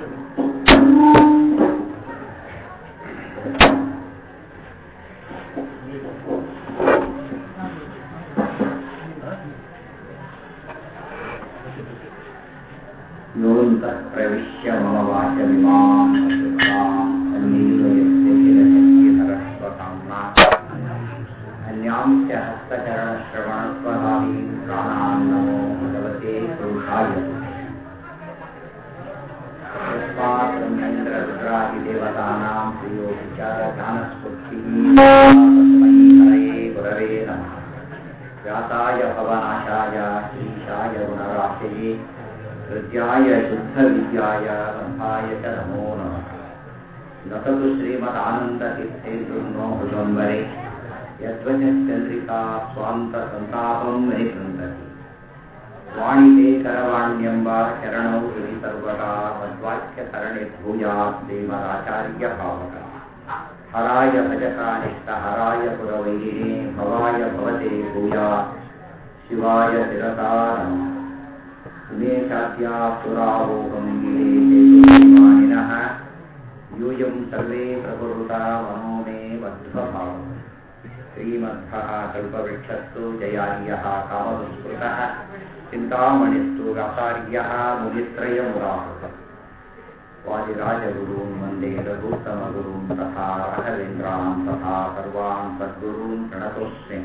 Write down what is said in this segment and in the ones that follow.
योऽन्तः प्रविश्य मम वाचमिमाम् अन्नीलयस्यखिलशक्तिधरस्वकाम्ना अन्यांश्च हस्तचरणश्रवणस्वभावीन् प्राणान् नमो भगवते पुरुषाय तस्मात् ब्रह्मेन्द्ररुद्रादिदेवतानां प्रियोऽपि च ज्ञानस्फूर्तिः तस्मै हरये गुरवे नमः व्यासाय भवनाशाय ईशाय गुणराशये हृद्याय शुद्धविद्याय रथाय च नमो नमः न खलु श्रीमदानन्दतीर्थेन्दुर्नो हृदम्बरे यद्वचश्चन्द्रिका स्वान्तसन्तापं विनिकृन्दति वाणिते करवाण्यम्ब चरणौ हृदि सर्वदा मद्वाक्यतरणे भूयात् श्रीमदाचार्यभावकः हराय भजकानिष्टहराय पुरवैरिणे भवाय भवते भूयात् शिवाय शिरसा नमः उमेशाद्यासुरावोहं गिरेशेतुमानिनः यूयं सर्वे प्रकुरुता मनो मे बद्धभावम् श्रीमद्धः कल्पवृक्षस्तु जयार्यः कामदुष्कृतः चिन्तामणिस्तु व्यासार्यः मुनित्रयमुदाहृतम् वादिराजगुरून् वन्दे रघुत्तमगुरून् तथा राघवेन्द्रान् तथा सर्वान् सद्गुरून् प्रणतोऽस्मि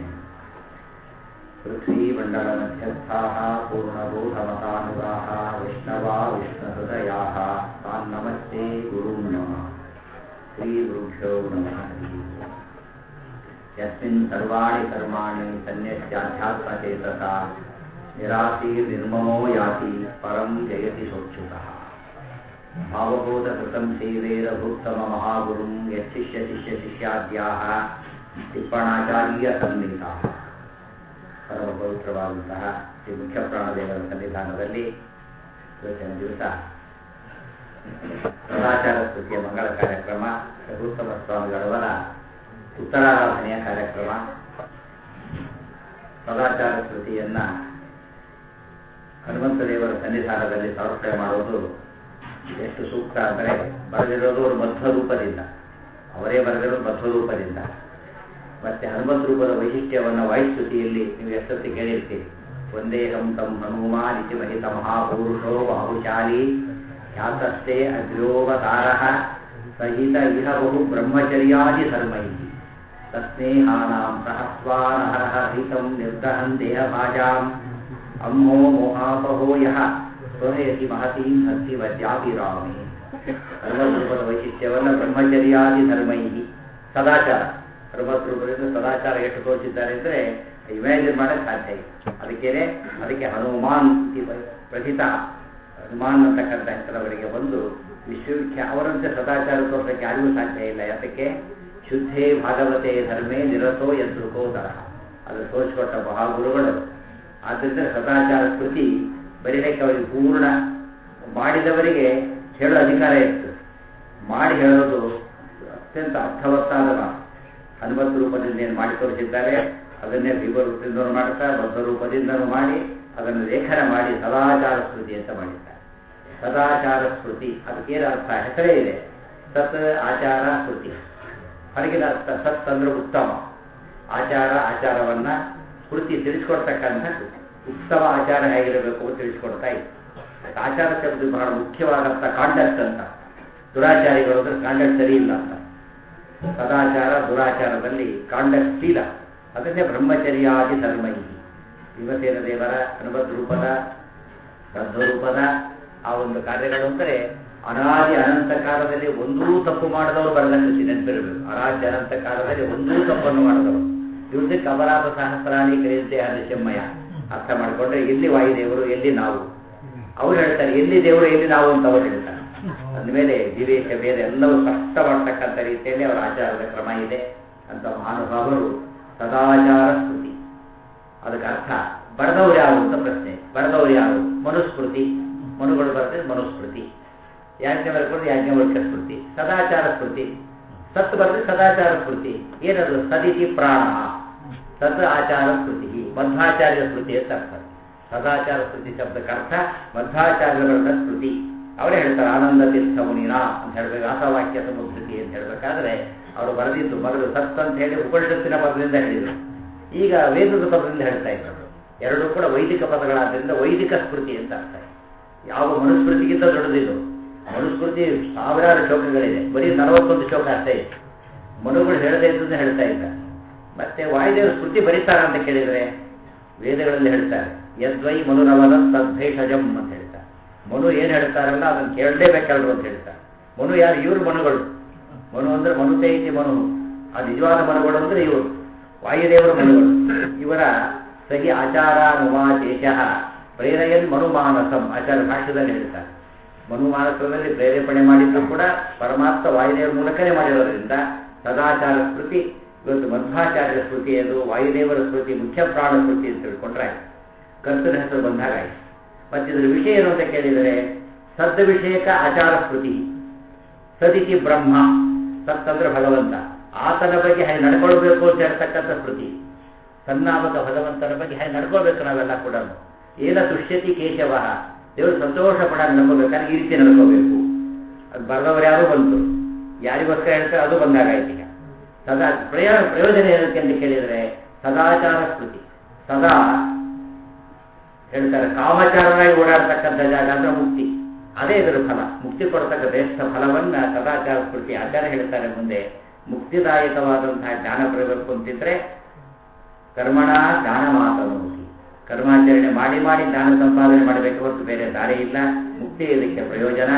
पृथ्वीमण्डलमध्यस्थाः पूर्णबोधमतानुगाः वैष्णवा विष्णुहृदयाः तान् नमस्ते गुरून् नमः श्रीगुरुभ्यो नमः यस्मिन् सर्वाणि कर्माणि सन्न्यस्याध्यात्मचेतसा निराशीर्निर्ममो याति परं जयति सोच्युतः भावबोधकृतं श्रीवेरभूत्तममहागुरुं यच्छिष्यशिष्यशिष्याद्याः ಟಿಪ್ಪಣಾಚಾರ್ಯಸನ್ನಿಧಾನ ಪರಮ ಪವಿತ್ರವಾದಂತಹ ಶ್ರೀ ಮುಖ್ಯ ಪ್ರಾಣದೇವರ ಸನ್ನಿಧಾನದಲ್ಲಿ ಇವತ್ತಿನ ದಿವಸ ಸದಾಚಾರ ಸ್ತುತಿಯ ಮಂಗಳ ಕಾರ್ಯಕ್ರಮ ರಘುತ್ತಮ ಸ್ವಾಮಿಗಳವರ ಉತ್ತರಾರಾಧನೆಯ ಕಾರ್ಯಕ್ರಮ ಸದಾಚಾರ ಸ್ತುತಿಯನ್ನ ಹನುಮಂತ ದೇವರ ಸನ್ನಿಧಾನದಲ್ಲಿ ಸಮರ್ಪಣೆ ಮಾಡುವುದು ಎಷ್ಟು ಸೂಕ್ತ ಅಂದರೆ ಬರೆದಿರೋದು ಅವರು ಮಧ್ವ ರೂಪದಿಂದ ಅವರೇ ಬರೆದಿರೋದು ಮಧ್ವ ರೂಪದಿಂದ ಮತ್ತೆ ಹನುಮಂತ ರೂಪದ ವೈಶಿಷ್ಟ್ಯವನ್ನು ವಾಯುಸ್ತುತಿಯಲ್ಲಿ ನೀವು ಎಷ್ಟೊತ್ತಿ ಕೇಳಿರ್ತೀರಿ ಒಂದೇಹಂ ತಂ ಹನುಮಾನ್ ಇತಿ ಮಹಿತ ಮಹಾಪುರುಷೋ ಬಾಹುಶಾಲಿ ಖ್ಯಾತಸ್ಥೆ ಅಗ್ರೋವತಾರ ಸಹಿತ ಇಹ ಬಹು ಬ್ರಹ್ಮಚರ್ಯಾದಿ ಧರ್ಮೈ ತಸ್ನೇಹಾನಾಂ ಸಹಸ್ವಾನಹರಹ ಹಿತಂ ನಿರ್ದಹನ್ ದೇಹಭಾಜಾಂ ಅಮ್ಮೋ ಮೋಹಾಪಹೋ ಯಃ ಸ್ವಹಯತಿ ಮಹತೀಂ ಭಕ್ತಿ ವದ್ಯಾಪಿರಾಮಿ ಹನುಮಂತರೂಪದ ವೈಶಿಷ್ಟ್ಯವನ್ನು ಬ್ರಹ್ಮಚರ್ಯಾದಿ ಧರ್ಮೈ ಸದಾಚಾರ ಹನುಮಂತರೂಪದಿಂದ ಸದಾಚಾರ ಎಷ್ಟು ತೋರಿಸಿದ್ದಾರೆ ಅಂದರೆ ಇಮ್ಯಾಜಿನ್ ಮಾಡಕ್ಕೆ ಸಾಧ್ಯ ಇಲ್ಲ ಅದಕ್ಕೇನೆ ಅದಕ್ಕೆ ಹನುಮಾನ್ ಪ್ರಥಿತ ಹನುಮಾನ್ ಅಂತಕ್ಕಂಥ ಹೆಸರವರಿಗೆ ಬಂದು ವಿಶ್ವವಿಖ್ಯ ಅವರಂತೆ ಸದಾಚಾರ ತೋರಿಸಕ್ಕೆ ಯಾರಿಗೂ ಸಾಧ್ಯ ಇಲ್ಲ ಯಾತಕ್ಕೆ ಶುದ್ಧೇ ಭಾಗವತೆ ಧರ್ಮೇ ನಿರತೋ ಯದೃಕೋ ತರಹ ಅದು ತೋರಿಸಿಕೊಟ್ಟ ಮಹಾಗುರುಗಳು ಆದ್ದರಿಂದ ಸದಾಚಾರ ಕೃತಿ ಬರೀಲಿಕ್ಕೆ ಅವರಿಗೆ ಪೂರ್ಣ ಮಾಡಿದವರಿಗೆ ಹೇಳೋ ಅಧಿಕಾರ ಇರ್ತದೆ ಮಾಡಿ ಹೇಳೋದು ಅತ್ಯಂತ ಅರ್ಥವತ್ತಾದ ಮಾತು ಹನುಮಂತ ರೂಪದಿಂದ ಏನು ಮಾಡಿ ತೋರಿಸಿದ್ದಾರೆ ಅದನ್ನೇ ಭೀಮ ರೂಪದಿಂದಲೂ ಮಾಡ್ತಾ ಬದ್ಧ ರೂಪದಿಂದಲೂ ಮಾಡಿ ಅದನ್ನು ಲೇಖನ ಮಾಡಿ ಸದಾಚಾರ ಸ್ಮೃತಿ ಅಂತ ಮಾಡಿದ್ದಾರೆ ಸದಾಚಾರ ಸ್ಮೃತಿ ಅದಕ್ಕೇನು ಅರ್ಥ ಹೆಸರೇ ಇದೆ ಸತ್ ಆಚಾರ ಸ್ಮೃತಿ ಹೊರಗಿನ ಅರ್ಥ ಸತ್ ಅಂದ್ರೆ ಉತ್ತಮ ಆಚಾರ ಆಚಾರವನ್ನ ಸ್ಮೃತಿ ತಿಳಿಸ್ಕೊಡ್ತಕ್ಕಂಥ ಉತ್ತಮ ಆಚಾರ ಹೇಗಿರಬೇಕು ಅಂತ ತಿಳಿಸ್ಕೊಡ್ತಾ ಇದೆ ಆಚಾರ ಶಬ್ದ ಬಹಳ ಮುಖ್ಯವಾದಂಥ ಕಾಂಡಕ್ಟ್ ಅಂತ ದುರಾಚಾರಿಗಳು ಅಂದ್ರೆ ಕಾಂಡಕ್ಟ್ ಸರಿ ಇಲ್ಲ ಅಂತ ಸದಾಚಾರ ದುರಾಚಾರದಲ್ಲಿ ಕಾಂಡಕ್ಟ್ ಶೀಲ ಅದನ್ನೇ ಬ್ರಹ್ಮಚರ್ಯಾದಿ ಧರ್ಮೈ ಭೀಮಸೇನ ದೇವರ ಹನುಮತ್ ರೂಪದ ರೂಪದ ಆ ಒಂದು ಕಾರ್ಯಗಳು ಅಂದರೆ ಅನಾದಿ ಅನಂತ ಕಾಲದಲ್ಲಿ ಒಂದೂ ತಪ್ಪು ಮಾಡಿದವರು ಬರೆದ ಕೃತಿ ನೆನಪಿರಬೇಕು ಅನಾದಿ ಅನಂತ ಕಾಲದಲ್ಲಿ ಒಂದೂ ತಪ್ಪನ್ನು ಮಾಡಿದವರು ಇವ್ರದಕ್ಕೆ ಅಪರಾಧ ಸಹಸ್ರಾಣಿ ಕರೆಯುತ್ತೆ ಹರಿಶಮ್ಮಯ್ಯ ಅರ್ಥ ಮಾಡಿಕೊಂಡ್ರೆ ಎಲ್ಲಿ ವಾಯುದೇವರು ಎಲ್ಲಿ ನಾವು ಅವ್ರು ಹೇಳ್ತಾರೆ ಎಲ್ಲಿ ದೇವರು ಎಲ್ಲಿ ನಾವು ಅಂತ ಅವ್ರು ಹೇಳ್ತಾರೆ ಅಂದಮೇಲೆ ವಿವೇಕ ಬೇರೆ ಎಲ್ಲವೂ ಸ್ಪಷ್ಟ ಮಾಡ್ತಕ್ಕಂಥ ರೀತಿಯಲ್ಲಿ ಅವರ ಆಚಾರದ ಕ್ರಮ ಇದೆ ಅಂತ ಮಹಾನುಭಾವರು ಸದಾಚಾರ ಸ್ಮೃತಿ ಅದಕ್ಕೆ ಅರ್ಥ ಬರೆದವ್ರು ಯಾರು ಅಂತ ಪ್ರಶ್ನೆ ಬರೆದವ್ರು ಯಾರು ಮನುಸ್ಮೃತಿ ಮನುಗಳು ಬರೆದ್ರೆ ಮನುಸ್ಮೃತಿ ಯಾಜ್ಞೆ ಬರ್ಕೊಂಡು ಯಾಜ್ಞವಲ್ಕ ಸ್ಮೃತಿ ಸದಾಚಾರ ಸ್ಮೃತಿ ಸತ್ ಬರೆದ್ರೆ ಸದಾಚಾರ ಸ್ಮೃತಿ ಏನದು ಸದಿತಿ ಪ್ರಾಣ ಸತ್ ಆಚಾರ ಸ್ಮೃತಿ ಮಧ್ವಾಚಾರ್ಯ ಸ್ಮೃತಿ ಅಂತ ಅರ್ಥ ಸದಾಚಾರ ಸ್ಮೃತಿ ಶಬ್ದಕ್ಕೆ ಅರ್ಥ ಮಧ್ವಾಚಾರ್ಯಗಳ ಸ್ಮೃತಿ ಅವರೇ ಹೇಳ್ತಾರೆ ಆನಂದ ತೀರ್ಥ ಮುನಿನ ಅಂತ ಹೇಳ್ಬೇಕು ಆಸವಾಕ್ಯ ಸಮುದ್ರತಿ ಅಂತ ಹೇಳ್ಬೇಕಾದ್ರೆ ಅವರು ಬರೆದಿದ್ದು ಮೊದಲು ಸತ್ ಅಂತ ಹೇಳಿ ಉಪನಿಷತ್ತಿನ ಪದದಿಂದ ಹೇಳಿದರು ಈಗ ವೇದದ ಪದದಿಂದ ಹೇಳ್ತಾ ಇದ್ದಾರೆ ಎರಡೂ ಕೂಡ ವೈದಿಕ ಪದಗಳಾದ್ರಿಂದ ವೈದಿಕ ಸ್ಮೃತಿ ಅಂತ ಅರ್ಥ ಯಾವ ಮನುಸ್ಮೃತಿಗಿಂತ ದೊಡ್ಡದಿದು ಮನುಸ್ಮೃತಿ ಸಾವಿರಾರು ಶ್ಲೋಕಗಳಿದೆ ಬರೀ ನಲವತ್ತೊಂದು ಶ್ಲೋಕ ಅಷ್ಟೇ ಇದೆ ಮನುಗಳು ಹೇಳದೇ ಇದ್ದದನ್ನ ಹೇಳ್ತಾ ಇದ್ದ ಮತ್ತೆ ವಾಯುದೇವರ ಸ್ಮೃತಿ ಬರೀತಾರ ಅಂತ ಕೇಳಿದರೆ ವೇದಗಳಲ್ಲಿ ಹೇಳ್ತಾರೆ ಯದ್ವೈ ಮನುರವರ ತದ್ಭೇಷಜಂ ಅಂತ ಹೇಳ್ತಾರೆ ಮನು ಏನು ಹೇಳ್ತಾರಲ್ಲ ಅದನ್ನು ಕೇಳಲೇಬೇಕಲ್ರು ಅಂತ ಹೇಳ್ತಾರೆ ಮನು ಯಾರು ಇವರು ಮನುಗಳು ಮನು ಅಂದ್ರೆ ಮನುತೆ ಇತಿ ಮನು ಆ ನಿಜವಾದ ಮನುಗಳು ಅಂದ್ರೆ ಇವರು ವಾಯುದೇವರ ಮನುಗಳು ಇವರ ಸಹಿ ಆಚಾರಾನುವಾದೇಶ ಪ್ರೇರೆಯನ್ ಮನುಮಾನಸಂ ಆಚಾರ ಭಾಷ್ಯದಲ್ಲಿ ಹೇಳ್ತಾರೆ ಮನುಮಾನಸದಲ್ಲಿ ಪ್ರೇರೇಪಣೆ ಮಾಡಿದ್ದು ಕೂಡ ಪರಮಾತ್ಮ ವಾಯುದೇವರ ಮೂಲಕನೇ ಮಾಡಿರೋದ್ರಿಂದ ಸದಾಚಾರ ಸ್ಮೃತಿ ಇವತ್ತು ಮಧ್ವಾಚಾರ್ಯ ಸ್ಮೃತಿ ಅದು ವಾಯುದೇವರ ಸ್ಮೃತಿ ಮುಖ್ಯ ಪ್ರಾಣ ಸ್ಮೃತಿ ಅಂತ ತಿಳ್ಕೊಂಡ್ರೆ ಕರ್ತನ ಹೆಸರು ಬಂದಾಗ ಆಯ್ತು ಮತ್ತೆ ಇದರ ವಿಷಯ ಏನು ಅಂತ ಕೇಳಿದರೆ ಸದ್ದ ವಿಷಯಕ ಆಚಾರ ಸ್ಮೃತಿ ಸದಿತಿ ಬ್ರಹ್ಮ ಸತ್ ಅಂದ್ರೆ ಭಗವಂತ ಆತನ ಬಗ್ಗೆ ಹಾಗೆ ನಡ್ಕೊಳ್ಬೇಕು ಅಂತ ಹೇಳ್ತಕ್ಕಂಥ ಸ್ಮೃತಿ ಸನ್ನಾಮಕ ಭಗವಂತನ ಬಗ್ಗೆ ಹಾಗೆ ನಡ್ಕೋಬೇಕು ನಾವೆಲ್ಲ ಕೂಡ ಏನ ತುಷ್ಯತಿ ಕೇಶವ ದೇವರು ಸಂತೋಷ ಪಡ ನಡ್ಕೋಬೇಕಾದ್ರೆ ಈ ರೀತಿ ನಡ್ಕೋಬೇಕು ಅದು ಬರೆದವರು ಯಾರು ಬಂತು ಯಾರಿಗೋಸ್ಕರ ಹೇಳ್ತಾರೆ ಅದು ಬಂದಾಗಾಯ್ತು ಈಗ ಸದಾ ಪ್ರಯೋಜನ ಪ್ರಯೋಜನ ಏನಕ್ಕೆ ಅಂತ ಕೇಳಿದರೆ ಸದಾಚಾರ ಸ್ಮೃತಿ ಸದಾ ಹೇಳ್ತಾರೆ ಕಾಮಚಾರನಾಗಿ ಓಡಾಡ್ತಕ್ಕಂಥ ಜಾಗ ಅಂದ್ರೆ ಮುಕ್ತಿ ಅದೇ ಇದರ ಫಲ ಮುಕ್ತಿ ಕೊಡ್ತಕ್ಕ ಶ್ರೇಷ್ಠ ಫಲವನ್ನ ಸದಾಚಾರ ಸ್ಮೃತಿ ಆಚಾರ್ಯ ಹೇಳ್ತಾರೆ ಮುಂದೆ ಮುಕ್ತಿದಾಯಕವಾದಂತಹ ಜ್ಞಾನ ಬರಬೇಕು ಅಂತಿದ್ರೆ ಕರ್ಮಣ ಜ್ಞಾನ ಮಾತನೋಸಿ ಕರ್ಮಾಚರಣೆ ಮಾಡಿ ಮಾಡಿ ಜ್ಞಾನ ಸಂಪಾದನೆ ಮಾಡಬೇಕು ಹೊರತು ಬೇರೆ ದಾರಿ ಇಲ್ಲ ಮುಕ್ತಿ ಇದಕ್ಕೆ ಪ್ರಯೋಜನ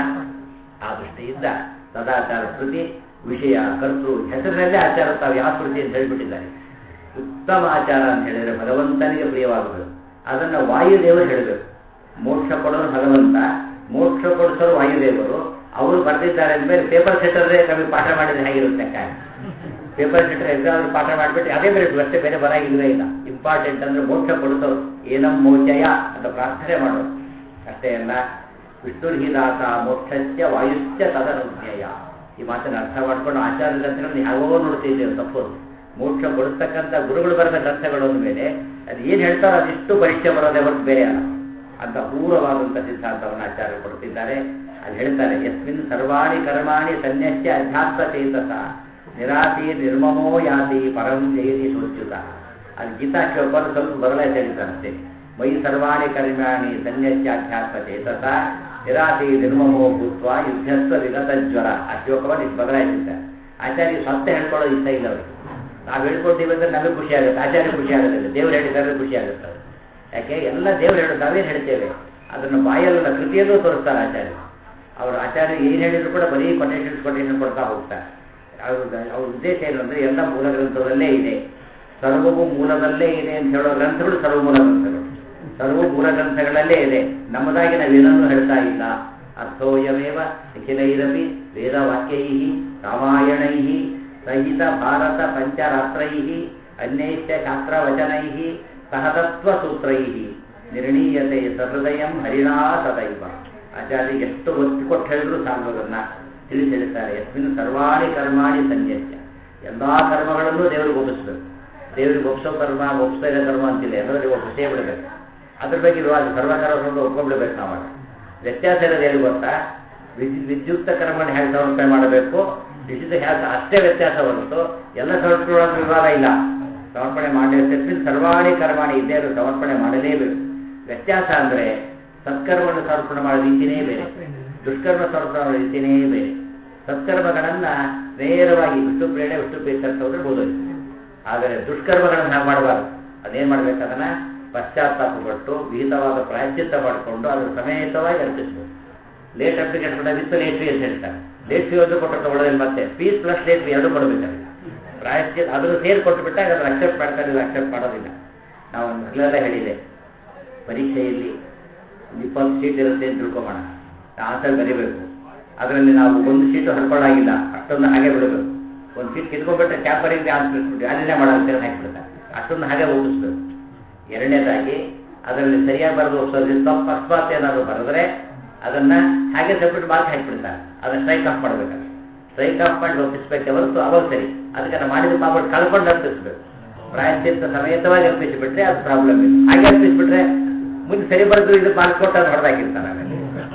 ಆ ದೃಷ್ಟಿಯಿಂದ ಸದಾಚಾರ ಸ್ಮೃತಿ ವಿಷಯ ಕರ್ತೃ ಹೆಸರಿನಲ್ಲೇ ಆಚಾರ ತಾವು ಯಾವ ಸ್ಮೃತಿ ಅಂತ ಹೇಳಿಬಿಟ್ಟಿದ್ದಾರೆ ಉತ್ತಮ ಆಚಾರ ಅಂತ ಹೇಳಿದರೆ ಭಗವಂತನಿಗೆ ಪ್ರಿಯವಾಗಬೇಕು ಅದನ್ನು ವಾಯುದೇವರು ಹೇಳಬೇಕು ಮೋಕ್ಷ ಕೊಡೋರು ಭಗವಂತ ಮೋಕ್ಷ ಕೊಡಿಸೋರು ವಾಯುದೇವರು ಅವರು ಬರೆದಿದ್ದಾರೆ ಅಂದಮೇಲೆ ಪೇಪರ್ ಸೆಟ್ಟರ್ದೇ ನಮಗೆ ಪಾಠ ಮಾಡಿದ್ರೆ ಹೇಗಿರುತ್ತೆ ಕಾಯ ಪೇಪರ್ ಸೆಟ್ಟರ್ ಎಕ್ಸಾಮ್ ಪಾಠ ಮಾಡಿಬಿಟ್ಟು ಅದೇ ಬೇರೆ ಅಷ್ಟೇ ಬೇರೆ ಬರಾಗಿಲ್ವೇ ಇಲ್ಲ ಇಂಪಾರ್ಟೆಂಟ್ ಅಂದ್ರೆ ಮೋಕ್ಷ ಕೊಡಿಸೋರು ಏನಂ ಮೋಚಯ ಅಂತ ಪ್ರಾರ್ಥನೆ ಮಾಡೋರು ಅಷ್ಟೇ ಅಲ್ಲ ವಿಷ್ಣುರ್ಹಿದಾತ ಮೋಕ್ಷಸ್ಯ ವಾಯುಶ್ಚ ತದನುಜ್ಞೇಯ ಈ ಮಾತನ್ನು ಅರ್ಥ ಮಾಡ್ಕೊಂಡು ಆಚಾರ್ಯ ಗ್ರಂಥಗಳನ್ನು ಯಾವೋ ನೋಡ್ತಿದ್ದೇವೆ ತಪ್ಪು ಮೋಕ್ಷ ಕೊಡಿಸ್ತಕ್ಕಂಥ ಗುರುಗಳು ಬರೆದ ಗ್ರಂಥಗಳು ಮೇಲೆ ಅದು ಏನು ಹೇಳ್ತಾರೋ ಅದಿಷ್ಟು ಪರೀಕ್ಷೆ ಬರೋದೇ ಹೊರತು ಬೇರೆ ಅಲ್ಲ ಅಂತ ಪೂರ್ವವಾದಂಥ ಸಿದ್ಧಾಂತವನ್ನು ಆಚಾರ್ಯ ಕೊಡ್ತಿದ್ದಾರೆ ಅಲ್ಲಿ ಹೇಳ್ತಾರೆ ಯಸ್ಮಿನ್ ಸರ್ವಾಣಿ ಕರ್ಮಾಣಿ ಸನ್ಯಸ್ಯ ಅಧ್ಯಾತ್ಮ ಚೇತಸ ನಿರಾತಿ ನಿರ್ಮಮೋ ಯಾತಿ ಪರಂ ಜಯತಿ ಸೋಚ್ಯುತ ಅಲ್ಲಿ ಗೀತಾ ಶ್ಲೋಕವನ್ನು ಸ್ವಲ್ಪ ಬದಲಾಯಿಸಿ ಹೇಳ್ತಾರಂತೆ ಮೈ ಸರ್ವಾಣಿ ಕರ್ಮಾಣಿ ಸನ್ಯಸ್ಯಾಧ್ಯಾತ್ಮ ಚೇತಸ ನಿರಾತಿ ನಿರ್ಮಮೋ ಭೂತ್ವ ಯುದ್ಧಸ್ವ ವಿಗತ ಜ್ವರ ಆ ಶ್ಲೋಕವನ್ನು ಇದು ಬದಲಾಯಿಸಿದ್ದಾರೆ ಆಚಾರ್ಯ ಸತ್ಯ ಹೇಳ್ಕೊಳ್ಳೋದು ಇಷ್ಟ ಇಲ್ಲ ಅವರಿಗೆ ನಾವು ಹೇಳ್ಕೊಳ್ತೀವಿ ಅಂದ್ರೆ ನಮಗೆ ಖುಷಿ ಆಗುತ್ತೆ ಆಚಾರ್ಯ ಖುಷಿ ಆಗೋದಿಲ್ಲ ದೇವ್ರು ಹೇಳಿದ್ದಾರೆ ಖುಷಿ ಆಗುತ್ತೆ ಅವ್ರಿಗೆ. ಯಾಕೆ ಎಲ್ಲ ದೇವ್ರು ಹೇಳೋದು ನಾವೇನು ಹೇಳ್ತೇವೆ ಅದನ್ನು ಬಾಯಲ್ಲ ಕೃತಿಯಲ್ಲೂ ತೋರಿಸ್ತಾರೆ ಆಚಾರ್ಯ ಅವರು ಆಚಾರ್ಯ ಏನು ಹೇಳಿದ್ರು ಕೂಡ ಬರೀ ಕೊಟೇಶನ್ಸ್ ಕೊಟೇಶನ್ ಕೊಡ್ತಾ ಹೋಗ್ತಾರೆ ಅವ್ರ ಅವ್ರ ಉದ್ದೇಶ ಏನು ಅಂದರೆ ಎಲ್ಲ ಮೂಲ ಗ್ರಂಥದಲ್ಲೇ ಇದೆ ಸರ್ವವು ಮೂಲದಲ್ಲೇ ಇದೆ ಅಂತ ಹೇಳೋ ಗ್ರಂಥಗಳು ಸರ್ವ ಮೂಲ ಗ್ರಂಥಗಳು ಸರ್ವ ಮೂಲ ಗ್ರಂಥಗಳಲ್ಲೇ ಇದೆ ನಮ್ಮದಾಗಿ ನಾವೇನನ್ನೂ ಹೇಳ್ತಾ ಇಲ್ಲ ಅರ್ಥೋಯಮೇವ ನಿಖಿಲೈರಪಿ ವೇದವಾಕ್ಯೈ ರಾಮಾಯಣೈ ಸಹಿತ ಭಾರತ ಪಂಚರಾತ್ರೈ ಅನ್ಯೈಶ್ಚ ಶಾಸ್ತ್ರವಚನೈ ಸಹತತ್ವ ಸೂತ್ರೈ ನಿರ್ಣೀಯತೆ ಸಹೃದಯಂ ಹರಿಣಾ ಸದೈವ ಆಚಾರ್ಯ ಎಷ್ಟು ಒತ್ತು ಕೊಟ್ಟು ಹೇಳಿದ್ರು ಸಾಲೋದನ್ನ ತಿಳಿಸಿ ಹೇಳ್ತಾರೆ ಯಸ್ಮಿನ್ ಸರ್ವಾಣಿ ಕರ್ಮಾಣಿ ಸನ್ಯಸ್ಯ ಎಲ್ಲಾ ಕರ್ಮಗಳನ್ನು ದೇವರಿಗೆ ಒಪ್ಪಿಸ್ಬೇಕು ದೇವರಿಗೆ ಒಪ್ಸೋ ಕರ್ಮ ಒಪ್ಸೋ ಇರೋ ಕರ್ಮ ಅಂತಿಲ್ಲ ಎಲ್ಲರಿಗೆ ಒಪ್ಪಿಸೇ ಬಿಡಬೇಕು ಅದ್ರ ಬಗ್ಗೆ ಇರುವಾಗ ಸರ್ವಕರ್ಮಗಳನ್ನು ಒಪ್ಕೊಂಡ್ಬಿಡ್ಬೇಕು ನಾವು ವ್ಯತ್ಯಾಸ ಇರೋದು ಏನು ಗೊತ್ತಾ ವಿದ್ಯು ವಿದ್ಯುಕ್ತ ಕರ್ಮವನ್ನು ಹೇಗೆ ಸಮರ್ಪಣೆ ಮಾಡಬೇಕು ನಿಶ್ಚಿತ ಹೇಗೆ ಅಷ್ಟೇ ವ್ಯತ್ಯಾಸ ಹೊರತು ಎಲ್ಲ ಸಮರ್ಪಣೆ ವಿವಾದ ಇಲ್ಲ ಸಮರ್ಪಣೆ ಮಾಡಲೇಬೇಕು ಸರ್ವಾಣಿ ಕರ್ಮಾಣಿ ಇದ್ದೇ ಇರೋ ಸಮರ್ಪಣೆ ಮಾಡಲೇಬೇಕು ವ್ಯತ್ಯಾಸ ಅಂದರೆ ಸತ್ಕರ್ಮವನ್ನು ಸಮರ್ಪಣೆ ಮಾಡೋ ರೀತಿಯೇ ಬೇರೆ ದುಷ್ಕರ್ಮ ಸಮರ್ಪಣೆ ಮಾಡೋ ರೀತಿಯೇ ಬೇರೆ ಸತ್ಕರ್ಮಗಳನ್ನ ನೇರವಾಗಿ ವಿಷ್ಣು ಪ್ರೇರಣೆ ವಿಷ್ಣು ಪ್ರೀತಂತ ಹೋದ್ರೆ ಬೋಧೋಯ್ತು ಆದರೆ ದುಷ್ಕರ್ಮಗಳನ್ನು ಹಾಗೆ ಮಾಡಬಾರ್ದು ಅದೇನು ಮಾಡ್ಬೇಕು ಅದನ್ನ ಪಶ್ಚಾತ್ತಾಪಪಟ್ಟು ವಿಹಿತವಾದ ಪ್ರಾಯಶ್ಚಿತ್ತ ಮಾಡಿಕೊಂಡು ಅದರ ಸಮೇತವಾಗಿ ಅರ್ಪಿಸಬೇಕು late application with late fee ಅಂತ ಹೇಳ್ತಾರೆ ಲೇಟ್ ಫೀ ಒಂದು ಕೊಟ್ಟರೆ ತಗೊಳ್ಳೋದಿಲ್ಲ ಮತ್ತೆ ಫೀಸ್ ಪ್ಲಸ್ ಲೇಟ್ ಫೀ ಎರಡು ಕೊಡಬೇಕಾದ್ರೆ ಪ್ರಾಯಶ್ಚಿತ್ತ ಅದನ್ನು ಸೇರಿ ಕೊಟ್ಟುಬಿಟ್ಟಾಗ ಅದನ್ನು ಅಕ್ಸೆಪ್ಟ್ ಮಾಡ್ತಾರೆ ಅಕ್ಸೆಪ್ಟ್ ಮಾಡೋದಿಲ್ಲ ನಾವು ಮೊದಲೆಲ್ಲ ಹೇಳಿದೆ ಪರೀಕ್ಷೆಯಲ್ಲಿ ಒಂದು ಇಪ್ಪತ್ತು ಸೀಟ್ ಇರುತ್ತೆ ಅಂತ ತಿಳ್ಕೊಬೋಣ ಆನ್ಸರ್ ಬರೀಬೇಕು ಅದರಲ್ಲಿ ನಾವು ಒಂದು ಸೀಟು ಹರ್ಕೊಳ್ಳಾಗಿಲ್ಲ ಅಷ್ಟೊಂದು ಹಾಗೆ ಬಿಡಬೇಕು ಒಂದು ಸೀಟ್ ಕಿತ್ಕೊಂಡ್ಬಿಟ್ರೆ ಕ್ಯಾಪರಿಗೆ ಆನ್ಸರ್ ಇಟ್ಬಿಟ್ಟು ಅಲ್ಲಿನೇ ಮಾಡೋದು ಹಾಕಿಬಿಡ್ತಾರೆ ಅಷ್ಟೊಂದು ಹಾಗೆ ಓದಿಸ್ಬೇಕು ಎರಡನೇದಾಗಿ ಅದರಲ್ಲಿ ಸರಿಯಾಗಿ ಬರೆದು ಒಪ್ಸೋದ್ರಿಂದ ತಪ್ಪು ಅಕಸ್ಮಾತ್ ಏನಾದರೂ ಬರೆದ್ರೆ ಅದನ್ನ ಹಾಗೆ ಸಬ್ಮಿಟ್ ಮಾರ್ಕ್ ಹಾಕಿಬಿಡ್ತಾರೆ ಅದನ್ನ ಸ್ಟ್ರೈಕ್ ಆಫ್ ಮಾಡ್ಬೇಕಾದ್ರೆ ಸ್ಟ್ರೈಕ್ ಆಫ್ ಮಾಡಿ ಒಪ್ಪಿಸ್ಬೇಕೆ ಹೊರತು ಅವಾಗ ಸರಿ ಅದಕ್ಕೆ ನಾವು ಮಾಡಿದ ಪಾಪ ಕಳ್ಕೊಂಡು ಅರ್ಪಿಸ್ಬೇಕು ಪ್ರಾಯಶ್ಚಿತ್ತ ಸಮೇತವಾಗಿ ಅರ್ಪಿಸಿಬಿಟ್ರೆ ಅದು ಪ್ರಾಬ್ಲಮ್ ಇಲ್ಲ ಹಾಗೆ ಅರ್ಪಿಸ್ಬಿಟ್ರೆ ಮುಂದೆ ಸರಿ ಬರೆದು ಇದು ಮಾರ್ಕ್ ಕೊಟ್ಟು ಅದು ಹೊಡೆದಾಕಿರ್ತಾರೆ ಆಮೇಲೆ ಆ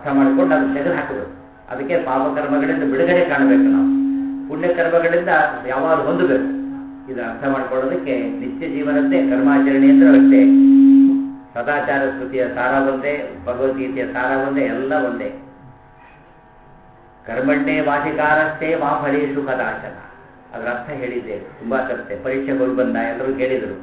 ಅರ್ಥ ಮಾಡಿಕೊಂಡು ಅದನ್ನು ತೆಗೆದು ಹಾಕಬೇಕು ಅದಕ್ಕೆ ಪಾಪಕರ್ಮಗಳಿಂದ ಬಿಡುಗಡೆ ಕಾಣಬೇಕು ನಾವು ಪುಣ್ಯಕರ್ಮಗಳಿಂದ ಯಾವಾಗ ಹೊಂದಬೇಕು ಇದು ಅರ್ಥ ಮಾಡ್ಕೊಳ್ಳೋದಕ್ಕೆ ನಿತ್ಯ ಜೀವನದ್ದೇ ಕರ್ಮಾಚರಣೆ ಅಂದ್ರೆ ಅಷ್ಟೇ ಸದಾಚಾರ ಸ್ಮೃತಿಯ ಸಾರ ಒಂದೇ ಭಗವದ್ಗೀತೆಯ ಸಾರ ಒಂದೇ ಎಲ್ಲ ಒಂದೇ ಕರ್ಮಣ್ಣೆ ವಾಧಿಕಾರಸ್ಥೆ ಮಾ ಫಲೇಶು ಕದಾಚನ ಅದರ ಅರ್ಥ ಹೇಳಿದ್ದೇವೆ ತುಂಬಾ ತಪ್ಪೆ ಪರೀಕ್ಷೆಗೆ ಹೋಗಿ ಬಂದ ಎಲ್ಲರೂ ಕೇಳಿದರು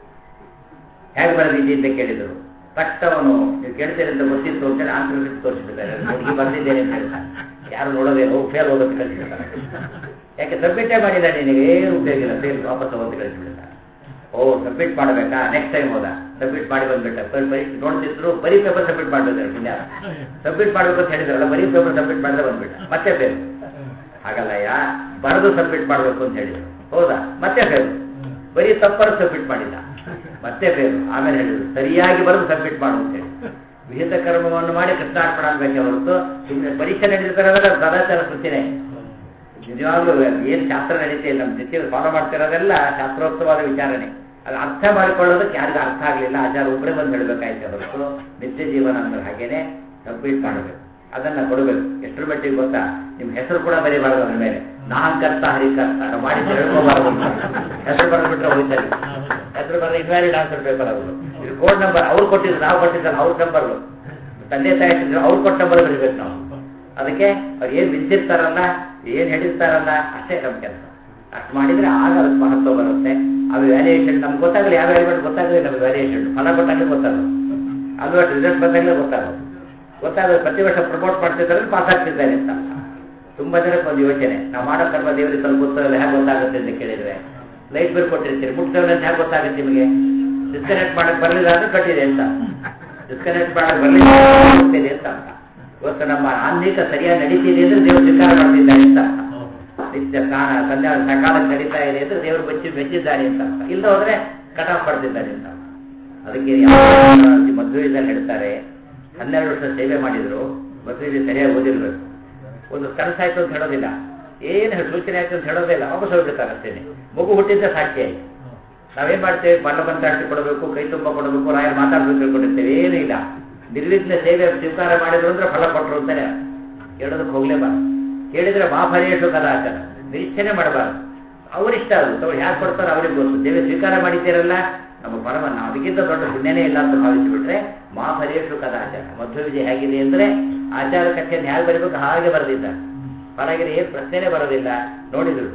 ಹೇಗೆ ಬರೆದಿದ್ದಿ ಅಂತ ಕೇಳಿದರು ತಕ್ಷಣವನು ನೀವು ಕೇಳ್ತೀರಿ ಅಂತ ಗೊತ್ತಿತ್ತು ಅಂತೇಳಿ ಆನ್ಸರ್ ಬಿಟ್ಟು ತೋರಿಸ್ಬಿಡ್ತಾರೆ ಹುಡುಗಿ ಬರೆದಿದ್ದೇನೆ ಅಂತ ಹೇಳ್ತಾರೆ ಯಾರು ನೋಡೋದೇನು ಫೇಲ್ ಹೋಗೋದು ಕಳಿಸ್ಬಿಡ್ತಾರೆ ಯಾಕೆ ಸಬ್ಮಿಟೇ ಮಾಡಿದ ನಿನಗೆ ಏನು ಉಪಯೋಗ ಇಲ್ಲ ಫೇಲ್ ವಾಪಸ್ ಹೋಗೋದು ಕಳಿಸ್ಬಿಡ್ತಾರೆ ಓ ಸಬ್ಮಿಟ್ ಮಾಡಬೇಕಾ ನೆಕ್ಸ್ಟ್ ಟೈಮ್ ಹೋದ ಸಬ್ಮಿಟ್ ಮಾಡಿ ಬಂದ್ಬಿಟ್ಟ ಪರೀಕ್ಷೆ ನೋಡ್ತಿದ್ರು ಬರೀ ಪೇಪರ್ ಸಬ್ಮಿಟ್ ಮಾಡ್ಬೇಕು ಪುಣ್ಯ ಸಬ್ಮಿಟ್ ಮಾಡ್ಬೇಕು ಅಂತ ಹೇಳಿದ್ರಲ್ಲ ಬರೀ ಪೇಪರ್ ಸಬ್ಮಿಟ್ ಮಾಡಿದ್ರೆ ಬಂದ್ಬಿಟ್ಟ ಮತ್ತೆ ಫೇಲ್ ಹಾಗಲ್ಲಯ್ಯ ಬರೆದು ಸಬ್ಮಿಟ್ ಮಾಡಬೇಕು ಅಂತ ಹೇಳಿದ್ರು ಹೌದಾ ಮತ್ತೆ ಫೇಲ್ ಬರೀ ತಪ್ಪರು ಸಬ್ಮಿಟ್ ಮಾಡಿಲ್ಲ ಮತ್ತೆ ಫೇಲ್ ಆಮೇಲೆ ಹೇಳಿದ್ರು ಸರಿಯಾಗಿ ಬರೆದು ಸಬ್ಮಿಟ್ ಮಾಡು ಅಂತ ಹೇಳಿ ವಿಹಿತ ಕರ್ಮವನ್ನು ಮಾಡಿ ಕೃಷ್ಣಾರ್ಪಣ ಅನ್ಬೇಕೆ ಹೊರತು ಸುಮ್ಮನೆ ಪರೀಕ್ಷೆ ನಡೀತಿರೋದೆಲ್ಲ ಸದಾಚಾರ ಕೃತಿನೇ ನಿಜವಾಗ್ಲೂ ಏನು ಶಾಸ್ತ್ರ ನಡೀತಾ ಇಲ್ಲ ನಮ್ಮ ನಿತ್ಯ ಫಾಲೋ ಮಾಡ್ತಿರೋದೆಲ್ಲ ಶಾಸ್ತ್ರೋಕ್ತವಾದ ವಿಚಾರಣೆ ಅದು ಅರ್ಥ ಮಾಡಿಕೊಳ್ಳೋದಕ್ಕೆ ಯಾರಿಗೂ ಅರ್ಥ ಆಗಲಿಲ್ಲ ಆಚಾರ ಒಬ್ಬರೇ ಬಂದು ಹೇಳಬೇಕಾಯ್ತು ಹೊರತು ನಿತ್ಯ ಜೀವನ ಅಂದ್ರೆ ಹಾಗೇನೆ ಸಬ್ಮಿಟ್ ಮಾಡಬೇಕು ಅದನ್ನ ಕೊಡಬೇಕು ಎಷ್ಟರ ಮಟ್ಟಿಗೆ ಗೊತ್ತಾ ನಿಮ್ಮ ಹೆಸರು ಕೂಡ ಬರೀಬಾರ್ದು ಅದ್ರ ಮೇಲೆ ನಾನ್ ಕರ್ತ ಹರಿಕರ್ತ ನಾವು ಮಾಡಿದ್ದು ಹೇಳ್ಕೋಬಾರ್ದು ಹೆಸರು ಬರೆದ್ಬಿಟ್ರೆ ಹೋಯ್ತಾರೆ ಹೆಸರು ಬರೆದ ಇನ್ವ್ಯಾಲಿಡ್ ಆನ್ಸರ್ ಪೇಪರ್ ಅವರು ಇದು ಕೋಡ್ ನಂಬರ್ ಅವ್ರು ಕೊಟ್ಟಿದ್ರು ನಾವು ಕೊಟ್ಟಿದ್ದಲ್ಲ ಅವ್ರ ನಂಬರ್ ತಂದೆ ತಾಯಿ ಇಟ್ಟಿದ್ರು ಅವ್ರು ಕೊಟ್ಟ ನಂಬರ್ ಬರೀಬೇಕು ನಾವು ಅದಕ್ಕೆ ಅವ್ರು ಏನ್ ಬಿದ್ದಿರ್ತಾರಲ್ಲ ಏನ್ ಹೇಳಿರ್ತಾರಲ್ಲ ಅಷ್ಟೇ ನಮ್ಮ ಕೆಲಸ ಅಷ್ಟು ಮಾಡಿದ್ರೆ ಆಗ ಅದಕ್ಕೆ ಮಹತ್ವ ಬರುತ್ತೆ ಅದು ವ್ಯಾಲ್ಯೂಯೇಷನ್ ನಮ್ಗೆ ಗೊತ್ತಾಗಲಿ ಯಾವ ವ್ಯಾಲ್ಯೂಟ್ ಗೊತ್ತಾಗಲಿ ನಮ್ಗೆ ವ್ಯಾಲ್ಯೂಯೇಷನ್ ಫಲ ಕೊಟ್ಟಾಗಲೇ ಗೊತ್ತಾಗೋದು ಅದು ಅಷ್ಟು ರಿಸಲ್ಟ್ ಬಂದಾಗಲೇ ಗೊತ್ತಾಗೋದು ಗೊತ್ತಾಗೋದು ಪ್ರತಿ ವರ್ಷ ಪ್ರಮೋಟ್ ಮಾಡ್ತಿದ್ದಾರೆ ಪಾಸ್ ಆಗ್ತಿದ್ದಾರೆ ಅಂತ ತುಂಬಾ ಜನಕ್ಕೆ ಒಂದು ಯೋಚನೆ ನಾವು ಮಾಡೋ ಕರ್ಮ ದೇವರಿಗೆ ತಲುಪುತ್ತಲ್ಲ ಹೇಗೆ ಗೊತ್ತಾಗುತ್ತೆ ಅಂತ ಕೇಳಿದ್ರೆ ಲೈಟ್ ಬಿಲ್ ಕೊಟ್ಟಿರ್ತೀರಿ ಮುಟ್ತೇವೆ ಅಂತ ಹೇಗೆ ಗೊತ್ತಾಗುತ್ತೆ ನಿಮಗೆ ಡಿಸ್ಕನೆಕ್ಟ್ ಮಾಡಕ್ ಬರಲಿಲ್ಲ ಅಂದ್ರೆ ಕಟ್ಟಿದೆ ಅಂತ ಡಿಸ್ಕನೆಕ್ಟ್ ಮಾಡಕ್ ಬರಲಿಲ್ಲ ಹೋಗ್ತಿದೆ ಅಂತ ಅರ್ಥ ಇವತ್ತು ನಮ್ಮ ಆನ್ಮೀಕ ಸರಿಯಾಗಿ ನಡೀತಿದೆ ಅಂದ್ರೆ ದೇವರು ಸ್ವೀಕಾರ ಮಾಡ್ತಿದ್ದಾರೆ ಅಂತ ಅರ್ಥ ನಿತ್ಯ ಸ್ನಾನ ಸಂಧ್ಯಾ ಸಕಾಲಕ್ಕೆ ನಡೀತಾ ಇದೆ ಅಂದ್ರೆ ದೇವರು ಬಚ್ಚಿ ಮೆಚ್ಚಿದ್ದಾರೆ ಅಂತ ಅರ್ಥ ಇಲ್ಲ ಹೋದ್ರೆ ಕಟ್ ಆಫ್ ಪಡ್ತಿದ್ದಾರೆ ಅಂತ ಅದಕ್ಕೆ ಮದುವೆದಲ್ಲಿ ಹೇಳ್ತಾರೆ ಹನ್ನೆರಡು ವರ್ಷ ಸೇವೆ ಮಾಡಿದ್ರು ಮದುವೆಯಲ್ಲಿ ಸರಿಯಾಗಿ ಓದಿರ್ಬೇಕು ಒಂದು ಕನಸಾಯ್ತು ಅಂತ ಹೇಳೋದಿಲ್ಲ ಏನು ಸೂಚನೆ ಆಯ್ತು ಅಂತ ಹೇಳೋದೇ ಇಲ್ಲ ವಾಪಸ್ ಹೋಗ್ಬಿಡ್ತಾರೆ ಅಷ್ಟೇನೆ ಮಗು ಹುಟ್ಟಿದ್ದ ಸಾಕ್ಷಿ ಆಯ್ತು ನಾವೇನ್ ಮಾಡ್ತೇವೆ ಮಲ್ಲಪಂಚಾಟಿ ಕೊಡಬೇಕು ಕೈ ತುಂಬ ಕೊಡಬೇಕು ರಾಯರ್ ಮಾತಾಡ್ಬೇಕು ತಿಳ್ಕೊಂಡಿರ್ತೇವೆ ಏನೂ ಇಲ್ಲ ನಿರ್ವಿಘ್ನ ಸೇವೆ ಸ್ವೀಕಾರ ಮಾಡಿದ್ರು ಅಂದ್ರೆ ಫಲ ಕೊಟ್ಟರು ಅಂತಾನೆ ಹೇಳೋದಕ್ಕೆ ಹೋಗ್ಲೇಬಾರ್ದು ಹೇಳಿದ್ರೆ ಮಾಫಲೇಶು ಕದಾಚಾರ ನಿರೀಕ್ಷಣೆ ಮಾಡಬಾರ್ದು ಅವರಿಷ್ಟ ಅದು ಅವ್ರು ಯಾಕೆ ಕೊಡ್ತಾರೋ ಅವ್ರಿಗೆ ಗೊತ್ತು ಸೇವೆ ಸ್ವೀಕಾರ ಮಾಡಿದ್ದೀರಲ್ಲ ನಮ್ಮ ಪರಮ ನಾವು ಅದಕ್ಕಿಂತ ದೊಡ್ಡ ಪುಣ್ಯನೇ ಇಲ್ಲ ಅಂತ ಭಾವಿಸಿಬಿಟ್ರೆ ಮಾಫಲೇಶು ಕದಾಚಾರ ಮಧ್ವ ವಿಜಯ ಹೇಗಿದೆ ಅಂದ್ರೆ ಆಚಾರ ಕಥೆಯನ್ನು ಹೇಗೆ ಬರಬೇಕು ಹಾಗೆ ಬರೆದಿದ್ದ ಹೊರಗಿನ ಏನು ಪ್ರಶ್ನೆನೇ ಬರೋದಿಲ್ಲ ನೋಡಿದ್ರು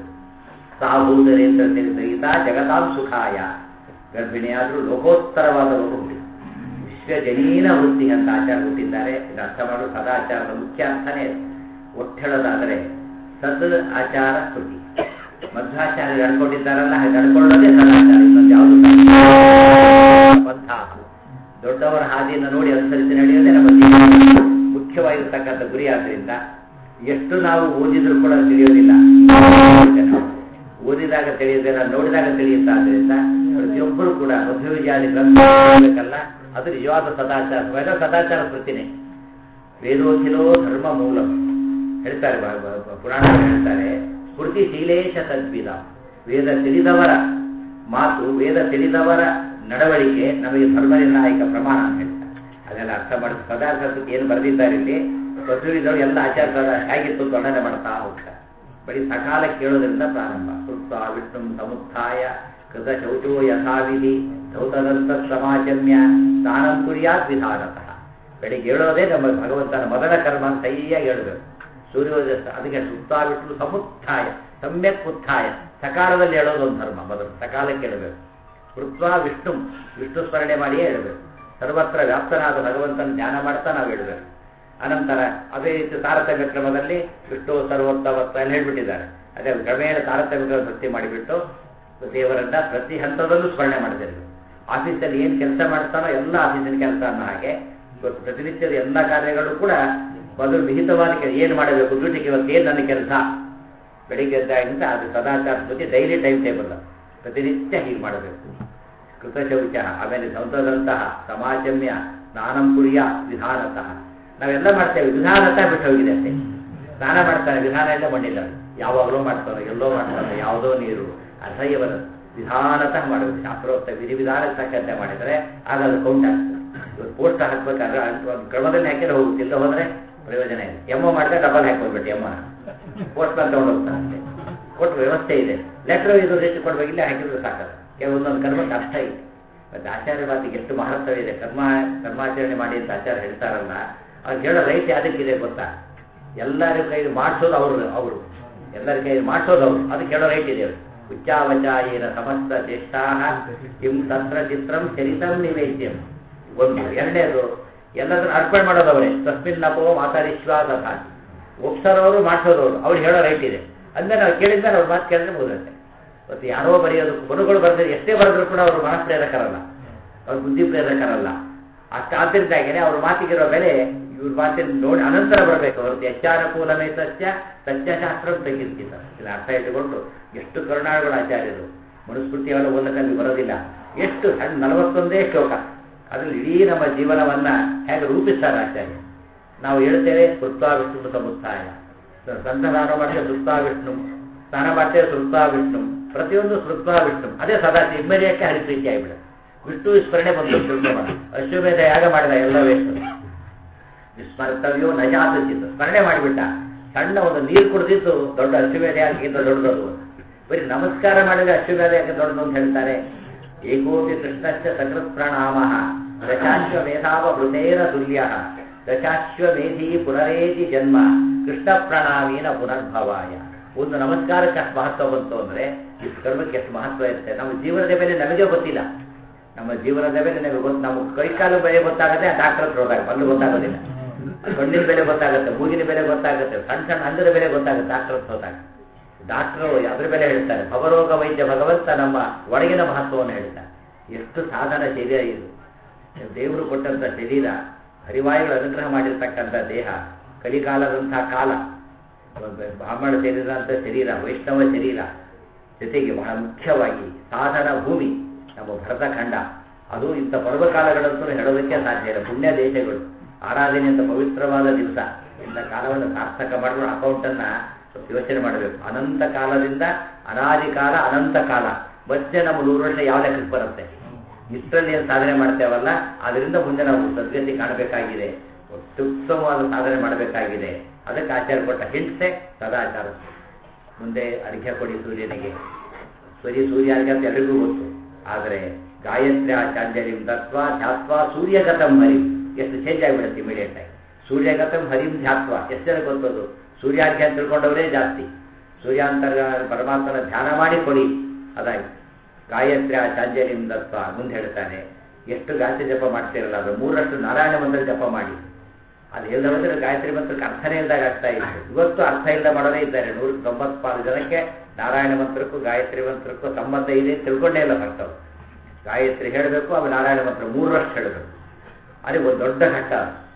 ಸಾಭೂತರೇಂದ್ರ ಸಹಿತ ಜಗತಾಂ ಸುಖಾಯ ಗರ್ಭಿಣಿಯಾದರೂ ಲೋಕೋತ್ತರವಾದ ಲೋಕ ಹುಟ್ಟಿ ವಿಶ್ವಜನೀನ ವೃತ್ತಿ ಅಂತ ಆಚಾರ ಹುಟ್ಟಿದ್ದಾರೆ ಇದು ಅರ್ಥ ಮಾಡಲು ಸದಾಚಾರದ ಮುಖ್ಯ ಅರ್ಥನೇ ಒಟ್ಟೆಳದಾದರೆ ಸದ್ ಆಚಾರ ಕೃತಿ ಮಧ್ವಾಚಾರ್ಯ ನಡ್ಕೊಂಡಿದ್ದಾರಲ್ಲ ಹಾಗೆ ನಡ್ಕೊಳ್ಳೋದೇ ಸದಾಚಾರ ಇನ್ನೊಂದು ಯಾವುದು ಬದ್ಧ ದೊಡ್ಡವರ ಹಾದಿಯನ್ನು ನೋಡಿ ಅನುಸರಿಸಿ ನಡೆಯೋದೇ ನಮ್ಮ ಜೀವನ ಮುಖ್ಯವಾಗಿರ್ತಕ್ಕಂಥ ಗುರಿ ಆದ್ರಿಂದ ಎಷ್ಟು ನಾವು ಓದಿದ್ರು ಕೂಡ ತಿಳಿಯೋದಿಲ್ಲ ಓದಿದಾಗ ತಿಳಿಯೋದಿಲ್ಲ ನೋಡಿದಾಗ ತಿಳಿಯುತ್ತಾ ಆದ್ರಿಂದ ಪ್ರತಿಯೊಬ್ಬರು ಕೂಡ ಮಧ್ವವಿಜಯಾದಿ ಗ್ರಂಥಬೇಕಲ್ಲ ಅದು ನಿಜವಾದ ಸದಾಚಾರ ವೇದ ಸದಾಚಾರ ಕೃತಿನೇ ವೇದೋಖಿಲೋ ಧರ್ಮ ಮೂಲ ಹೇಳ್ತಾರೆ ಪುರಾಣ ಹೇಳ್ತಾರೆ ಸ್ಮೃತಿ ಶೀಲೇಶ ತದ್ವಿಧ ವೇದ ತಿಳಿದವರ ಮಾತು ವೇದ ತಿಳಿದವರ ನಡವಳಿಕೆ ನಮಗೆ ಧರ್ಮ ನಿರ್ಣಾಯಕ ಪ್ರಮಾಣ ಅಂತ ಹೇಳ್ತಾರೆ ಅದೆಲ್ಲ ಅರ್ಥ ಮಾಡಿ ಪದಾರ್ಥ ಏನು ಬರೆದಿದ್ದಾರೆ ಇಲ್ಲಿ ಮದುವೆದವರು ಎಲ್ಲ ಆಚಾರ ಹೇಗಿತ್ತು ವರ್ಣನೆ ಮಾಡ್ತಾ ಹೋಗ್ತಾರೆ ಬರೀ ಸಕಾಲ ಕೇಳೋದ್ರಿಂದ ಪ್ರಾರಂಭ ಸುತ್ತ ವಿಷ್ಣು ಸಮುತ್ಥಾಯ ಕೃತ ಶೌಚೋ ಯಥಾವಿಧಿ ಧೌತದಂತ ಸಮಾಜಮ್ಯ ಸ್ನಾನಂ ಕುರಿಯಾತ್ ವಿಧಾನತಃ ಬೆಳಿಗ್ಗೆ ಹೇಳೋದೇ ನಮ್ಮ ಭಗವಂತನ ಮೊದಲ ಕರ್ಮ ಅಂತ ಸರಿಯಾಗಿ ಹೇಳಬೇಕು ಸೂರ್ಯೋದಯ ಅದಕ್ಕೆ ಸುತ್ತ ವಿಷ್ಣು ಸಮುತ್ಥಾಯ ಸಮ್ಯಕ್ ಉತ್ಥಾಯ ಸಕಾಲದಲ್ಲಿ ಹೇಳೋದು ಒಂದು ಧರ್ಮ ಮೊದಲು ಸಕಾಲಕ್ಕೆ ಹೇಳಬೇಕು ಕೃತ್ವ ವಿಷ್ಣು ವಿಷ್ಣು ಸ್ಮರಣೆ ಮಾಡಿಯೇ ಹೇಳಬೇಕು ಸರ್ವತ್ರ ವ್ಯಾಪ್ತನಾದ ಭಗವಂತನ ಧ್ಯಾನ ಮಾಡ್ತಾ ನಾವು ಹೇಳಬೇಕು ಅನಂತರ ಅದೇ ರೀತಿ ತಾರತಮ್ಯ ಕ್ರಮದಲ್ಲಿ ವಿಷ್ಣು ಸರ್ವೋತ್ತವತ್ತ ಎಲ್ಲ ಹೇಳ್ಬಿಟ್ಟಿದ್ದಾರೆ ಅದೇ ಕ್ರಮೇಣ ತಾರತಮ್ಯ ಭಕ್ತಿ ಮಾಡಿಬಿಟ್ಟು ದೇವರನ್ನ ಪ್ರತಿ ಹಂತದಲ್ಲೂ ಸ್ಮರಣೆ ಮಾಡಿದ್ದಾರೆ ಆಫೀಸಲ್ಲಿ ಏನು ಕೆಲಸ ಮಾಡ್ತಾನೋ ಎಲ್ಲ ಆಫೀಸಿನ ಕೆಲಸ ಅನ್ನೋ ಹಾಗೆ ಇವತ್ತು ಪ್ರತಿನಿತ್ಯದ ಎಲ್ಲ ಕಾರ್ಯಗಳು ಕೂಡ ಮೊದಲು ವಿಹಿತವಾದ ಕೆಲಸ ಏನು ಮಾಡಬೇಕು ಡ್ಯೂಟಿಗೆ ಇವತ್ತು ಏನು ನನ್ನ ಕೆಲಸ ಬೆಳಿಗ್ಗೆ ಎದ್ದಾಗಿಂದ ಅದು ಸದಾಚಾರ ಸ್ಮೃತಿ ಡೈಲಿ ಟೈಮ್ ಟೇಬಲ್ ಪ್ರತಿನಿತ್ಯ ಹೀಗೆ ಮಾಡಬೇಕು ಕೃತಶೌಚ ಆಮೇಲೆ ಸಂತದಂತಹ ಸಮಾಜಮ್ಯ ಸ್ನಾನಂ ಕುರಿಯ ವಿಧಾನತಃ ನಾವೆಲ್ಲ ಮಾಡ್ತೇವೆ ವಿಧಾನತಃ ಬಿಟ್ಟು ಹೋಗಿದೆ ಅಷ್ಟೇ ಸ್ನಾನ ಮಾಡ್ತಾನೆ ವಿಧಾನ ಎಲ್ಲ ಮಾಡಿಲ್ಲ ಯಾವಾಗಲೂ ಮಾಡ್ತಾನೆ ಎಲ್ಲೋ ಮಾಡ್ತಾನೆ ಯಾವುದೋ ನೀರು ಅಸಹ್ಯ ಬರುತ್ತೆ ವಿಧಾನತಃ ಮಾಡಬೇಕು ಶಾಸ್ತ್ರೋಕ್ತ ವಿಧಿ ವಿಧಾನಕ್ಕೆ ತಕ್ಕಂತೆ ಮಾಡಿದರೆ ಆಗ ಅದು ಕೌಂಟ್ ಆಗ್ತದೆ ಇವತ್ತು ಪೋಸ್ಟ್ ಹಾಕ್ಬೇಕಾದ್ರೆ ಒಂದು ಕ್ರಮದಲ್ಲಿ ಹಾಕಿದ್ರೆ ಹೋಗುತ್ತಿಲ್ಲ ಹೋದ್ರೆ ಪ್ರಯೋಜನ ಇಲ್ಲ ಎಮ್ಮೋ ಮಾಡಿದ್ರೆ ಡಬಲ್ ಹಾಕೊಳ್ಬಿಟ್ಟು ಎಮ್ಮನ ಪೋಸ್ಟ್ ಮ್ಯಾನ್ ತಗೊಂಡು ಹೋಗ್ತಾನೆ ಕೊಟ್ಟು ವ್ಯವಸ್ಥೆ ಇದೆ ಲೆಟರ್ ಇದು ಎಷ್ಟು ಕೊಡ್ಬೇಕು ಇಲ್ಲೇ ಹಾಕಿದ್ರೆ ಸಾಕಲ್ಲ ಕೆಲವೊಂದೊಂದು ಕರ್ಮಕ್ಕೆ ಅರ್ಥ ಇದೆ ಮತ್ತೆ ಆಚಾರ್ಯ ಮಾತಿಗೆ ಎಷ್ಟು ಮಹತ್ವ ಇದೆ ಕರ್ಮ ಕರ್ಮಾಚರಣೆ ಮಾಡಿ ಅಂತ ಆಚಾರ್ಯ ಹೇಳ್ತಾರಲ್ಲ ಅವ್ರು ಹೇಳೋ ರೈಟ್ ಅದಕ್ಕಿದೆ ಗೊತ್ತಾ ಎಲ್ಲರ ಕೈಲಿ ಮಾಡಿಸೋದು ಅವರು ಅವರು ಎಲ್ಲರ ಕೈಲಿ ಮಾಡಿಸೋದು ಅವರು ಅದಕ್ಕೆ ಹೇಳೋ ರೈಟ್ ಇದೆ ಅವ್ರು ಉಚ್ಚಾವಚಾಯೇನ ಸಮಸ್ತ ಚೇಷ್ಟಾ ಕಿಂ ತತ್ರ ಚಿತ್ರಂ ಚರಿತಂ ನಿವೇದ್ಯಂ ಒಂದು ಎರಡನೇದು ಎಲ್ಲದನ್ನು ಅರ್ಪಣೆ ಮಾಡೋದು ಅವರೇ ತಸ್ಮಿನ್ ನಪೋ ಮಾತಾರಿಶ್ವಾಸ ಒಪ್ಸರೋರು ಮಾಡಿಸೋದವರು ಅವ್ರು ಹೇಳೋ ರೈಟ್ ಇದೆ ಅಂದ್ರೆ ನಾವು ಕೇಳಿದ್ಮೇಲೆ ಅವ್ರ ಮಾತು ಕೇಳಿದ್ರೆ ಮುಗಿರುತ್ತೆ ಮತ್ತು ಯಾರೋ ಬರೆಯೋದು ಗುರುಗಳು ಬರೆದ್ರೆ ಎಷ್ಟೇ ಬರೆದ್ರು ಕೂಡ ಅವರು ಮನಃಪ್ರೇರಕರಲ್ಲ ಅವ್ರ ಬುದ್ಧಿ ಪ್ರೇರಕರಲ್ಲ ಅಷ್ಟು ಆದ್ದರಿಂದಾಗೇನೆ ಅವ್ರ ಮಾತಿಗಿರೋ ಬೆಲೆ ಇವ್ರ ಮಾತಿನ ನೋಡಿ ಅನಂತರ ಬರಬೇಕು ಅವ್ರದ್ದು ಯಚ್ಚಾನುಕೂಲಮೇ ಸತ್ಯ ಸತ್ಯಶಾಸ್ತ್ರ ತೆಗೆದಿದ್ದ ಇಲ್ಲ ಅರ್ಥ ಇಟ್ಟುಕೊಂಡು ಎಷ್ಟು ಕರುಣಾಳುಗಳು ಆಚಾರ್ಯರು ಮನುಸ್ಮೃತಿ ಅವರ ಓದಕಲ್ಲಿ ಬರೋದಿಲ್ಲ ಎಷ್ಟು ಸಣ್ಣ ನಲವತ್ತೊಂದೇ ಶ್ಲೋಕ ಅದ್ರಲ್ಲಿ ಇಡೀ ನಮ್ಮ ಜೀವನವನ್ನ ಹೇಗೆ ರೂಪಿಸ್ತಾರೆ ಆಚಾರ್ಯ ನಾವು ಹೇಳ್ತೇವೆ ಸುತ್ತಾ ವಿಷ್ಣು ಸಮುತ್ತಾಯ ಸಂತದಾನ ಮಾಡಿದ್ರೆ ಸುತ್ತಾ ವಿಷ್ಣು ಸ್ನಾನ ಮಾಡ್ತೇವೆ ಸುತ್ತಾ ವಿಷ್ಣು ಪ್ರತಿಯೊಂದು ಸುತ್ತಾ ವಿಷ್ಣು ಅದೇ ಸದಾ ಇಮ್ಮೆಡಿಯೇಟ್ಲಿ ಹರಿಪ್ರೀತಿ ಆಗಿಬಿಡ ವಿಷ್ಣು ಸ್ಮರಣೆ ಬಂದು ತಿಳ್ಕೊಂಡ ಅಶ್ವಮೇಧ ಯಾಗ ಮಾಡಿದ ಎಲ್ಲ ವೇಸ್ಟ್ ವಿಸ್ಮರ್ತವ್ಯೋ ನಜಾತಿತ್ತು ಸ್ಮರಣೆ ಮಾಡಿಬಿಟ್ಟ ಸಣ್ಣ ಒಂದು ನೀರು ಕುಡಿದಿತ್ತು ದೊಡ್ಡ ಅಶ್ವಮೇಧ ಯಾಗಿಂತ ದೊಡ್ಡದು ಬರೀ ನಮಸ್ಕಾರ ಮಾಡಿದ್ರೆ ಅಶ್ವಮೇಧ ಯಾಕೆ ದೊಡ್ಡದು ಅಂತ ಹೇಳ್ತಾರೆ ಏಕೋಪಿ ಕೃಷ್ಣಶ್ಚ ಸಕೃತ್ ಪ್ರಣಾಮ ದಶಾಶ್ವಮೇಧಾವ ವೃತೇನ ತುಲ್ಯ ದಶಾಶ್ವಮೇಧಿ ಪುನರೇತಿ ಜನ್ಮ ಕೃಷ್ಣ ಪ್ರಣಾಮೀನ ಪುನರ್ಭವಾಯ ಒಂದು ನಮಸ್ಕಾರಕ್ಕೆ ಅಷ್ಟು ಮಹತ್ವ ಬಂತು ಅಂದ್ರೆ ಈ ಕರ್ಮಕ್ಕೆ ಎಷ್ಟು ಮಹತ್ವ ಇರುತ್ತೆ ನಮ್ಮ ಜೀವನದ ಮೇಲೆ ನಮಗೆ ಗೊತ್ತಿಲ್ಲ ನಮ್ಮ ಜೀವನದ ಮೇಲೆ ನಮಗೆ ಗೊತ್ತು ನಮ್ಮ ಕೈಕಾಲು ಬೆಲೆ ಗೊತ್ತಾಗುತ್ತೆ ಡಾಕ್ಟರ್ ಹತ್ರ ಹೋದಾಗ ಅಲ್ಲಿ ಗೊತ್ತಾಗೋದಿಲ್ಲ ಕಣ್ಣಿನ ಬೆಲೆ ಗೊತ್ತಾಗುತ್ತೆ ಮೂಗಿನ ಬೆಲೆ ಗೊತ್ತಾಗುತ್ತೆ ಸಣ್ಣ ಸಣ್ಣ ಅಂಗದ ಬೆಲೆ ಗೊತ್ತಾಗುತ್ತೆ ಡಾಕ್ಟರ್ ಹತ್ರ ಹೋದಾಗ ಡಾಕ್ಟರ್ ಅದ್ರ ಬೆಲೆ ಹೇಳ್ತಾರೆ ಭವರೋಗ ವೈದ್ಯ ಭಗವಂತ ನಮ್ಮ ಒಳಗಿನ ಮಹತ್ವವನ್ನು ಹೇಳ್ತಾರೆ ಎಷ್ಟು ಸಾಧನ ಶರೀರ ಇದು ದೇವರು ಕೊಟ್ಟಂತ ಶರೀರ ಹರಿವಾಯುಗಳು ಅನುಗ್ರಹ ಮಾಡಿರ್ತಕ್ಕಂಥ ದೇಹ ಕಲಿಕಾಲದಂತಹ ಕಾಲ ಬ್ರಾಹ್ಮಣ ಸೇರಿದಂಥ ಶರೀರ ವೈಷ್ಣವ ಶರೀರ ಜೊತೆಗೆ ಬಹಳ ಮುಖ್ಯವಾಗಿ ಸಾಧನ ಭೂಮಿ ನಮ್ಮ ಭರತಖಂಡ ಅದು ಇಂಥ ಪರ್ವಕಾಲಗಳಂತೂ ಹೇಳೋದಕ್ಕೆ ಸಾಧ್ಯ ಇಲ್ಲ ಪುಣ್ಯ ದೇಶಗಳು ಆರಾಧನೆ ಅಂತ ಪವಿತ್ರವಾದ ದಿವಸ ಇಂಥ ಕಾಲವನ್ನು ಸಾರ್ಥಕ ಮಾಡಿದ್ರು ಅಕೌಂಟನ್ನು ಯೋಚನೆ ಮಾಡಬೇಕು ಅನಂತ ಕಾಲದಿಂದ ಅನಾದಿ ಕಾಲ ಅನಂತ ಕಾಲ ಮಧ್ಯೆ ನಮ್ಮ ನೂರು ವರ್ಷ ಯಾವ ಲೆಕ್ಕಕ್ಕೆ ಬರುತ್ತೆ ಇಷ್ಟರಲ್ಲಿ ಏನು ಸಾಧನೆ ಮಾಡ್ತೇವಲ್ಲ ಅದರಿಂದ ಮುಂದೆ ನಾವು ಸದ್ಗತಿ ಕಾಣಬೇಕಾಗಿದೆ ಅತ್ಯುತ್ತಮವಾದ ಸಾಧನೆ ಮಾಡಬೇಕಾಗಿದೆ ಅದಕ್ಕೆ ಆಚಾರ ಕೊಟ್ಟ ಹಿಂಸೆ ಸದಾಚಾರ ಮುಂದೆ ಅರ್ಘ್ಯ ಕೊಡಿ ಸೂರ್ಯನಿಗೆ ಸೂರ್ಯ ಸೂರ್ಯ ಅರ್ಘ್ಯ ಅಂತ ಎಲ್ರಿಗೂ ಗೊತ್ತು ಆದರೆ ಗಾಯತ್ರಿ ಆಚಾರ್ಯರಿಂ ದತ್ವ ಧ್ಯಾತ್ವ ಸೂರ್ಯಗತಂ ಹರಿಂ ಎಷ್ಟು ಚೇಂಜ್ ಆಗಿಬಿಡುತ್ತೆ ಇಮಿಡಿಯೇಟ್ ಆಗಿ ಸೂರ್ಯಗತಂ ಹರಿಂ ಧ್ಯಾತ್ವ ಎಷ್ಟು ಜನ ಗೊತ್ತದು ಸೂರ್ಯಾರ್ಘ್ಯ ಅಂತ ತಿಳ್ಕೊಂಡವರೇ ಜಾಸ್ತಿ ಸೂರ್ಯಾಂತರ ಪರಮಾತ್ಮನ ಧ್ಯಾನ ಮಾಡಿ ಕೊಡಿ ಅದಾಗಿ ಗಾಯತ್ರಿ ಆಚಾರ್ಯರಿಂ ದತ್ವ ಮುಂದೆ ಹೇಳ್ತಾನೆ ಎಷ್ಟು ಗಾಯತ್ರಿ ಜಪ ಮಾಡ್ತಿರಲ್ಲ ಅದು ಮೂರಷ್ಟು ನಾರಾಯಣ ಮಂತ್ರ ಜಪ ಮಾಡಿ ಅದು ಇಲ್ಲದ್ರೆ ಗಾಯತ್ರಿ ಮಂತ್ರಕ್ಕೆ ಅರ್ಥನೇ ಇಲ್ದಾಗ ಆಗ್ತಾ ಇತ್ತು ಇವತ್ತು ಅರ್ಥ ಇಲ್ಲದ ಮಾಡೋದೇ ಇದ್ದಾರೆ ನೂರ ತೊಂಬತ್ಪಾರು ಜನಕ್ಕೆ ನಾರಾಯಣ ಮಂತ್ರಕ್ಕೂ ಗಾಯತ್ರಿ ಮಂತ್ರಕ್ಕೂ ಸಂಬಂಧ ಇದೆ ತಿಳ್ಕೊಂಡೇ ಇಲ್ಲ ಭಕ್ತರು ಗಾಯತ್ರಿ ಹೇಳಬೇಕು ಆಮೇಲೆ ನಾರಾಯಣ ಮಂತ್ರ ಮೂರರಷ್ಟು ಹೇಳಬೇಕು ಅದೇ ಒಂದು ದೊಡ್ಡ ಘಟ್ಟ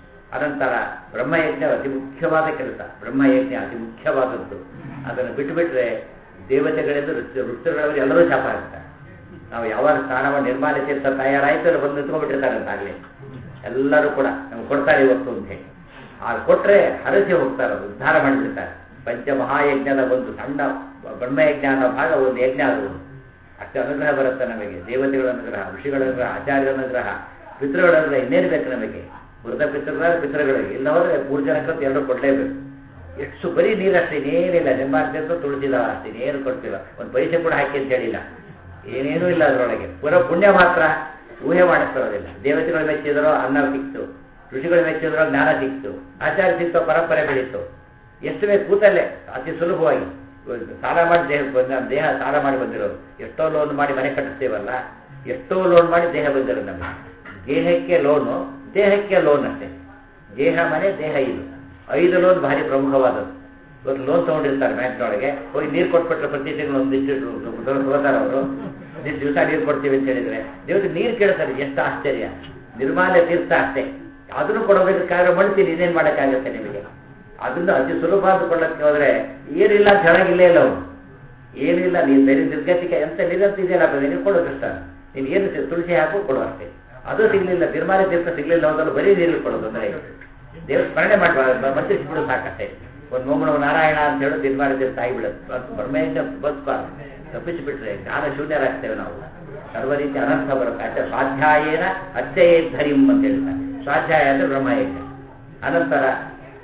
ಅನಂತರ ಬ್ರಹ್ಮಯಜ್ಞ ಅತಿ ಮುಖ್ಯವಾದ ಕೆಲಸ ಬ್ರಹ್ಮಯಜ್ಞ ಅತಿ ಮುಖ್ಯವಾದದ್ದು ಅದನ್ನು ಬಿಟ್ಟುಬಿಟ್ರೆ ದೇವತೆಗಳಿಂದ ಋತು ಋತುಗಳಲ್ಲಿ ಎಲ್ಲರೂ ಶಾಪ ಹಾಕ್ತಾರೆ ನಾವು ಯಾವಾಗ ಸ್ನಾನವನ್ನು ನಿರ್ಮಾಲ್ಯ ತೀರ್ಥ ತಯಾರಾಯಿತು ಅಲ್ಲಿ ಬಂದು ನಿಂತ್ಕೊಂಡ್ಬಿಟ್ಟಿರ್ತಾರೆ ಅಂತ ಆಗಲಿ ಎಲ್ಲರೂ ಕೂಡ ನಮ್ಗೆ ಕೊಡ್ತಾರೆ ಇವತ್ತು ಅಂತ ಹೇಳಿ ಆ ಕೊಟ್ಟರೆ ಹರಸಿ ಹೋಗ್ತಾರೆ ಅದು ಉದ್ಧಾರ ಮಾಡಿಬಿಡ್ತಾರೆ ಪಂಚಮಹಾಯಜ್ಞದ ಒಂದು ಸಣ್ಣ ಬ್ರಹ್ಮಯಜ್ಞ ಅನ್ನೋ ಭಾಗ ಒಂದು ಯಜ್ಞ ಅದು ಅಷ್ಟು ಅನುಗ್ರಹ ಬರುತ್ತೆ ನಮಗೆ ದೇವತೆಗಳ ಅನುಗ್ರಹ ಋಷಿಗಳ ಅನುಗ್ರಹ ಆಚಾರ್ಯರ ಅನುಗ್ರಹ ಪಿತೃಗಳ ಅನುಗ್ರಹ ಇನ್ನೇನು ಬೇಕು ನಮಗೆ ಮೃತ ಪಿತೃಗಳ ಪಿತೃಗಳಿಗೆ ಇಲ್ಲ ಹೋದ್ರೆ ಮೂರು ಜನಕ್ಕಂತೂ ಎಲ್ಲರೂ ಕೊಡಲೇಬೇಕು ಎಷ್ಟು ಬರೀ ನೀರಷ್ಟೇ ಇನ್ನೇನಿಲ್ಲ ನಿಂಬಾರ್ತಿಂತ ತುಳಿದಿಲ್ಲ ಅಷ್ಟೇ ಇನ್ನೇನು ಕೊಡ್ತಿಲ್ಲ ಒಂದು ಪೈಸೆ ಕೂಡ ಹಾಕಿ ಅಂತ ಹೇಳಿಲ್ಲ ಏನೇನೂ ಇಲ್ಲ ಅದರೊಳಗೆ ಪುರ ಪುಣ್ಯ ಮಾತ್ರ ಊಹೆ ಮಾಡಿಸ್ಕೊಳ್ಳೋದಿಲ್ಲ ದೇವತೆಗಳು ಮೆಚ್ಚಿದ್ರೋ ಅನ್ನ ಸಿಕ್ತು ಋಷಿಗಳು ಮೆಚ್ಚಿದ್ರೋ ಜ್ಞಾನ ಸಿಕ್ತು ಆಚಾರ ಸಿಕ್ತು ಪರಂಪರೆ ಬೆಳೀತು ಎಷ್ಟು ಬೇಕು ಕೂತಲ್ಲೇ ಅತಿ ಸುಲಭವಾಗಿ ಸಾಲ ಮಾಡಿ ದೇಹ ಬಂದ ದೇಹ ಸಾಲ ಮಾಡಿ ಬಂದಿರೋದು ಎಷ್ಟೋ ಲೋನ್ ಮಾಡಿ ಮನೆ ಕಟ್ಟಿಸ್ತೇವಲ್ಲ ಎಷ್ಟೋ ಲೋನ್ ಮಾಡಿ ದೇಹ ಬಂದಿರೋದು ನಮಗೆ ದೇಹಕ್ಕೆ ಲೋನು ದೇಹಕ್ಕೆ ಲೋನ್ ಅಷ್ಟೇ ದೇಹ ಮನೆ ದೇಹ ಇದು ಐದು ಲೋನ್ ಭಾರಿ ಪ್ರಮುಖವಾದದ್ದು ಇವತ್ತು ಲೋನ್ ತಗೊಂಡಿರ್ತಾರೆ ಬ್ಯಾಂಕ್ನೊಳಗೆ ಹೋಗಿ ನೀರು ಕೊಟ್ಬಿಟ್ರೆ ಪ್ರತಿ ತಿಂಗಳು ಒಂದಿಷ್ಟು ತಗೋತಾರೆ ಅವರು ಇಷ್ಟು ದಿವಸ ನೀರು ಕೊಡ್ತೀವಿ ಅಂತ ಹೇಳಿದ್ರೆ ದೇವತೆ ನೀರು ಕೇಳ್ತಾರೆ ಎಷ್ಟು ಆಶ್ಚರ್ಯ ನಿರ್ಮಾಲ್ಯ ತೀರ್ಥ ಅಷ್ಟೇ ಅದನ್ನು ಕೊಡಬೇಕಾದ್ರೆ ಮಣ್ತೀನಿ ಇನ್ನೇನು ಮಾಡೋಕ್ಕಾಗತ್ತೆ ನಿಮಗೆ ಅದನ್ನು ಅತಿ ಸುಲಭ ಅಂದುಕೊಳ್ಳಕ್ಕೆ ಹೋದ್ರೆ ಏನಿಲ್ಲ ಅಂತ ಹೇಳಂಗಿಲ್ಲೇ ಇಲ್ಲ ಅವನು ಏನಿಲ್ಲ ನೀನು ಬೇರೆ ನಿರ್ಗತಿಕೆ ಎಂತ ನಿರಂತ ಇದೆಯಲ್ಲ ನೀನು ಕೊಡು ಕೃಷ್ಣ ನೀನು ಏನು ತುಳಸಿ ಹಾಕು ಕೊಡು ಅಷ್ಟೇ ಅದು ಸಿಗ್ಲಿಲ್ಲ ನಿರ್ಮಾಲ್ಯ ತೀರ್ಥ ಸಿಗ್ಲಿಲ್ಲ ಹೋದಲ್ಲ ಬರೀ ನೀರು ಕೊಡೋದು ಅಂದ್ರೆ ದೇವ್ರ ಸ್ಮರಣೆ ಮಾಡಬಾರ್ದು ಮಂತ್ರಿಸ್ಬಿಡು ಸಾಕಷ್ಟೇ ಒಂದು ಮೊಮ್ಮನ ನಾರಾಯಣ ಅಂತ ಹೇಳಿ ನಿರ್ಮಾಣ ತೀರ್ಥ ಆಗಿಬಿಡುತ್ತೆ ಅದು ಬ್ರಹ್ಮೆಯಿಂದ ಬದುಕಬಾರ್ದು ತಪ್ಪಿಸಿಬಿಟ್ರೆ ಜ್ಞಾನ ಶೂನ್ಯರಾಗ್ತೇವೆ ನಾವು ಸರ್ವ ರೀತಿ ಅನರ್ಥ ಬರುತ್ತೆ ಅಷ್ಟೇ ಸ್ವಾಧ್ಯಾಯೇನ ಅತ್ಯಯೇ ಧರಿಂ ಅಂತ ಹೇಳ್ತಾರೆ ಸ್ವಾಧ್ಯಾಯ ಅಂದ್ರೆ ಬ್ರಹ್ಮಯಜ್ಞ ಅನಂತರ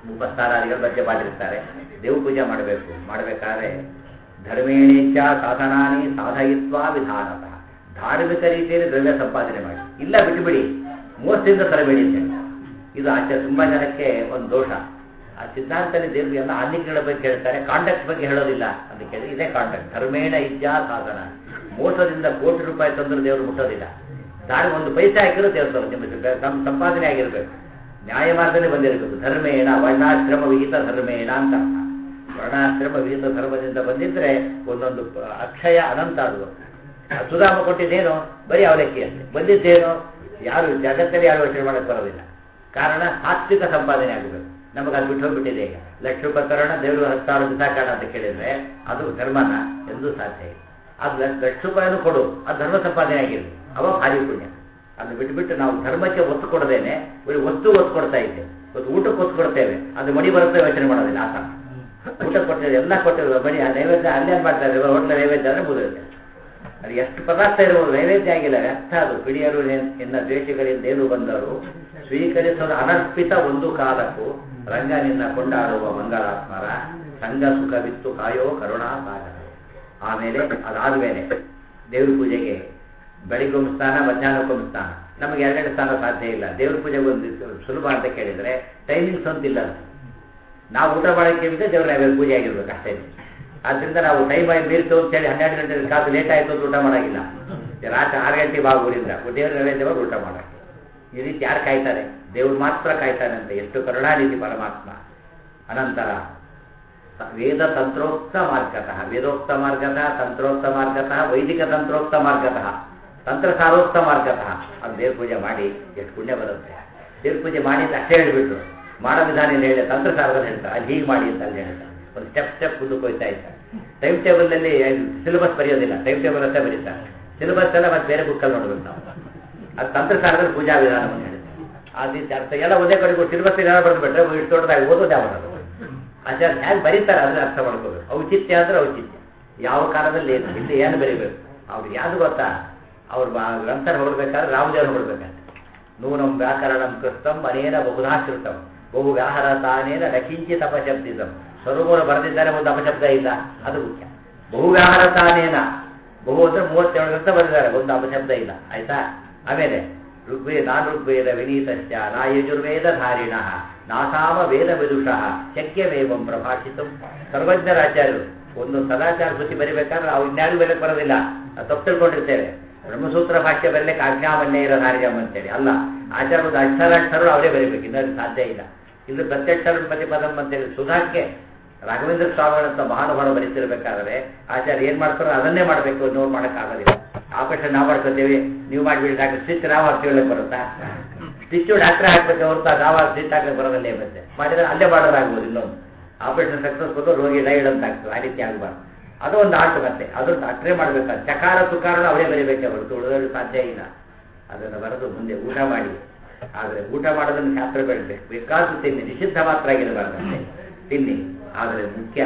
ಉಪಸ್ಥಾನಾದಿಗಳ ಬಗ್ಗೆ ಮಾಡಿರ್ತಾರೆ ದೇವ ಪೂಜೆ ಮಾಡಬೇಕು ಮಾಡಬೇಕಾದ್ರೆ ಧರ್ಮೇಣಿಚ ಸಾಧನಾನಿ ಸಾಧಯಿತ್ವ ವಿಧಾನತಃ ಧಾರ್ಮಿಕ ರೀತಿಯಲ್ಲಿ ದ್ರವ್ಯ ಸಂಪಾದನೆ ಮಾಡಿ ಇಲ್ಲ ಬಿಟ್ಟುಬಿಡಿ ಮೋಸದಿಂದ ತರಬೇಡಿ ಅಂತ ಹೇಳಿ ಇದು ಆಚೆ ತುಂಬಾ ಜನಕ್ಕೆ ಒಂದು ದೋಷ ಆ ಸಿದ್ಧಾಂತದಲ್ಲಿ ದೇವರು ಎಲ್ಲ ಆನ್ನಿಕಗಳ ಬಗ್ಗೆ ಹೇಳ್ತಾರೆ ಕಾಂಡಕ್ಟ್ ಬಗ್ಗೆ ಹೇಳೋದಿಲ್ಲ ಅಂತ ಕೇಳಿ ಇದೇ ಕಾಂಡಕ್ಟ್ ಧರ್ಮೇಣ ಇಜ್ಜಾ ಸಾಧನ ಮೋಸದಿಂದ ಕೋಟಿ ರೂಪಾಯಿ ತಂದ್ರೆ ದೇವರು ಮುಟ್ಟೋದಿಲ್ಲ ದಾರಿ ಒಂದು ಪೈಸೆ ಹಾಕಿರೋ ದೇವರು ನಿಮ್ಮ ನಮ್ಮ ಸಂಪಾದನೆ ಆಗಿರ್ಬೇಕು ನ್ಯಾಯ ಮಾರ್ಗದಲ್ಲಿ ಬಂದಿರಬೇಕು ಧರ್ಮೇಣ ವರ್ಣಾಶ್ರಮ ವಿಹಿತ ಧರ್ಮೇಣ ಅಂತ ಅರ್ಥ ವರ್ಣಾಶ್ರಮ ವಿಹಿತ ಧರ್ಮದಿಂದ ಬಂದಿದ್ರೆ ಒಂದೊಂದು ಅಕ್ಷಯ ಅನಂತ ಅದು ಸುಧಾಮ ಕೊಟ್ಟಿದ್ದೇನು ಬರೀ ಅವಲಕ್ಕಿ ಅಷ್ಟೇ ಬಂದಿದ್ದೇನು ಯಾರು ಜಗತ್ತಲ್ಲಿ ಯಾರು ಯೋಚನೆ ಮಾಡಕ್ಕೆ ಬರೋದಿಲ್ಲ ಕಾರಣ ಸಾತ್ವಿಕ ಸಂಪಾದನೆ ಆಗಬೇಕು ನಮಗೆ ಅದು ಬಿಟ್ಟು ಹೋಗ್ಬಿಟ್ಟಿದೆ ಈಗ ಲಕ್ಷ ರೂಪಾಯಿ ತರೋಣ ದೇವರು ಹತ್ತು ಸಾವಿರ ಬಿಸಾಕೋಣ ಅಂತ ಕೇಳಿದ್ರೆ ಅದು ಧರ್ಮನ ಎಂದೂ ಸಾಧ್ಯ ಇಲ್ಲ ಅದು ಲಕ್ಷ ರೂಪಾಯಿನೂ ಕೊಡು ಅದು ಧರ್ಮ ಸಂಪಾದನೆ ಆಗಿರಲಿ ಅವಾಗ ಭಾರಿ ಪುಣ್ಯ ಅದನ್ನು ಬಿಟ್ಬಿಟ್ಟು ನಾವು ಧರ್ಮಕ್ಕೆ ಒತ್ತು ಕೊಡದೇನೆ ಬರೀ ಒತ್ತು ಒತ್ತು ಕೊಡ್ತಾ ಇದ್ದೇವೆ ಇವತ್ತು ಊಟಕ್ಕೆ ಒತ್ತು ಕೊಡ್ತೇವೆ ಅದು ಮಣಿ ಬರುತ್ತೆ ಯೋಚನೆ ಮಾಡೋದಿಲ್ಲ ಆತ ಊಟ ಕೊಟ್ಟಿದೆ ಎಲ್ಲ ಕೊಟ್ಟಿದ್ರು ಮಣಿ ಆ ನೈವೇದ್ಯ ಅಲ್ಲೇ ಮಾಡ್ತಾರೆ ಹೋಟ್ಲ ನೈವೇದ್ಯ ಅಂದ್ರೆ ಮುಗಿರುತ್ತೆ ಅದು ಎಷ್ಟು ಪದಾರ್ಥ ಇರುವುದು ನೈವೇದ್ಯ ಆಗಿಲ್ಲ ವ್ಯರ್ಥ ಅದು ಪಿಡಿಯರು ಎನ್ನ ದ್ವೇಷಗಳಿಂದ ಏನು ಬಂದರು ಸ್ವೀಕರಿಸಲು ಅನರ್ಪಿತ ಒಂದು ಕಾಲಕ್ಕೂ ರಂಗನಿಂದ ಕೊಂಡಾಡುವ ಮಂಗಳಾತ್ಮರ ಸಂಘ ಸುಖವಿತ್ತು ಕಾಯೋ ಕರುಣಾ ಸಾಗರ ಆಮೇಲೆ ಅದಾದ್ಮೇಲೆ ದೇವ್ರ ಪೂಜೆಗೆ ಬೆಳಿಗ್ಗೊಮ್ಮೆ ಸ್ನಾನ ಮಧ್ಯಾಹ್ನಕ್ಕೊಮ್ಮೆ ಸ್ನಾನ ನಮಗೆ ಎರಡೆರಡು ಸ್ನಾನ ಸಾಧ್ಯ ಇಲ್ಲ ದೇವ್ರ ಪೂಜೆಗೆ ಒಂದು ಸುಲಭ ಅಂತ ಕೇಳಿದ್ರೆ ಟೈಮಿಂಗ್ಸ್ ಅಂತಿಲ್ಲ ನಾವು ಊಟ ಮಾಡೋಕ್ಕೆ ಬಿಟ್ಟರೆ ದೇವ್ರ ನೈವೇದ್ಯ ಪೂಜೆ ಆಗಿರ್ಬೇಕು ಅಷ್ಟೇ ಆದ್ರಿಂದ ನಾವು ಟೈಮ್ ಆಗಿ ಮೀರ್ತು ಅಂತೇಳಿ ಹನ್ನೆರಡು ಗಂಟೆ ಕಾಸು ಲೇಟ್ ಆಯಿತು ಅಂತ ಊಟ ಮಾಡೋಂಗಿಲ್ಲ ರಾತ್ರಿ ಆರು ಗಂಟೆ ಬಾ ಊರಿಂದ ದೇವ್ರ ನೈವೇದ್ಯವಾಗ ಊಟ ಮಾಡೋಕ್ಕೆ ಈ ರೀತಿ ಯಾರು ಕಾಯ್ತಾರೆ ದೇವ್ರು ಮಾತ್ರ ಕಾಯ್ತಾನೆ ಅಂತ ಎಷ್ಟು ಕರುಣಾನಿಧಿ ಪರಮಾತ್ಮ ಅನಂತರ ವೇದ ತಂತ್ರೋಕ್ತ ಮಾರ್ಗತಃ ವೇದೋಕ್ತ ಮಾರ್ಗತಃ ತಂತ್ರೋಕ್ತ ಮಾರ್ಗತಃ ವೈದಿಕ ತಂತ್ರೋಕ್ತ ಮಾರ್ಗತಃ ತಂತ್ರ ಸಾರೋಕ್ತ ಮಾರ್ಗತಃ ಅದು ದೇವ್ರ ಪೂಜೆ ಮಾಡಿ ಎಷ್ಟು ಪುಣ್ಯ ಬರುತ್ತೆ ದೇವ್ರ ಪೂಜೆ ಮಾಡಿ ಅಂತ ಅಷ್ಟೇ ಹೇಳಿಬಿಟ್ರು ಮಾಡೋ ವಿಧಾನ ಏನು ಹೇಳಿ ತಂತ್ರ ಸಾರದಲ್ಲಿ ಹೇಳ್ತಾರೆ ಅದು ಹೀಗೆ ಮಾಡಿ ಅಂತ ಅಲ್ಲಿ ಹೇಳ್ತಾರೆ ಒಂದು ಸ್ಟೆಪ್ ಸ್ಟೆಪ್ ಮುಂದಕ್ಕೆ ಹೋಗ್ತಾ ಇದ್ದಾರೆ ಟೈಮ್ ಟೇಬಲ್ನಲ್ಲಿ ಸಿಲೆಬಸ್ ಬರೆಯೋದಿಲ್ಲ ಟೈಮ್ ಟೇಬಲ್ ಅಷ್ಟೇ ಬರೀತಾರೆ ಸಿಲೆಬಸ್ ಎಲ್ಲ ಮತ್ತೆ ಬೇರೆ ಬುಕ್ಕಲ್ಲಿ ನೋಡ್ಬೇಕು ನಾವು ಅದು ತಂತ್ರಸಾರದಲ್ಲಿ ಪೂಜಾ ವಿಧಾನವನ್ನು ಹೇಳುತ್ತೆ ಆದಿತ್ಯ ಅರ್ಥ ಎಲ್ಲ ಒಂದೇ ಕಡೆಗೂ ಸಿಲೆಬಸ್ ಎಲ್ಲ ಬರೆದ್ಬಿಟ್ರೆ ಇಷ್ಟು ದೊಡ್ಡದಾಗಿ ಓದೋದು ಯಾವುದು ಆಚಾರ್ಯ ಹೇಗೆ ಬರೀತಾರೆ ಅದನ್ನ ಅರ್ಥ ಮಾಡ್ಕೋಬೇಕು ಔಚಿತ್ಯ ಅಂದ್ರೆ ಔಚಿತ್ಯ ಯಾವ ಕಾಲದಲ್ಲಿ ಏನು ಇಲ್ಲಿ ಏನು ಬರೀಬೇಕು ಅವ್ರಿಗೆ ಯಾವುದು ಗೊತ್ತಾ ಅವ್ರು ಗ್ರಂಥ ಹೊರಡ್ಬೇಕಾದ್ರೆ ರಾಮದೇವ್ರು ಹೊರಡ್ಬೇಕಂತೆ ನೂನಂ ವ್ಯಾಕರಣಂ ಕೃಸ್ತಂ ಅನೇನ ಬಹುಧಾಶ್ರಿತಂ ಬಹು ವ್ಯಾಹಾರ ತಾನೇನ ನಕಿಂಚಿತ್ ಅಪಶಬ್ದಿತಂ ಸ್ವರೂಪರು ಬರೆದಿದ್ದಾರೆ ಒಂದು ಅಪಶಬ್ದ ಇಲ್ಲ ಅದು ಮುಖ್ಯ ಬಹು ವ್ಯಾಹಾರ ತಾನೇನ ಬಹು ಅಂದ್ರೆ ಮೂವತ್ತೇಳು ಗ್ರಂಥ ಬರೆದಿದ್ದಾರೆ ಒಂದು ಅಪಶಬ್ದ ಇಲ್ಲ ಆಯ್ತಾ ಆಮೇಲೆ ಋಗ್ವೇದ ನಾನ್ ಋಗ್ವೇದ ವಿನೀತಶ್ಚ ನಾ ಯಜುರ್ವೇದ ಧಾರಿಣ ನಾಸಾಮ ವೇದ ವಿದುಷಃ ಶಕ್ಯವೇವಂ ಪ್ರಭಾಷಿತು ಸರ್ವಜ್ಞರಾಚಾರ್ಯರು ಒಂದು ಸದಾಚಾರ ಕೃತಿ ಬರಿಬೇಕಾದ್ರೆ ನಾವು ಇನ್ಯಾರು ಬರಕ್ಕೆ ಬರೋದಿಲ್ಲ ನಾವು ತಪ್ಪು ತಿಳ್ಕೊಂಡಿರ್ತೇವೆ ಬ್ರಹ್ಮಸೂತ್ರ ಭಾಷ್ಯ ಬರಲಿಕ್ಕೆ ಆಜ್ಞಾವನ್ನೇ ಇರೋ ಧಾರ್ಯಂ ಅಂತೇಳಿ ಅಲ್ಲ ಆಚಾರ್ಯದ ಅಕ್ಷರಾಕ್ಷರರು ಅವರೇ ಬರೀಬೇಕು ಇನ್ನೊಂದು ಸಾಧ್ಯ ಇಲ್ಲ ಇಲ್ಲಿ ಪ್ರತ್ಯಕ್ಷರ ಪ್ರತಿಪದಂ ಅಂತೇಳಿ ಸುಧಾಕ್ಕೆ ರಾಘವೇಂದ್ರ ಸ್ವಾಮಿಗಳಂತ ಮಹಾನುಭಾವ ಬರೀತಿರ್ಬೇಕಾದ್ರೆ ಆಚಾರ್ಯ ಏನ್ ಮಾಡ್ತಾರೋ ಅದನ್ನೇ ಮಾಡಬೇಕು ನೋವು ಮಾಡೋಕ್ಕಾಗೋದಿಲ್ಲ ಆಪರೇಷನ್ ನಾವು ಮಾಡ್ಕೋತೇವೆ ನೀವು ಮಾಡಿಬಿಡಿ ಡಾಕ್ಟರ್ ಸ್ಟಿಚ್ ನಾವು ಹಾಕಿ ಹೇಳಕ್ ಬರುತ್ತಾ ಸ್ಟಿಚ್ಚು ಡಾಕ್ಟರ್ ಹಾಕ್ಬೇಕು ಹೊರತಾ ನಾವು ಸ್ಟಿಚ್ ಹಾಕಕ್ಕೆ ಬರೋದಲ್ಲೇ ಮತ್ತೆ ಮಾಡಿದ್ರೆ ಅಲ್ಲೇ ಮಾಡೋದಾಗ್ಬೋದು ಇನ್ನೊಂದು ಆಪರೇಷನ್ ಸಕ್ಸಸ್ಫುಲ್ ರೋಗಿ ಡೈಡ್ ಅಂತ ಆಗ್ತದೆ ಆ ರೀತಿ ಆಗಬಾರ್ದು ಅದು ಒಂದು ಆಟ ಮತ್ತೆ ಅದು ಡಾಕ್ಟ್ರೇ ಮಾಡ್ಬೇಕಾದ್ರೆ ಚಕಾರ ಸುಕಾರ ಅವರೇ ಬರೀಬೇಕೆ ಹೊರತು ಉಳಿದವರು ಸಾಧ್ಯ ಇಲ್ಲ ಅದನ್ನು ಬರೆದು ಮುಂದೆ ಊಟ ಮಾಡಿ ಆದರೆ ಊಟ ಮಾಡೋದನ್ನು ಶಾಸ್ತ್ರ ಬೆಳಬೇಕು ಬೇಕಾದ್ದು ತಿನ್ನಿ ನಿಷಿದ್ಧ ಮಾತ್ರ ಆಗಿರಬಾರ್ದಂತೆ ತಿನ್ನಿ ಆದರೆ ಮುಖ್ಯ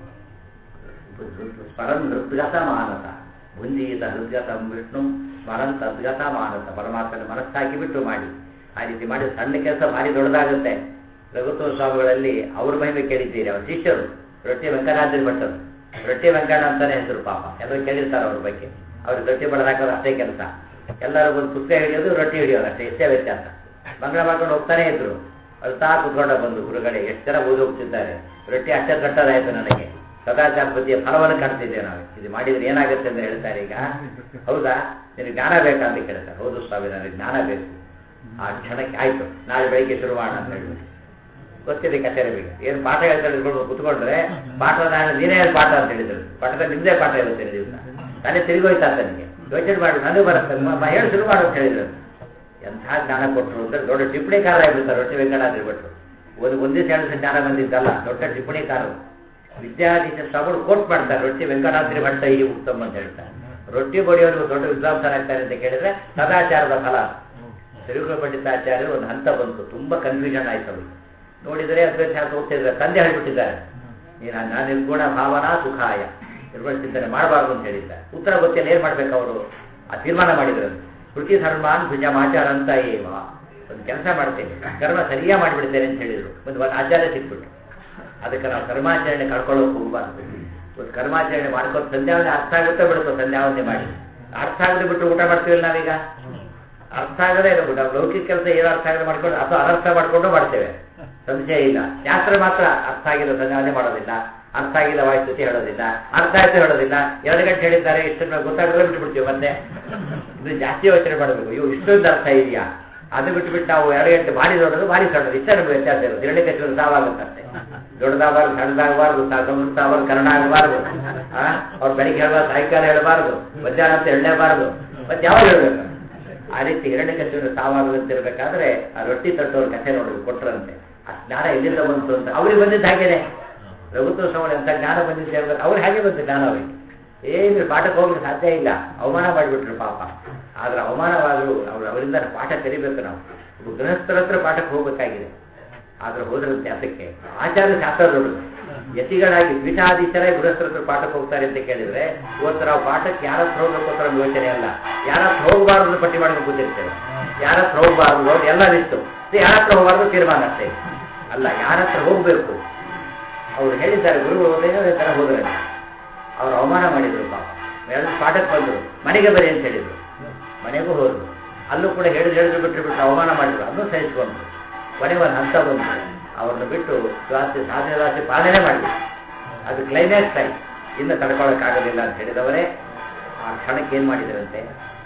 ಸ್ಮರನ್ ಹೃದ್ಗತ ಮಾನಸ ಭುಂಜೀತ ಹೃದ್ಗತಂ ವಿಷ್ಣು ಸ್ಮರನ್ ತದ್ಗತ ಮಾನಸ ಪರಮಾತ್ಮನ ಮನಸ್ಸಾಕಿ ಬಿಟ್ಟು ಮಾಡಿ ಆ ರೀತಿ ಮಾಡಿ ಸಣ್ಣ ಕೆಲಸ ಭಾರಿ ದೊಡ್ಡದಾಗುತ್ತೆ ರಘುತ್ವ ಸ್ವಾಮಿಗಳಲ್ಲಿ ಅವ್ರ ಮಹಿಮೆ ಕೇಳಿದ್ದೀರಿ ಅವ್ರ ಶಿಷ್ಯರು ರೊಟ್ಟಿ ವೆಂಕಟಾದ್ರಿ ಭಟ್ಟರು ರೊಟ್ಟಿ ವೆಂಕಟ ಅಂತಾನೆ ಹೆಸರು ಪಾಪ ಎಲ್ಲರೂ ಕೇಳಿರ್ತಾರೆ ಅವ್ರ ಬಗ್ಗೆ ಅವ್ರಿಗೆ ರೊಟ್ಟಿ ಬಡದಾಕೋದು ಅಷ್ಟೇ ಕೆಲಸ ಎಲ್ಲರೂ ಒಂದು ಪುಸ್ತಕ ಹಿಡಿಯೋದು ರೊಟ್ಟಿ ಹಿಡಿಯೋದು ಅಷ್ಟೇ ಎಷ್ಟೇ ವ್ಯತ್ಯಾಸ ಮಂಗಳ ಮಾಡ್ಕೊಂಡು ಹೋಗ್ತಾನೆ ಇದ್ರು ಅಳ್ತಾ ಕುತ್ಕೊಂಡ ಬಂದು ಗುರುಗಡೆ ಎಷ್ಟು ಜನ ಓದಿ ಹೋಗ್ತಿದ್ದಾರೆ ರೊಟ್ಟಿ ಅಷ್ಟೇ ಕಟ್ಟೋದಾಯ್ತು ನನಗೆ ಸದಾಚಾರ ಪ್ರತಿಯ ಫಲವನ್ನು ಕಾಣ್ತಿದ್ದೇವೆ ನಾವು ಇದು ಮಾಡಿದ್ರೆ ಏನಾಗುತ್ತೆ ಅಂತ ಹೇಳ್ತಾರೆ ಈಗ ಹೌದಾ ನಿನಗೆ ಜ್ಞಾನ ಬೇಕಾ ಅಂತ ಕೇಳ್ತಾರೆ ಹೌದು ಸ್ವಾಮಿ ನನಗೆ ಜ್ಞಾನ ಬೇಕು ಆ ಕ್ಷಣಕ್ಕೆ ಆಯ್ತು ನಾಳೆ ಬೆಳಿಗ್ಗೆ ಶುರು ಮಾಡೋಣ ಅಂತ ಹೇಳ್ಬಿಟ್ಟು ಗೊತ್ತಿದೆ ಕಚೇರಿ ಬಗ್ಗೆ ಏನು ಪಾಠ ಹೇಳ್ತಾರೆ ಇಟ್ಕೊಂಡು ಕುತ್ಕೊಂಡ್ರೆ ಪಾಠ ನಾನು ನೀನೇ ಹೇಳಿ ಪಾಠ ಅಂತ ಹೇಳಿದ್ರು ಪಾಠದ ನಿಮ್ದೇ ಪಾಠ ಇರುತ್ತೆ ದಿವಸ ನಾನೇ ತಿರುಗೋಯ್ತಾ ನನಗೆ ಯೋಚನೆ ಮಾಡಿ ನನಗೆ ಬರುತ್ತೆ ಮ- ಹೇಳಿ ಶುರು ಮಾಡು ಅಂತ ಹೇಳಿದ್ರು ಎಂಥ ಜ್ಞಾನ ಕೊಟ್ಟರು ಅಂದ್ರೆ ದೊಡ್ಡ ಟಿಪ್ಪಣಿಕಾರ ಆಗಿರ್ತಾರೆ ರೊಟ್ಟಿ ವೆಂಕಟಾದ್ರಿ ಭಟ್ರು ಒಂದು ಒಂದೇ ಹೇಳಿದ್ರೆ ಜ್ಞಾನ ಬಂದಿದ್ದಲ್ಲ ದೊಡ್ಡ ಟಿಪ್ಪಣಿಕಾರರು ವಿದ್ಯಾರ್ಥಿ ಸಬರು ಕೋಟ್ ಮಾಡ್ತಾರೆ ರೊಟ್ಟಿ ವೆಂಕಟಾದ್ರಿ ಭಟ್ಟ ಈ ಉತ್ತಮ ಅಂತ ಹೇಳ್ತಾರೆ ರೊಟ್ಟಿ ಬಡಿಯೋರು ದೊಡ್ಡ ವಿದ್ವಾಂಸರಾಗ್ತಾರೆ ಅಂತ ಕೇಳಿದ್ರೆ ಸದಾಚಾರದ ಫಲ ತಿರುಗುಳ ಪಂಡಿತಾಚಾರ್ಯರು ಒಂದು ಹಂತ ಬಂತು ತುಂಬಾ ಕನ್ಫ್ಯೂಷನ್ ಆಯ್ತು ಅವ್ರಿಗೆ ನೋಡಿದರೆ ಅದ್ವೈತ ಓದ್ತಿದ್ದಾರೆ ತಂದೆ ಹೇಳಿಬಿಟ್ಟಿದ್ದಾರೆ ನೀನು ನಾನು ನಿರ್ಗುಣ ಭಾವನಾ ಸುಖಾಯ ನಿರ್ಗುಣ ಚಿಂತನೆ ಮಾಡಬಾರ್ದು ಅಂತ ಹೇಳಿದ್ದಾರೆ ಉತ್ತರ ಗೊತ್ತಿಲ್ಲ ಏನ್ ಮಾಡ್ಬೇಕು ಅವರು ಆ ತೀರ್ಮಾನ ಮಾಡಿದ್ರು ಶ್ರುತಿ ಧರ್ಮಾನ್ ಭುಜಮಾಚಾರ ಅಂತ ಏವ ಒಂದು ಕೆಲಸ ಮಾಡ್ತೇನೆ ಕರ್ಮ ಸರಿಯಾಗಿ ಮಾಡಿಬಿಡ್ತೇನೆ ಅಂತ ಹೇಳಿದರು ಒಂದು ಒಂದು ಆಚಾರ್ಯ ಸಿಕ್ಬಿಟ್ಟು ಅದಕ್ಕೆ ನಾವು ಕರ್ಮಾಚರಣೆ ಕಳ್ಕೊಳ್ಳೋಕೆ ಹೋಗಬಾರ್ದು ಒಂದು ಕರ್ಮಾಚರಣೆ ಮಾಡ್ಕೊಂಡು ಸಂಧ್ಯಾವನೆ ಅರ್ಥ ಆಗುತ್ತೋ ಬಿಡುತ್ತೋ ಸಂಧ್ಯಾವನೆ ಮಾಡಿ ಅರ್ಥ ಆಗದೆ ಬಿಟ್ಟು ಊಟ ಮಾಡ್ತೀವಲ್ಲ ನಾವೀಗ ಅರ್ಥ ಆಗದೆ ಇರಬೇಕು ನಾವು ಲೌಕಿಕ ಕೆಲಸ ಏನು ಅರ್ಥ ಆಗದೆ ಮಾಡ್ಕೊಂಡು ಅಥವಾ ಅನರ್ಥ ಮಾಡ್ಕೊಂಡು ಮಾಡ್ತೇವೆ ಸಂಶಯ ಇಲ್ಲ ಶಾಸ್ತ್ರ ಮಾತ್ರ ಅರ್ಥ ಆಗಿಲ್ಲ ಸಂಧ್ಯಾವನೆ ಮಾಡೋದಿಲ್ಲ ಅರ್ಥ ಆಗಿಲ್ಲ ವಾಯುಸ್ತುತಿ ಹೇಳೋದಿಲ್ಲ ಅರ್ಥ ಆಯ್ತು ಹೇಳೋದಿಲ್ಲ ಎರಡು ಗಂಟೆ ಹೇಳಿದ್ದಾರೆ ಇಷ್ಟನ್ನು ಗೊತ್ತಾಗದೆ ಬಿಟ್ಬಿಡ್ತೀವಿ ಮತ್ತೆ ಇದು ಜಾಸ್ತಿ ಯೋಚನೆ ಮಾಡಬೇಕು ಇವು ಇಷ್ಟೊಂದು ಅರ್ಥ ಇದೆಯಾ ಅದು ಬಿಟ್ಬಿಟ್ಟು ನಾವು ಎರಡು ಗಂಟೆ ಭಾರಿ ದೊಡ್ಡದು ಭಾರಿ ಸಣ್ಣದು ಇಷ್ಟ ನಮ್ಗೆ ವ್ಯತ್ಯಾಸ ಇರೋದು ಎರಡು ಕಚ್ಚಿದ್ರೆ ಸಾವಾಗುತ್ತಂತೆ ದೊಡ್ಡದಾಗಬಾರ್ದು ಸಣ್ಣದಾಗಬಾರ್ದು ಸಮೃದ್ಧ ಆಗಬಾರ್ದು ಕನ್ನಡ ಆಗಬಾರ್ದು ಅವ್ರು ಬೆಳಿಗ್ಗೆ ಹೇಳಬಾರ್ದು ಸಾಯಂಕಾಲ ಹೇಳಬಾರ್ದು ಮಧ್ಯಾಹ್ನ ಅಂತ ಹೇಳಲೇಬಾರ್ದು ಮತ್ತೆ ಯಾವಾಗ ಹೇಳ್ಬೇಕು ಆ ರೀತಿ ಎರಡನೇ ಕಚ್ಚಿದ್ರೆ ಸಾವಾಗದಂತಿರ್ಬೇಕಾದ್ರೆ ಆ ರೊಟ್ಟಿ ತಟ್ಟೋರ್ ಕಥೆ ನೋಡ್ಬೇಕು ಕೊಟ್ರಂತೆ ಆ ಜ್ಞಾನ ಎಲ್ಲಿಂದ ಬಂತು ಅಂತ ಅವ್ರಿಗೆ ಬಂದಿದ್ದು ಹಾಗೇನೆ ರಘುತ್ವ ಶ್ರವಣ ಅಂತ ಜ್ಞಾನ ಬಂದಿದ್ದು ಹೇಳ್ಬೇಕು ಅವ್ರು ಹಾಗೆ ಬಂತು ಜ್ಞಾನ ಅವರಿಗೆ ಏನು ಪಾಠಕ್ಕೆ ಹೋಗ್ಲಿಕ್ಕೆ ಸಾಧ್ಯ ಇಲ್ಲ ಅವಮಾನ ಮಾಡಿಬಿಟ್ರು ಪಾಪ ಆದ್ರೆ ಅವಮಾನವಾದರೂ ಅವ್ರು ಅವರಿಂದ ಪಾಠ ಕಲಿಬೇಕು ನಾವು ಒಬ್ಬ ಗೃಹಸ್ಥರ ಹತ್ರ ಪಾಠಕ್ಕೆ ಹೋಗ್ಬೇಕಾಗಿದೆ ಆದ್ರೆ ಹೋದ್ರಂತೆ ಅದಕ್ಕೆ ಆಚಾರ್ಯ ಶಾಸ್ತ್ರ ದೊಡ್ಡದು ಯತಿಗಳಾಗಿ ಪೀಠಾಧೀಶರಾಗಿ ಗೃಹಸ್ಥರ ಹತ್ರ ಪಾಠಕ್ಕೆ ಹೋಗ್ತಾರೆ ಅಂತ ಕೇಳಿದ್ರೆ ಇವತ್ತು ನಾವು ಪಾಠಕ್ಕೆ ಯಾರ ಹತ್ರ ಹೋಗ್ಬೇಕು ಅಂತ ನಮ್ಗೆ ಯೋಚನೆ ಅಲ್ಲ ಯಾರ ಹತ್ರ ಹೋಗಬಾರ್ದು ಪಟ್ಟಿ ಮಾಡ್ಕೊಂಡು ಕೂತಿರ್ತೇವೆ ಯಾರ ಹತ್ರ ಹೋಗಬಾರ್ದು ನೋಡಿ ಎಲ್ಲ ನಿಂತು ಯಾರ ಹತ್ರ ಹೋಗಬಾರ್ದು ತೀರ್ಮಾನ ಅಷ್ಟೇ ಅಲ್ಲ ಯಾರ ಹತ್ರ ಹೋಗ್ಬೇಕು ಅವ್ರು ಹೇಳಿದ್ದಾರೆ ಗುರುಗಳು ಹೋದೇನೋ ತರ ಹೋದ್ರೆ ಅವ್ರು ಅವಮಾನ ಮಾಡಿದ್ರು ಪಾಪ ಎರಡು ಪಾಠಕ್ಕೆ ಬಂದರು ಮನೆಗೆ ಬರಿ ಅಂತ ಹೇಳಿದ್ರು ಮನೆಗೂ ಹೋದ್ರು ಅಲ್ಲೂ ಕೂಡ ಹೇಳಿದ್ರು ಹೇಳಿದ್ರು ಬಿಟ್ಟು ಬಿಟ್ಟು ಅವಮಾನ ಮಾಡಿದ್ರು ಅದನ್ನು ಸಹಿಸ್ಕೊಂಡ್ರು ಕೊನೆಗೆ ಒಂದು ಹಂತ ಬಂತು ಅವ್ರನ್ನ ಬಿಟ್ಟು ಜಾಸ್ತಿ ಸಾಧನೆ ಜಾಸ್ತಿ ಪಾಲನೆ ಮಾಡಿದ್ರು ಅದು ಕ್ಲೈಮ್ಯಾಕ್ಸ್ ಆಯ್ತು ಇನ್ನು ತಡ್ಕೊಳ್ಳೋಕ್ಕಾಗಲಿಲ್ಲ ಅಂತ ಹೇಳಿದವರೇ ಆ ಕ್ಷಣಕ್ಕೆ ಏನು ಮಾಡಿದ್ರಂತೆ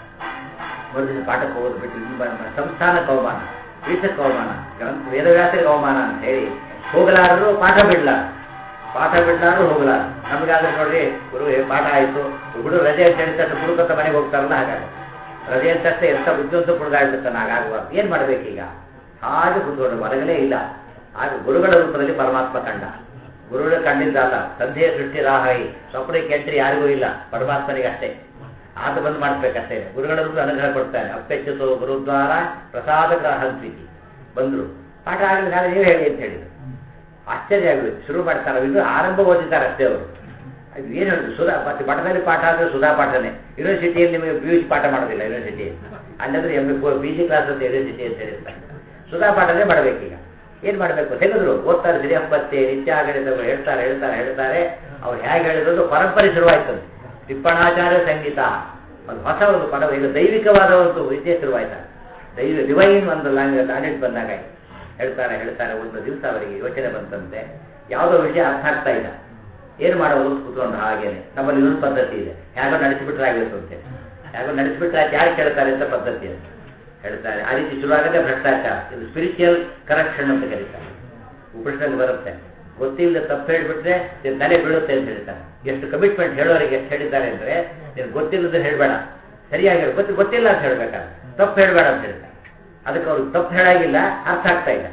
ಮೊದಲು ಪಾಠಕ್ಕೆ ಹೋಗೋದು ಬಿಟ್ಟು ಇನ್ನು ಸಂಸ್ಥಾನಕ್ಕೆ ಅವಮಾನ ಪೀಠಕ್ಕೆ ಅವಮಾನ ಗ್ರಂಥ ವೇದವ್ಯಾಸರಿಗೆ ಅವಮಾನ ಅಂತ ಹೇಳಿ ಹೋಗಲಾರರು ಪಾಠ ಬಿಡ್ಲಾರ ಪಾಠ ಬಿಡ್ಲಾರು ಹೋಗಲಾರ ನಮಗಾದ್ರೆ ನೋಡ್ರಿ ಗುರು ಪಾಠ ಆಯಿತು ಹುಡುಗ ರಜೆ ಅಂತ ಹೇಳಿದ ಹುಡುಗತ್ತ ಮನೆಗೆ ಹೋಗ್ತಾರಲ್ಲ ಹಾಗಾಗ ರಜೆ ಅಂತಷ್ಟೇ ಎಂತ ಬುದ್ಧಿವಂತ ಹುಡುಗಾಡ್ಬಿಡ್ತಾನೆ ಹಾಗಾಗುವಾಗ ಏನು ಮಾಡ್ಬೇಕೀಗ ಹಾಗೆ ಕೂತ್ಕೊಂಡು ಹೊರಗಲೇ ಇಲ್ಲ ಆಗ ಗುರುಗಳ ರೂಪದಲ್ಲಿ ಪರಮಾತ್ಮ ಕಂಡ ಗುರುಗಳ ಕಂಡಿದ್ದ ಅಲ್ಲ ಸಂಧ್ಯೆ ಸೃಷ್ಟಿ ರಾಹಾಯಿ ಸ್ವಪ್ನಕ್ಕೆ ಎಂಟ್ರಿ ಯಾರಿಗೂ ಇಲ್ಲ ಪರಮಾತ್ಮನಿಗೆ ಅಷ್ಟೇ ಆತ ಬಂದು ಮಾಡಿಸ್ಬೇಕಷ್ಟೇ ಗುರುಗಳ ರೂಪ ಅನುಗ್ರಹ ಕೊಡ್ತಾನೆ ಅಪ್ಪೆಚ್ಚುತೋ ಗುರುದ್ವಾರ ಪ್ರಸಾದ ಗ್ರಹಂತ್ವಿತಿ ಬಂದರು ಪಾಠ ಆಗಲಿ ನಾಳೆ ನೀವು ಹೇಳಿ ಅಂತ ಹೇಳಿದ್ರು ಆಶ್ಚರ್ಯ ಆಗುತ್ತೆ ಶುರು ಮಾಡ್ತಾರೆ ಇನ್ನು ಆರಂಭ ಓದಿದ್ದಾರೆ ಅಷ್ಟೇ ಅವರು ಅದು ಏನು ಹೇಳಿದ್ರು ಸುಧಾ ಮತ್ತೆ ಮಠದಲ್ಲಿ ಪಾಠ ಆದರೆ ಸುಧಾ ಪಾಠನೇ ಯೂನಿವರ್ಸಿಟಿಯಲ್ಲಿ ನಿಮಗೆ ಪಿ ಯು ಸಿ ಪಾಠ ಮಾಡೋದಿಲ್ಲ ಯೂನಿವರ್ಸಿಟಿಯಲ್ಲಿ ಅಲ್ಲಂದ್ರೆ M A P G class ಅಂತ ಯೂನಿವರ್ಸಿಟಿ ಅಂತ ಹೇಳಿರ್ತಾರೆ ಸುಧಾ ಪಾಠನೇ ಮಾಡಬೇಕೀಗ ಏನು ಮಾಡಬೇಕು ತೆಗೆದ್ರು ಓದ್ತಾರೆ ಸಿರಿಯಪ್ಪತ್ತೆ ನಿತ್ಯಾಗಣಿತ ಹೇಳ್ತಾರೆ ಹೇಳ್ತಾರೆ ಹೇಳ್ತಾರೆ ಅವ್ರು ಹೇಗೆ ಹೇಳಿದ್ರು ಪರಂಪರೆ ಶುರುವಾಯ್ತಂತೆ ಟಿಪ್ಪಣಾಚಾರ್ಯ ಸಂಗೀತ ಒಂದು ಹೊಸ ಒಂದು ಪದ ಈಗ ದೈವಿಕವಾದ ಒಂದು ವಿದ್ಯೆ ಶುರುವಾಯ್ತಾರೆ ದೈವ ಡಿವೈನ್ ಒಂದು ಲ್ಯಾಂಗ್ವೇಜ್ ಆಡಿಟ್ ಬಂದಾಗ ಹೇಳ್ತಾರೆ ಹೇಳ್ತಾರೆ ಒಂದು ದಿವಸ ಅವರಿಗೆ ಯೋಚನೆ ಬಂತಂತೆ ಯಾವುದೋ ವಿಷಯ ಅರ್ಥ ಆಗ್ತಾ ಇಲ್ಲ ಏನು ಮಾಡೋದು ಕೂತ್ಕೊಂಡು ಹಾಗೇನೆ ನಮ್ಮಲ್ಲಿ ಇನ್ನೊಂದು ಪದ್ಧತಿ ಇದೆ ಹೇಗೋ ನಡೆಸಿಬಿಟ್ರೆ ಆಗಿರುತ್ತಂತೆ ಹೇಗೋ ನಡೆಸಿಬಿಟ್ರೆ ಯಾರು ಕೇಳ್ತಾರೆ ಅಂತ ಪದ್ಧತಿ ಅಂತ ಹೇಳ್ತಾರೆ ಆ ರೀತಿ ಶುರುವಾಗದೆ ಭ್ರಷ್ಟಾಚಾರ ಇದು ಸ್ಪಿರಿಚುವಲ್ ಕರಪ್ಷನ್ ಅಂತ ಕರೀತಾರೆ ಉಪನಿಷದಲ್ಲಿ ಬರುತ್ತೆ ಗೊತ್ತಿಲ್ಲದೆ ತಪ್ಪು ಹೇಳಿಬಿಟ್ರೆ ನಿನ್ ತಲೆ ಬೀಳುತ್ತೆ ಅಂತ ಹೇಳ್ತಾರೆ ಎಷ್ಟು ಕಮಿಟ್ಮೆಂಟ್ ಹೇಳೋರಿಗೆ ಎಷ್ಟು ಹೇಳಿದ್ದಾರೆ ಅಂದ್ರೆ ನೀನು ಗೊತ್ತಿಲ್ಲದೆ ಹೇಳಬೇಡ ಸರಿಯಾಗಿ ಗೊತ್ತಿ ಗೊತ್ತಿಲ್ಲ ಅಂತ ಹೇಳ್ಬೇಕಾದ್ರೆ ತಪ್ಪು ಹೇಳಬೇಡ ಅಂತ ಹೇಳ್ತಾರೆ ಅದಕ್ಕೆ ಅವ್ರು ತಪ್ಪು ಹೇಳಾಗಿಲ್ಲ ಅರ್ಥ ಆಗ್ತಾ ಇಲ್ಲ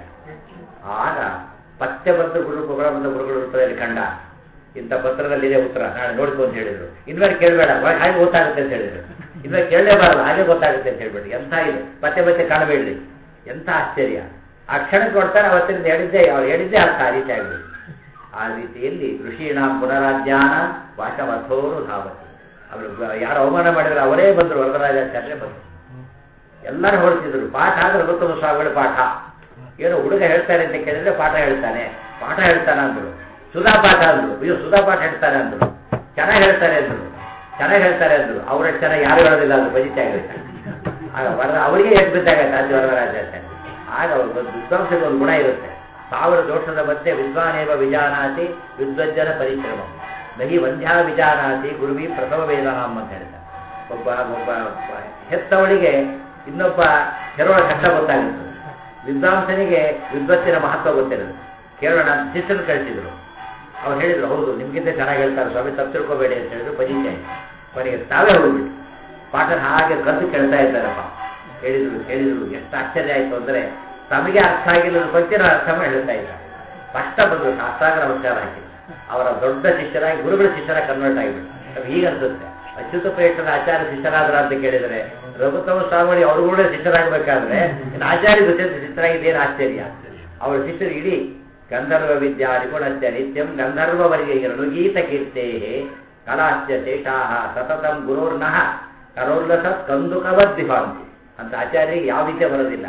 ಆಗ ಪತ್ತೆ ಬಂದು ಗುರು ಬಂದ ಗುರುಗಳು ರೂಪದಲ್ಲಿ ಕಂಡ ಇಂಥ ಪತ್ರದಲ್ಲಿದೆ ಉತ್ತರ ನಾಳೆ ನೋಡ್ಕೊ ಅಂತ ಹೇಳಿದ್ರು ಇನ್ಮೇಲೆ ಕೇಳಬೇಡ ಹಾಗೆ ಗೊತ್ತಾಗುತ್ತೆ ಅಂತ ಹೇಳಿದ್ರು ಇನ್ಮೇಲೆ ಕೇಳಲೇಬಾರದು ಹಾಗೆ ಗೊತ್ತಾಗುತ್ತೆ ಅಂತ ಹೇಳ್ಬಿಡಿ ಎಂಥ ಇದು ಮತ್ತೆ ಮತ್ತೆ ಕಾಣಬೇಡ್ರಿ ಎಂಥ ಆಶ್ಚರ್ಯ ಆ ಕ್ಷಣಕ್ಕೆ ಕೊಡ್ತಾರೆ ಅವತ್ತಿನಿಂದ ಹೇಳಿದ್ದೆ ಅವ್ರು ಹೇಳಿದ್ದೆ ಅರ್ಥ ಆ ರೀತಿ ಆಗಬೇಕು ಆ ರೀತಿಯಲ್ಲಿ ಋಷೀಣ ಪುನರಾಜ್ಞಾನ ವಾಚಮಥೋರು ಧಾವತಿ ಅವರು ಯಾರು ಅವಮಾನ ಮಾಡಿದ್ರೆ ಅವರೇ ಬಂದರು ವರದರಾಜಾಚಾರ್ಯ ಬಂದರು ಎಲ್ಲರೂ ಹೊರಟಿದ್ರು ಪಾಠ ಆದ್ರೆ ಗೊತ್ತದ ಸ್ವಾಮಿಗಳ ಪಾಠ ಏನೋ ಹುಡುಗ ಹೇಳ್ತಾರೆ ಅಂತ ಕೇಳಿದ್ರೆ ಪಾಠ ಹೇಳ್ತಾನೆ ಪಾಠ ಹೇಳ್ತಾನೆ ಅಂದ್ರು ಸುಧಾ ಪಾಠ ಅಂದ್ರು ಅಯ್ಯೋ ಸುಧಾ ಪಾಠ ಹೇಳ್ತಾರೆ ಅಂದ್ರು ಚೆನ್ನಾಗಿ ಹೇಳ್ತಾರೆ ಅಂದ್ರು ಚೆನ್ನಾಗಿ ಹೇಳ್ತಾರೆ ಅಂದ್ರು ಅವರಷ್ಟು ಚೆನ್ನಾಗಿ ಯಾರು ಹೇಳೋದಿಲ್ಲ ಅದು ಬಜಿತ ಆಗುತ್ತೆ ಆಗ ವರದ ಅವರಿಗೆ ಎಷ್ಟು ಬಿದ್ದಾಗತ್ತೆ ಅಲ್ಲಿ ವರದರಾಜಾಚಾರ್ಯ ಆಗ ಒಂದು ವಿದ್ವಾಂಸಕ್ಕೆ ಒಂದು ಗುಣ ಇರುತ್ತೆ ಸಾವಿರ ದೋಷದ ಮಧ್ಯೆ ವಿದ್ವಾನೇವ ವಿಜಾನಾತಿ ವಿದ್ವಜ್ಜನ ಪರಿಶ್ರಮ ನಹಿ ವಂದ್ಯಾ ವಿಜಾನಾತಿ ಗುರುವಿ ಪ್ರಥಮ ವೇದನಾಮ್ ಅಂತ ಹೇಳ್ತಾರೆ ಒಬ್ಬ ಒಬ್ಬ ಹೆತ್ತವಳಿಗೆ ಇನ್ನೊಬ್ಬ ಹೆರೋಳ ಕಷ್ಟ ಗೊತ್ತಾಗುತ್ತೆ ವಿದ್ವಾಂಸನಿಗೆ ವಿದ್ವತ್ತಿನ ಮಹತ್ವ ಗೊತ್ತಿರೋದು ಕೇಳೋಣ ಅಂತ ಶಿಷ್ಯರು ಕಳಿಸಿದ್ರು ಅವ್ರು ಹೇಳಿದ್ರು ಹೌದು ನಿಮ್ಗಿಂತ ಚೆನ್ನಾಗಿ ಹೇಳ್ತಾರೆ ಸ್ವಾಮಿ ತಪ್ಪು ತಿಳ್ಕೊಬೇಡಿ ಅಂತ ಹೇಳಿದ್ರು ಬಜಿಕೆ ಕೊನೆಗೆ ತಾವೇ ಹೋಗ್ಬಿಟ್ಟು ಪಾಠ ಹಾಗೆ ಕದ್ದು ಕೇಳ್ತಾ ಇದ್ದಾರಪ್ಪ ಹೇಳಿದ್ರು ಹೇಳಿದ್ರು ಎಷ್ಟು ಆಶ್ಚರ್ಯ ಆಯ್ತು ಅಂದ್ರೆ ತಮಗೆ ಅರ್ಥ ಆಗಿಲ್ಲ ಬಗ್ಗೆ ಅರ್ಥ ಮಾಡಿ ಹೇಳ್ತಾ ಇದ್ದಾರೆ ಕಷ್ಟ ಬಂದರು ಶಾಸ್ತ್ರಾಂಗ ನಮಸ್ಕಾರ ಹಾಕಿ ಅವರ ದೊಡ್ಡ ಶಿಷ್ಯರಾಗಿ ಗುರುಗಳ ಶಿಷ್ಯರ ಕನ್ವರ್ಟ್ ಆಗಿಬಿಟ್ಟು ನಮ್ಗೆ ಈಗ ಅನ್ಸುತ್ತೆ ಅಚ್ಯುತ ಪ್ರೇಕ್ಷರ ಆಚಾರ್ಯ ಶಿಷ್ಯರಾದ್ರ ಅಂತ ಕೇಳಿದರೆ ರಘುತ್ತಮ ಸ್ವಾಮಿ ಅವರು ಕೂಡ ಶಿಷ್ಯರಾಗಬೇಕಾದ್ರೆ ಇನ್ನು ಆಚಾರ್ಯ ಜೊತೆ ಶಿಷ್ಯರಾಗಿದ್ದೇನು ಆಶ್ಚರ್ಯ ಅವರ ಶಿಷ್ಯರು ಇಡೀ ಗಂಧರ್ವ ವಿದ್ಯಾ ನಿಪುಣಸ್ಯ ನಿತ್ಯಂ ಗಂಧರ್ವವರಿಗೆ ಗೀತ ಕೀರ್ತೆ ಕಲಾಸ್ಯ ಶೇಷಾಹ ಸತತಂ ಗುರೋರ್ನಃ ಕರೋಲ್ಲಸ ಕಂದುಕವದ್ವಿಭಾಂತಿ ಅಂತ ಆಚಾರ್ಯರಿಗೆ ಯಾವ ವಿದ್ಯೆ ಬರೋದಿಲ್ಲ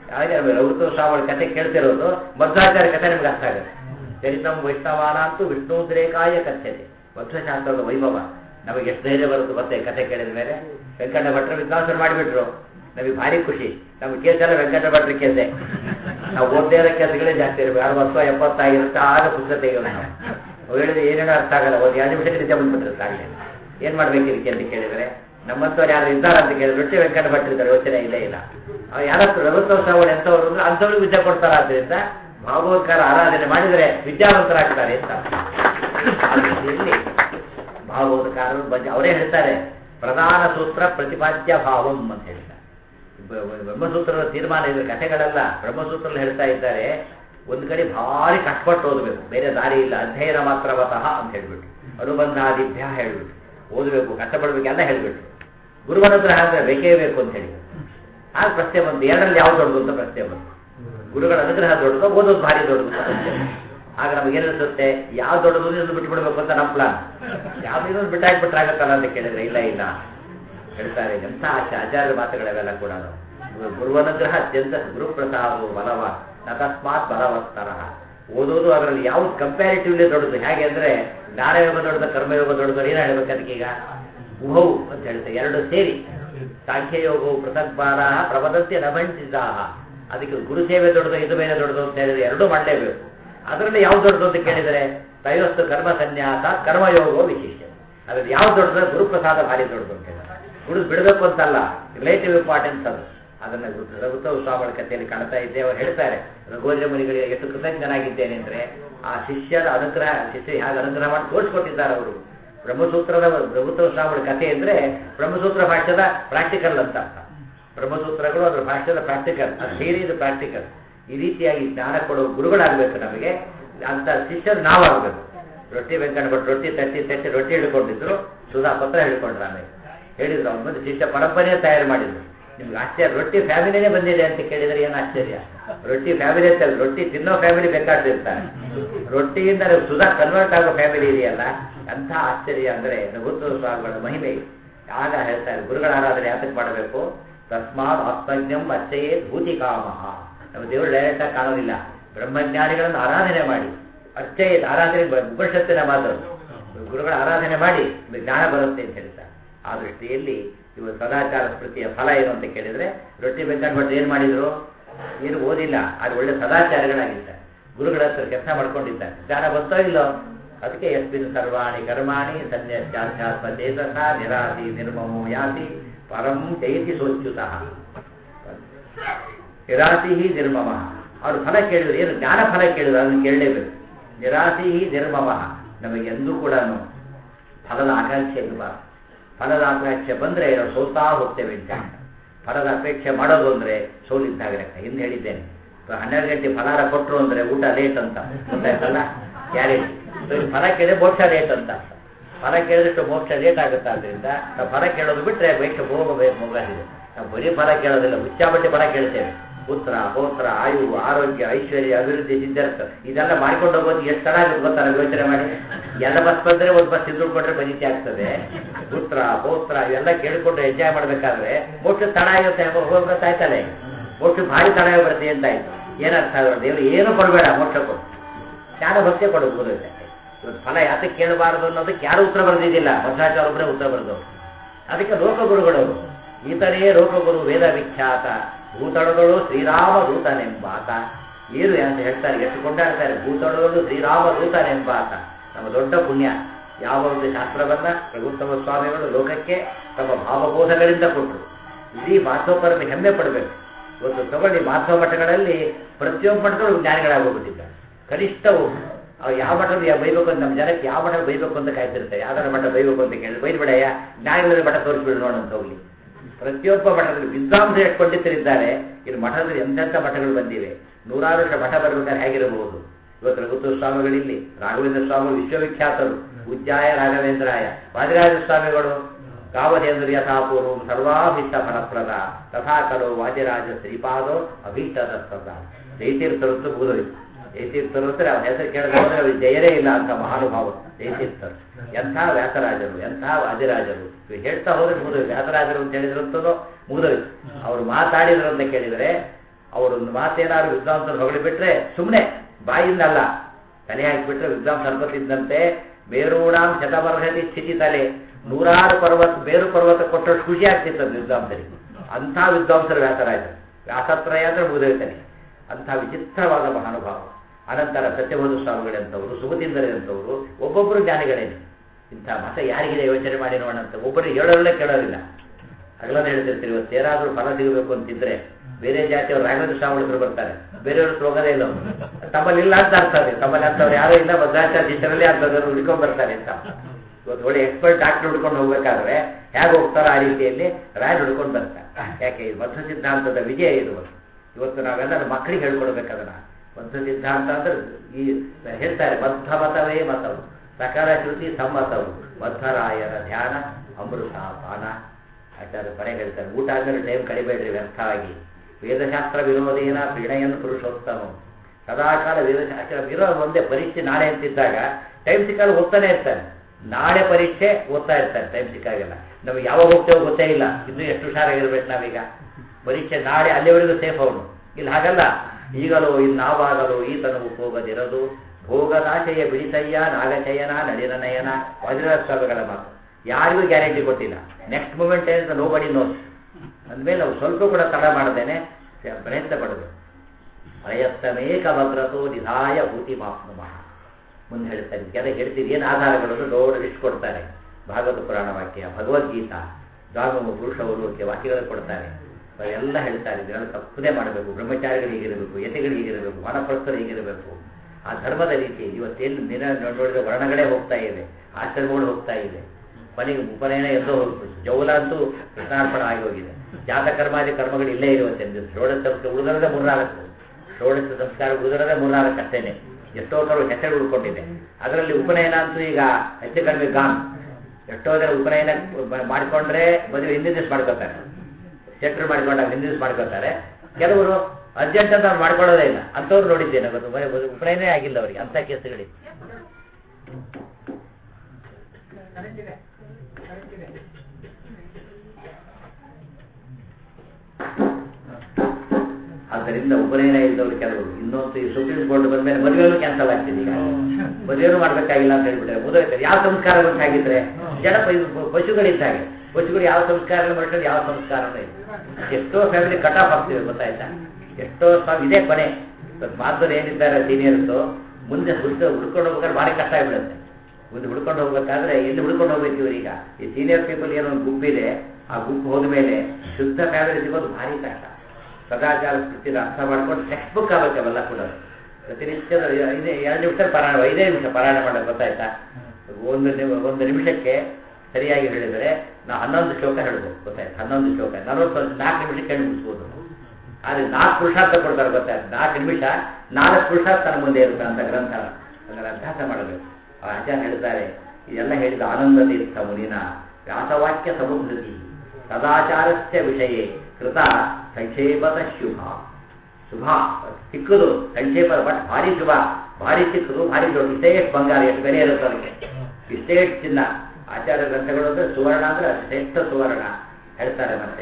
ಯಾವಾಗ ರಘುತ್ವ ಸ್ವಾಮಿಗಳ ಕಥೆ ಕೇಳ್ತಿರೋದು ಮಧ್ವಾಚಾರ್ಯ ಕಥೆ ನಿಮ್ಗೆ ಅರ್ಥ ಆಗುತ್ತೆ ಚರಿತಂ ವೈಷ್ಣವಾನ ಅಂತೂ ವಿಷ್ಣುದ್ರೇಕಾಯ ಕಥ್ಯತೆ ಮಧ್ವಶಾಸ್ತ್ರದ ವೈಭವ ನಮಗೆ ಎಷ್ಟು ಧೈರ್ಯ ಬರುತ್ತೆ ಮತ್ತೆ ಕಥೆ ಕೇಳಿದ ಮೇಲೆ ವೆಂಕಟ ಭಟ್ರು ವಿದ್ವಾಂಸರು ಮಾಡಿಬಿಟ್ರು ನಮಗೆ ಭಾರಿ ಖುಷಿ ನಮ್ಗೆ ಕೇಸೆಲ್ಲ ವೆಂಕಟ ಭಟ್ರ ಕೇಸೆ ನಾವು ಓದ್ದೇ ಇರೋ ಕೆಲಸಗಳೇ ಜಾಸ್ತಿ ಇರಬೇಕು ಅರವತ್ತು ಎಪ್ಪತ್ತಾಗಿರುತ್ತೆ ಆಗ ಪುಸ್ತಕ ತೆಗೆಯೋದು ನಾವು ಅವ್ರು ಹೇಳಿದ್ರೆ ಏನೇನೋ ಅರ್ಥ ಆಗಲ್ಲ ಒಂದು ಎರಡು ನಿಮಿಷಕ್ಕೆ ನಿಜ ಬಂದ್ಬಿಟ್ಟಿರುತ್ತೆ ಆಗಲೇ ಏನ್ ಮಾಡ್ಬೇಕು ಇದಕ್ಕೆ ಅಂತ ಕೇಳಿದ್ರೆ ನಮ್ಮಂತವ್ರು ಯಾರು ಇದ್ದಾರ ಅಂತ ಕೇಳಿದ್ರೆ ರೊಟ್ಟಿ ವೆಂಕಟ ಭಟ್ರು ಇದ್ದಾರೆ ಯೋಚನೆ ಇಲ್ಲೇ ಇಲ್ಲ ಅವ್ರು ಯಾರತ್ರ ರಘುತ್ವೋತ್ಸವಗಳು ಎಂತವ್ರು ಅಂದ್ರೆ ಅಂಥವ್ರಿಗೆ ವಿದ್ಯೆ ಕೊಡ್ತಾರ ಆದ್ರಿಂದ ಭಾಗವತ್ಕಾರ ಆರಾಧನೆ ಮಾಡಿದರೆ ವಿದ್ಯಾವಂತರಾಗ್ತಾರೆ ಅಂತ ಆ ರೀತಿಯಲ್ಲಿ ಭಾಗವತಕಾರರು ಬಗ್ಗೆ ಅವರೇ ಹೇಳ್ತಾರೆ ಪ್ರಧಾನ ಸೂತ್ರ ಪ್ರತಿಪಾದ್ಯ ಭಾವಂ ಅಂತ ಹೇಳ್ತಾರೆ ಬ- ಬ- ಬ್ರಹ್ಮಸೂತ್ರದ ತೀರ್ಮಾನ ಇದ್ರ ಕಥೆಗಳೆಲ್ಲ ಬ್ರಹ್ಮಸೂತ್ರದಲ್ಲಿ ಹೇಳ್ತಾ ಇದ್ದಾರೆ ಒಂದು ಕಡೆ ಭಾರಿ ಕಷ್ಟಪಟ್ಟು ಓದಬೇಕು ಬೇರೆ ದಾರಿ ಇಲ್ಲ ಅಧ್ಯಯನ ಮಾತ್ರವತಃ ಅಂತ ಹೇಳ್ಬಿಟ್ಟು ಅನುಬಂಧಾದಿಭ್ಯ ಹೇಳ್ಬಿಟ್ಟು ಓದಬೇಕು ಕಷ್ಟಪಡ್ಬೇಕು ಎಲ್ಲ ಹೇಳ್ಬಿಟ್ಟು ಗುರುವನ ಹತ್ರ ಹೇಳಿದ್ರೆ ಬೇಕೇ ಬೇಕು ಅಂತ ಹೇಳಿ ಆಗ ಪ್ರಶ್ನೆ ಬಂತು ಎರಡರಲ್ಲಿ ಯಾವ್ದು ದೊಡ್ಡದು ಅಂತ ಪ್ರಶ್ನೆ ಬಂತು ಗುರುಗಳ ಅನುಗ್ರಹ ದೊಡ್ಡದು ಓದೋದು ಭಾರಿ ದೊಡ್ಡದು ಅಂತ ಪ್ರಶ್ನೆ ಬಂತು. ಆಗ ನಮಗೇನಿಸುತ್ತೆ ಯಾವ್ದು ದೊಡ್ಡದು ಇದನ್ನು ಬಿಟ್ಟು ಬಿಡ್ಬೇಕು ಅಂತ ನಮ್ಮ ಪ್ಲಾನ್ ಯಾವ್ದು ಬಿಟ್ಟಾಕ್ಬಿಟ್ರೆ ಆಗತ್ತಲ್ಲ ಅಂತ ಕೇಳಿದ್ರೆ ಇಲ್ಲ ಇಲ್ಲ ಹೇಳ್ತಾರೆ ಎಂಥ ಆಚೆ ಆಚಾರ್ಯ ಮಾತುಗಳವೆಲ್ಲ ಕೂಡ ಗುರುವನುಗ್ರಹ ಅತ್ಯಂತ ಗುರುಪ್ರಸಾದವು ಬಲವ ನತಸ್ಮಾತ್ ಬಲವತ್ತರ ಓದೋದು ಅದರಲ್ಲಿ ಯಾವ್ದು ಕಂಪ್ಯಾರಿಟಿವ್ಲಿ ದೊಡ್ಡದು ಹೇಗೆ ಅಂದ್ರೆ ಜ್ಞಾನಯೋಗ ದೊಡ್ಡದು ಕರ್ಮಯೋಗ ದೊಡ್ಡದು ಏನು ಹೇಳ್ಬೇಕು ಅದಕ್ಕೀಗ ಉಭವು ಅಂತ ಹೇಳ್ತಾರೆ ಎರಡು ಸೇರಿ ಸಾಂಖ್ಯಯೋಗವು ಪೃಥಕ್ಬಾರ ಪ್ರಬದಂತೆ ನಭಂಚಿದಾಹ ಅದಕ್ಕೆ ಗುರು ಸೇವೆ ದೊಡ್ಡದು ಇದು ಬೇರೆ ದೊಡ್ಡದು ಅಂತ ಹೇಳಿದ್ರೆ ಎರಡೂ ಮಾಡಲೇಬೇಕು ಅದರಲ್ಲಿ ಯಾವ್ದು ದೊಡ್ಡದು ಅಂತ ಕೇಳಿದರೆ ತಯೋಸ್ತು ಕರ್ಮ ಸನ್ಯಾಸ ಕರ್ಮಯೋಗೋ ವಿಶೇಷ ಅದ್ರಲ್ಲಿ ಯಾವ್ದು ದೊಡ್ಡದು ಗುರುಪ್ರಸಾದ ಭಾರಿ ದೊಡ್ಡದು ಅಂತ ಹೇಳಿದ್ರೆ ಗುರು ಬಿಡಬೇಕು ಅಂತಲ್ಲ ರಿಲೇಟಿವ್ ಇಂಪಾರ್ಟೆನ್ಸ್ ಅದು ಅದನ್ನ ರಘುತ್ವ ಸ್ವಾಮಿಗಳ ಕಥೆಯಲ್ಲಿ ಕಾಣ್ತಾ ಇದ್ದೆ ಅವರು ಹೇಳ್ತಾರೆ ರಘುವಜ್ರ ಮುನಿಗಳಿಗೆ ಎಷ್ಟು ಕೃತಜ್ಞನಾಗಿದ್ದೇನೆ ಅಂದ್ರೆ ಆ ಶಿಷ್ಯರ ಅನುಗ್ರಹ ಶಿಷ್ಯ ಹೇಗೆ ಅನುಗ್ರಹ ಮಾಡಿ ತೋರಿಸ್ಕೊಟ್ಟಿದ್ದಾರೆ ಅವರು ಬ್ರಹ್ಮಸೂತ್ರದ ಪ್ರಭುತ್ವ ಸ್ವಾಮಿಗಳ ಕಥೆ ಅಂದ್ರೆ ಬ್ರಹ್ಮಸೂತ್ರ ಭಾಷ್ಯದ ಪ್ರಾಕ್ಟಿಕಲ್ ಅಂತ ಅರ್ಥ ಬ್ರಹ್ಮಸೂತ್ರಗಳು ಅದರ ಭಾಷ್ಯದ ಪ್ರಾಕ್ಟಿಕಲ್ ಅದು ಥಿಯರಿ ಇದು ಪ್ರಾಕ್ಟಿಕಲ್ ಈ ರೀತಿಯಾಗಿ ಜ್ಞಾನ ಕೊಡುವ ಗುರುಗಳಾಗಬೇಕು ನಮಗೆ ಅಂತ ಶಿಷ್ಯರು ನಾವಾಗಬೇಕು ರೊಟ್ಟಿ ವೆಂಕಟ ಭಟ್ ರೊಟ್ಟಿ ತಟ್ಟಿ ತಟ್ಟಿ ರೊಟ್ಟಿ ಹಿಡ್ಕೊಂಡಿದ್ರು ಸುಧಾ ಪತ್ರ ಹಿಡ್ಕೊಂಡ್ರು ಆಮೇಲೆ ಹೇಳಿದ್ರು ಅವ್ರ ಮುಂದೆ ಶಿಷ್ಯ ಪರಂಪರೆ ತಯಾರು ಮಾಡಿದ್ರು ನಿಮ್ಗೆ ಆಶ್ಚರ್ಯ ರೊಟ್ಟಿ ಫ್ಯಾಮಿಲಿನೇ ಬಂದಿದೆ ಅಂತ ಕೇಳಿದ್ರೆ ಏನು ಆಶ್ಚರ್ಯ ರೊಟ್ಟಿ ಫ್ಯಾಮಿಲಿ ಅಂತ ಅಲ್ಲ, ರೊಟ್ಟಿ ತಿನ್ನೋ ಫ್ಯಾಮಿಲಿ ಬೇಕಾಡ್ತಿರ್ತಾರೆ ರೊಟ್ಟಿಯಿಂದ ಸುಧಾ ಕನ್ವರ್ಟ್ ಆಗೋ ಫ್ಯಾಮಿಲಿ ಇದೆಯಲ್ಲ ಅಂಥ ಆಶ್ಚರ್ಯ ಅಂದ್ರೆ ನಗುತ್ವ ಸ್ವಾಮಿಗಳ ಮಹಿಮೆ ಆಗ ಹೇಳ್ತಾರೆ ಗುರುಗಳ ಆರಾಧನೆ ಯಾತಕ್ಕೆ ಮಾಡಬೇಕು ತಸ್ಮಾತ್ ಆತ್ಮಜ್ಞಂ ಅಚ್ಚಯೇ ಭೂತಿ ಕಾಮಃ ನಮ್ಮ ದೇವರು ಡೈರೆಕ್ಟ್ ಆಗಿ ಕಾಣೋದಿಲ್ಲ ಬ್ರಹ್ಮಜ್ಞಾನಿಗಳನ್ನು ಆರಾಧನೆ ಮಾಡಿ ಅಚ್ಚಯೇ ಆರಾಧನೆ ಬ- ಉಪನಿಷತ್ತಿನ ಮಾತು ಗುರುಗಳ ಆರಾಧನೆ ಮಾಡಿ ನಿಮಗೆ ಜ್ಞಾನ ಬರುತ್ತೆ ಅಂತ ಹೇಳ್ತಾರೆ ಆ ದೃಷ್ಟಿಯಲ್ಲಿ ಇವರು ಸದಾಚಾರ ಸ್ಮೃತಿಯ ಫಲ ಏನು ಅಂತ ಕೇಳಿದ್ರೆ ರೊಟ್ಟಿ ಬೇಕಾದ ಭಟ್ರು ಏನ್ ಮಾಡಿದ್ರು ಏನು ಓದಿಲ್ಲ ಅದು ಒಳ್ಳೆ ಸದಾಚಾರಗಳಾಗಿದ್ದಾರೆ ಗುರುಗಳ ಹತ್ರ ಕೆಲಸ ಮಾಡ್ಕೊಂಡಿದ್ದಾರೆ ಜ್ಞಾನ ಬಂತೋ ಇಲ್ಲೋ ಅದಕ್ಕೆ ಯಸ್ಮಿನ್ ಸರ್ವಾಣಿ ಕರ್ಮಾಣಿ ಸನ್ಯಾಧ್ಯಾತ್ಮ ಚೇತಸ ನಿರಾಸಿ ನಿರ್ಮಮೋ ಯಾತಿ ಪರಂ ಜಯತಿ ಸೋಚ್ಯುತಃ ನಿರಾಸಿ ನಿರ್ಮಮ ಅವರು ಫಲ ಕೇಳಿದ್ರು ಏನು ಜ್ಞಾನ ಫಲ ಕೇಳಿದ್ರು ಅದನ್ನು ಕೇಳಲೇಬೇಕು ನಿರಾಸಿ ನಿರ್ಮಮ ನಮಗೆ ಎಂದೂ ಕೂಡ ಫಲದ ಆಕಾಂಕ್ಷೆ ಇರಬಾರ್ದು ಫಲದ ಆಕಾಂಕ್ಷೆ ಬಂದ್ರೆ ನಾವು ಸೋತಾ ಹೋಗ್ತೇವೆ ಅಂತ ಫಲದ ಅಪೇಕ್ಷೆ ಮಾಡೋದು ಅಂದ್ರೆ ಸೋಲಿದ್ದಾಗ ಲೆಕ್ಕ ಹಿಂದೆ ಹೇಳಿದ್ದೇನೆ ಹನ್ನೆರಡು ಗಂಟೆ ಫಲಾರ ಕೊಟ್ಟರು ಅಂದ್ರೆ ಊಟ ಲೇಟ್ ಅಂತ ಗೊತ್ತಾಯ್ತಲ್ಲ ಗ್ಯಾರಂಟಿ ಫಲ ಕೇಳಿದ್ರೆ ಮೋಕ್ಷ ಲೇಟ್ ಅಂತ ಅರ್ಥ. ಫಲ ಕೇಳಿದಷ್ಟು ಮೋಕ್ಷ ಲೇಟ್ ಆಗುತ್ತೆ ಆದ್ರಿಂದ ನಾವು ಫಲ ಕೇಳೋದು ಬಿಟ್ರೆ ಬೇಕು ಹೋಗಬೇಕು ಹೋಗೋದಿದೆ ನಾವು ಬರೀ ಫಲ ಕೇಳೋದಿಲ್ಲ ಹುಚ್ಚಾಬಟ್ಟಿ ಫಲ ಕೇಳ್ತೇವೆ ಪುತ್ರ ಪೌತ್ರ ಆಯು ಆರೋಗ್ಯ ಐಶ್ವರ್ಯ ಅಭಿವೃದ್ಧಿ ಸಿದ್ಧಾರ್ಥ ಇದೆಲ್ಲ ಮಾಡ್ಕೊಂಡು ಹೋಗೋದು ಎಷ್ಟು ಚೆನ್ನಾಗಿ ಗೊತ್ತಾ ನಾವು ಯೋಚನೆ ಮಾಡಿ ಎಲ್ಲ ಬಸ್ ಬಂದ್ರೆ ಒಂದು ಬಸ್ ಹಿಂದುಳ್ಕೊಂಡ್ರೆ ಬನಿತಿ ಆಗ್ತದೆ ಪುತ್ರ ಪೌತ್ರ ಇವೆಲ್ಲ ಕೇಳಿಕೊಂಡು ಎಂಜಾಯ್ ಮಾಡ್ಬೇಕಾದ್ರೆ ಮೋಕ್ಷ ತಡ ಆಗುತ್ತೆ ಹೋಗ್ಬೇಕಾಯ್ತಲ್ಲ ಮೋಕ್ಷ ಭಾರಿ ತಡ ಬರುತ್ತೆ ಅಂತ ಆಯ್ತು ಏನರ್ಥ ಆಗೋದು ದೇವರು ಏನು ಕೊಡಬೇಡ ಮೋಕ್ಷ ಕೊಡು ಜ್ಞಾನ ಭಕ್ತಿ ಕೊಡಬಹುದು ಇವತ್ತು ಫಲ ಯಾತಕ್ಕೆ ಕೇಳಬಾರದು ಅನ್ನೋದಕ್ಕೆ ಯಾರು ಉತ್ತರ ಬರೆದಿದ್ದಿಲ್ಲ ಭದ್ರಾಚಾರ ಒಬ್ಬರೇ ಉತ್ತರ ಬರೆದವರು ಅದಕ್ಕೆ ಲೋಕಗುರುಗಳವರು ಈತನೇ ಲೋಕಗುರು ವೇದ ವಿಖ್ಯಾತ ಭೂತಳಗಳು ಶ್ರೀರಾಮ ದೂತನೆಂಬಾತ ಏನು ಅಂತ ಹೇಳ್ತಾರೆ ಎಷ್ಟು ಕೊಂಡಾಡ್ತಾರೆ ಭೂತಳಗಳು ಶ್ರೀರಾಮ ದೂತನೆಂಬಾತ ನಮ್ಮ ದೊಡ್ಡ ಪುಣ್ಯ ಯಾವ ಒಂದು ಶಾಸ್ತ್ರವನ್ನ ಪ್ರಭುತ್ತಮ ಸ್ವಾಮಿಗಳು ಲೋಕಕ್ಕೆ ತಮ್ಮ ಭಾವಬೋಧಗಳಿಂದ ಕೊಟ್ಟರು ಇಡೀ ಮಾಧವಪರಮ ಹೆಮ್ಮೆ ಪಡಬೇಕು ಇವತ್ತು ತಗೊಳ್ಳಿ ಮಾಧವ ಮಠಗಳಲ್ಲಿ ಪ್ರತಿಯೊಬ್ಬ ಮಠಗಳು ಜ್ಞಾನಿಗಳಾಗೋಗ್ಬಿಟ್ಟಿದ್ದಾರೆ ಕನಿಷ್ಠ ಒಬ್ರು. ಅವ್ ಯಾವ ಮಠದ ಯಾವ ಬೈಬೇಕು ಅಂತ ನಮ್ಮ ಜನಕ್ಕೆ ಯಾವ ಮಠ ಬೈಬೇಕು ಅಂತ ಕಾಯ್ತಿರ್ತಾರೆ ಯಾವ್ದಾರ ಮಠ ಬೈಬೇಕು ಅಂತ ಕೇಳಿ ಬೈದ್ಬಿಡಯ್ಯ ಜ್ಞಾನಿಗಳ ಮಠ ತೋರಿಸ್ಬಿಡು ನೋಡಂತ ಹೋಗ್ಲಿ ಪ್ರತಿಯೊಬ್ಬ ಮಠದಲ್ಲಿ ವಿದ್ವಾಂಸ ಎಷ್ಟು ಪಂಡಿತರಿದ್ದಾರೆ ಇಲ್ಲಿ ಮಠದಲ್ಲಿ ಎಂತೆಂಥ ಮಠಗಳು ಬಂದಿವೆ ನೂರಾರು ವರ್ಷ ಮಠ ಬರ್ಬೇಕಾದ್ರೆ ಹೇಗಿರಬಹುದು ಇವತ್ತು ರಘುತ್ವ ಸ್ವಾಮಿಗಳಿಲ್ಲಿ ರಾಘವೇಂದ್ರ ಸ್ವಾಮಿಗಳು ವಿಶ್ವವಿಖ್ಯಾತರು ಉಜ್ಜಾಯ ರಾಘವೇಂದ್ರಾಯ ವಾದಿರಾಜ ಸ್ವಾಮಿಗಳು ಕಾವಧೇಂದ್ರ ಯಥಾಪೂರ್ವ ಸರ್ವಾಭೀಷ್ಟ ಫಲಪ್ರದ ತಥಾ ಕರೋ ವಾದಿರಾಜ ಶ್ರೀಪಾದೋ ಅಭೀಷ್ಟದ ಸದಾ ಜಯತೀರ್ಥರದ್ದು ಮುಗಿದೋಯ್ತು ಜಯತೀರ್ಥರು ಅಂದ್ರೆ ಅವನ ಹೆಸರು ಕೇಳಿದ್ರೆ ಅವ್ರಿಗೆ ಜಯರೇ ಇಲ್ಲ ಅಂತ ಮಹಾನುಭಾವ ಜಯತೀರ್ಥರು ಎಂಥ ವ್ಯಾಸರಾಜರು ಎಂಥ ವಾದಿರಾಜರು ಇವ್ರು ಹೇಳ್ತಾ ಹೋದ್ರೆ ಮುಗಿದೋಯ್ತು ವ್ಯಾಸರಾಜರು ಅಂತ ಹೇಳಿದ್ರಂತದೋ ಮುಗಿದೋಯ್ತು ಅವ್ರು ಮಾತಾಡಿದ್ರು ಅಂತ ಕೇಳಿದರೆ ಅವರೊಂದು ಮಾತೇನಾದ್ರು ವಿದ್ವಾಂಸರು ಹೊಗಳಿ ಬಿಟ್ರೆ ಸುಮ್ಮನೆ ಬಾಯಿಂದಲ್ಲ ತಲೆ ಹಾಕಿಬಿಟ್ರೆ ವಿದ್ವಾಂಸ ಅನ್ಕೋತಿದ್ದಂತೆ ಬೇರೂಣಾಂ ಶತಬರ್ಹತಿ ಸ್ಥಿತಿ ತಲೆ ನೂರಾರು ಪರ್ವತ ಬೇರು ಪರ್ವತ ಕೊಟ್ಟಷ್ಟು ಖುಷಿ ಆಗ್ತಿತ್ತು ಅದು ವಿದ್ವಾಂಸರಿಗೆ ಅಂಥ ವಿದ್ವಾಂಸರು ವ್ಯಾಸರಾಯ್ತು ವ್ಯಾಸತ್ರಯ ಅಂದ್ರೆ ಮುಗಿದೋಯ್ತಾನೆ ಅಂಥ ವಿಚಿತ್ರವಾದ ಮಹಾನುಭಾವ ಅನಂತರ ಸತ್ಯಬೋಧ ಸ್ವಾಮಿಗಳಂತವರು ಸುಗತಿಂದರಂತವರು ಒಬ್ಬೊಬ್ಬರು ಜ್ಞಾನಿಗಳೇನೆ ಇಂಥ ಮತ ಯಾರಿಗಿದೆ ಯೋಚನೆ ಮಾಡಿ ನೋಡೋಣ ಅಂತ ಒಬ್ಬರಿಗೆ ಹೇಳೋರಲ್ಲೇ ಕೇಳೋರಿಲ್ಲ ಹಗಲನ್ನ ಹೇಳ್ತಿರ್ತೀರಿ ಇವತ್ತು ಏನಾದರೂ ಫಲ ಸಿಗಬೇಕು ಅಂತಿದ್ರೆ ಬೇರೆ ಜಾತಿಯವರು ರಾಘವೇಂದ್ರ ಸ್ವಾಮಿ ಹತ್ರ ಬರ್ತಾರೆ ಬೇರೆಯವ್ರ ಹತ್ರ ಹೋಗೋದೇ ಇಲ್ಲ ಅವ್ರು. ತಮ್ಮಲ್ಲಿ ಇಲ್ಲ ಅಂತ ಅರ್ಥದೆ ತಮ್ಮಲ್ಲಿ ಅಂತವ್ರು ಯಾರೂ ಇಲ್ಲ ಭದ್ರಾಚಾರ್ಯ ಶಿಷ್ಯರಲ್ಲಿ ಅಂತವ್ರು ಹುಡ್ಕೊಂಡ್ ಬರ್ತಾರೆ ಅಂತ ಇವತ್ತು ಒಳ್ಳೆ ಎಕ್ಸ್ಪರ್ಟ್ ಡಾಕ್ಟರ್ ಹುಡ್ಕೊಂಡು ಹೋಗ್ಬೇಕಾದ್ರೆ ಹೇಗೆ ಹೋಗ್ತಾರೋ ಆ ರೀತಿಯಲ್ಲಿ ರಾಯ್ ಹುಡ್ಕೊಂಡು ಬರ್ತಾರೆ ಯಾಕೆ ಇದು ಮಧ್ವ ಸಿದ್ಧಾಂತದ ವಿಜಯ ಇದು ಇವತ್ತು ನಾವೆಲ್ಲ ಮಕ್ಕಳಿಗೆ ಹೇಳ್ಕೊಡ್ಬೇಕು ಅದನ್ನ ಮಧ್ವ ಸಿದ್ಧಾಂತ ಅಂದ್ರೆ ಈ ಹೇಳ್ತಾರೆ ಬದ್ಧ ಮತವೇ ಮತವು ಸಕಲ ಶ್ರುತಿ ಸಮ್ಮತವು ಮಧ್ವರಾಯರ ಧ್ಯಾನ ಅಮೃತ ಪಾನ ಆಚಾರ್ಯ ಪಡೆ ಹೇಳ್ತಾರೆ ಊಟ ಆದ್ಮೇಲೆ ಟೈಮ್ ಕಡಿಬೇಡ್ರಿ ವ್ಯರ್ಥವಾಗಿ ವೇದಶಾಸ್ತ್ರ ವಿರೋಧೇನ ಪ್ರೀಣಯನ್ ಪುರುಷೋತ್ತಮ ಸದಾಕಾಲ ವೇದಶಾಸ್ತ್ರ ಇರೋ ಒಂದೇ ಪರೀಕ್ಷೆ ನಾಳೆ ಅಂತಿದ್ದಾಗ ಟೈಮ್ ಸಿಕ್ಕಾಗ ಓದ್ತಾನೆ ಇರ್ತಾನೆ ನಾಳೆ ಪರೀಕ್ಷೆ ಓದ್ತಾ ಇರ್ತಾನೆ ಟೈಮ್ ಸಿಕ್ಕಾಗೆಲ್ಲ ನಮಗೆ ಯಾವಾಗ ಹೋಗ್ತೇವೋ ಗೊತ್ತೇ ಇಲ್ಲ ಇನ್ನೂ ಎಷ್ಟು ಹುಷಾರಾಗಿರ್ಬೇಕು ನಾವೀಗ ಪರೀಕ್ಷೆ ನಾಳೆ ಅಲ್ಲಿವರೆಗೂ ಸೇಫ್ ಅವನು ಇಲ್ಲಿ ಹಾಗಲ್ಲ ಈಗಲೋ ಇನ್ನಾವಾಗಲೋ ಈತನವು ಹೋಗದಿರದು ಭೋಗದಾಶಯ ಬಿಡಿಸಯ್ಯ ನಾಗಚಯನ ನಳಿನ ನಯನ ವಜ್ರನಾಥ ಸ್ವಾಮಿಗಳ ಮಾತು ಯಾರಿಗೂ ಗ್ಯಾರಂಟಿ ಕೊಟ್ಟಿಲ್ಲ ನೆಕ್ಸ್ಟ್ ಮೂಮೆಂಟ್ ಏನಂತ ನೋ ಬಡಿ ನೋಸ್ ಅಂದಮೇಲೆ ನಾವು ಸ್ವಲ್ಪ ಕೂಡ ತಡ ಮಾಡದೇನೆ ಪ್ರಯತ್ನ ಪಡಬೇಕು ಪ್ರಯತ್ನಮೇಕ ಭದ್ರತೋ ನಿಧಾಯ ಭೂತಿ ಮಾಪ್ನುಮಃ ಮುಂದೆ ಹೇಳ್ತಾರೆ ಕೆಲ ಹೇಳ್ತೀರಿ ಏನು ಆಧಾರಗಳನ್ನು ದೊಡ್ಡ ಲಿಸ್ಟ್ ಕೊಡ್ತಾರೆ ಭಾಗವತ ಪುರಾಣ ವಾಕ್ಯ ಭಗವದ್ಗೀತಾ ದ್ವಾಗಮ ಪುರುಷವಲೋಕ್ಯ ವಾಕ್ಯಗಳು ಕೊಡ್ತಾರೆ ಅವೆಲ್ಲ ಹೇಳ್ತಾರೆ ಇದನ್ನೆಲ್ಲ ತಪ್ಪದೇ ಮಾಡಬೇಕು ಬ್ರಹ್ಮಚಾರಿಗಳು ಹೀಗಿರಬೇಕು ಯತಿಗಳು ಹೀಗಿರಬೇಕು ವನಪ್ರಸ್ಥರು ಹೀಗಿರಬೇಕು ಆ ಧರ್ಮದ ರೀತಿ ಇವತ್ತೇನು ದಿನ ನೋಡಿದ್ರೆ ವರ್ಣಗಳೇ ಹೋಗ್ತಾ ಇದೆ ಆಶ್ರಮಗಳು ಹೋಗ್ತಾ ಇದೆ ಕೊನೆಗೆ ಉಪನಯನ ಎಂದೋ ಹೋಗ್ಬಿಟ್ಟು ಜೌಲ ಅಂತೂ ಕೃಷ್ಣಾರ್ಪಣ ಆಗಿ ಹೋಗಿದೆ ಜಾತ ಕರ್ಮಾದಿ ಕರ್ಮಗಳು ಇಲ್ಲೇ ಇರುವಂತೆ ಷೋಡಶ ಸಂಸ್ಕಾರ ಉಳಿದರದೇ ಮೂರ್ನಾಲ್ಕು ಷೋಡಶ ಸಂಸ್ಕಾರ ಉಳಿದರದೇ ಮೂರ್ನಾಲ್ಕು ಅಷ್ಟೇನೆ ಎಷ್ಟೋ ಕರು ಹೆಸರು ಉಳ್ಕೊಂಡಿದೆ ಅದರಲ್ಲಿ ಉಪನಯನ ಅಂತೂ ಈಗ ಹೆಚ್ಚು ಕಡಿಮೆ ಗಾನ್ ಎಷ್ಟೋ ಜನ ಉಪನಯನ ಮಾಡಿಕೊಂಡ್ರೆ ಮದುವೆ ಹಿಂದಿನ ದಿವಸ ಮಾಡ್ಕೋತಾರೆ ಸೆಟ್ರ್ ಮಾಡ್ಕೊಂಡಾಗ ಹಿಂದಿನ ದಿವಸ ಮಾಡ್ಕೋತಾರೆ ಕೆಲವರು ಅರ್ಜೆಂಟ್ ಅಂತ ಅವ್ರು ಮಾಡ್ಕೊಳ್ಳೋದೇ ಇಲ್ಲ ಅಂಥವ್ರು ನೋಡಿದ್ದೇನೆ ಗೊತ್ತು ಬರೀ ಉಪನಯನೇ ಆಗಿಲ್ಲ ಅವರಿಗೆ ಅಂಥ ಕೇಸುಗಳಿದೆ ಆದ್ದರಿಂದ ಉಪನಯನ ಇದ್ದವರು ಕೆಲವರು ಇನ್ನೊಂದು ಈ ಸುಪ್ರೀಂ ಕೋರ್ಟ್ ಬಂದ ಮೇಲೆ ಮದುವೆನೂ ಕ್ಯಾನ್ಸಲ್ ಆಗ್ತಿದೆ ಈಗ ಮದುವೆನೂ ಮಾಡ್ಬೇಕಾಗಿಲ್ಲ ಅಂತ ಹೇಳ್ಬಿಟ್ರೆ ಮುದೋಯ್ತಾರೆ ಯಾವ ಸಂಸ್ಕಾರ ಬೇಕಾಗಿದ್ರೆ ಜನ ಪ- ಪಶುಗಳಿದ್ದಾಗೆ ಪಶುಗಳು ಯಾವ ಸಂಸ್ಕಾರ ಮಾಡ್ಕೊಂಡು ಯಾವ ಸಂಸ್ಕಾರನೂ ಇಲ್ಲ ಎಷ್ಟೋ ಫ್ಯಾಮಿಲಿ ಕಟ್ ಆಫ್ ಆಗ್ತಿವೆ ಗೊತ್ತಾಯ್ತಾ ಎಷ್ಟೋ ಸ್ವಾಮಿ ಇದೇ ಕೊನೆ ಮಾತಲ್ಲಿ ಏನಿದ್ದಾರೆ ಸೀನಿಯರ್ಸು ಮುಂದೆ ಹುಡ್ಕ ಹುಡ್ಕೊಂಡು ಹೋಗ್ಬೇಕಾದ್ರೆ ಭಾರಿ ಕಷ್ಟ ಆಗ್ಬಿಡುತ್ತೆ ಮುಂದೆ ಹುಡ್ಕೊಂಡು ಹೋಗ್ಬೇಕಾದ್ರೆ ಎಲ್ಲಿ ಹುಡ್ಕೊಂಡು ಹೋಗ್ಬೇಕು ಇವ್ರೀಗ ಈ ಸೀನಿಯರ್ ಪೀಪಲ್ ಏನೋ ಒಂದು ಗುಂಪಿದೆ ಆ ಗುಂಪು ಹೋದ್ಮೇಲೆ ಶುದ್ಧ ಫ್ಯಾಮಿಲಿ ಸಿಗೋದು ಭಾರಿ ಕಷ್ಟ ಸದಾಚಾರ ಸ್ಮೃತಿನ ಅರ್ಥ ಮಾಡ್ಕೊಂಡು ಟೆಕ್ಸ್ಟ್ ಬುಕ್ ಆಗ್ಬೇಕು ಅವೆಲ್ಲ ಕೂಡ ಪ್ರತಿನಿತ್ಯದ ಐದೇ ಎರಡು ನಿಮಿಷ ಪಾರಾಯಣ ಐದೇ ನಿಮಿಷ ಪಾರಾಯಣ ಮಾಡೋದು ಗೊತ್ತಾಯ್ತಾ ಒಂದು ನಿಮ- ಒಂದು ನಿಮಿಷಕ್ಕೆ ಸರಿಯಾಗಿ ಹೇಳಿದರೆ ನಾವು ಹನ್ನೊಂದು ಶ್ಲೋಕ ಹೇಳ್ಬೋದು ಗೊತ್ತಾಯ್ತು ಹನ್ನೊಂದು ಶ್ಲೋಕ ನಲವತ್ತು ನಾಲ್ಕು ನಿಮಿಷಕ್ಕೆ ಹೇಳಿ ಮುಗಿಸ್ಬೋದು ಆದರೆ ನಾಲ್ಕು ಪುರುಷಾರ್ಥ ಕೊಡ್ತಾರೆ ಗೊತ್ತಾಯ್ತು ನಾಲ್ಕು ನಿಮಿಷ ನಾಲ್ಕು ಪುರುಷಾರ್ಥ ನಮ್ಮ ಮುಂದೆ ಇರುತ್ತೆ ಅಂತ ಗ್ರಂಥ ಅದರ ಅಭ್ಯಾಸ ಮಾಡಬೇಕು ಆ ಆಚಾರ್ಯ ಹೇಳ್ತಾರೆ ಇದೆಲ್ಲ ಹೇಳಿದ ಆನಂದ ತೀರ್ಥ ಮುನಿನ ವ್ಯಾಸವಾಕ್ಯ ಸಮುದ್ರತಿ ಸದಾಚಾರಸ್ಯ ವಿಷಯ ಕೃತ ಸಂಕ್ಷೇಪದ ಶುಭ ಶುಭ ಸಿಕ್ಕದು ಸಂಕ್ಷೇಪ ಬಟ್ ಭಾರಿ ಶುಭ ಭಾರಿ ಸಿಕ್ಕದು ಭಾರಿ ದೊಡ್ಡ ಇಷ್ಟೇ ಎಷ್ಟು ಬಂಗಾರ ಎಷ್ಟು ಬೆಲೆ ಇರುತ್ತೆ ಅದಕ್ಕೆ ಇಷ್ಟೇ ಎಷ್ಟು ಚಿನ್ನ ಆಚಾರ್ಯ ಗ್ರಂಥಗಳು ಅಂದ್ರೆ ಸುವರ್ಣ ಅಂದ್ರೆ ಅತಿ ಶ್ರೇಷ್ಠ ಸುವರ್ಣ ಹೇಳ್ತಾರೆ ಮತ್ತೆ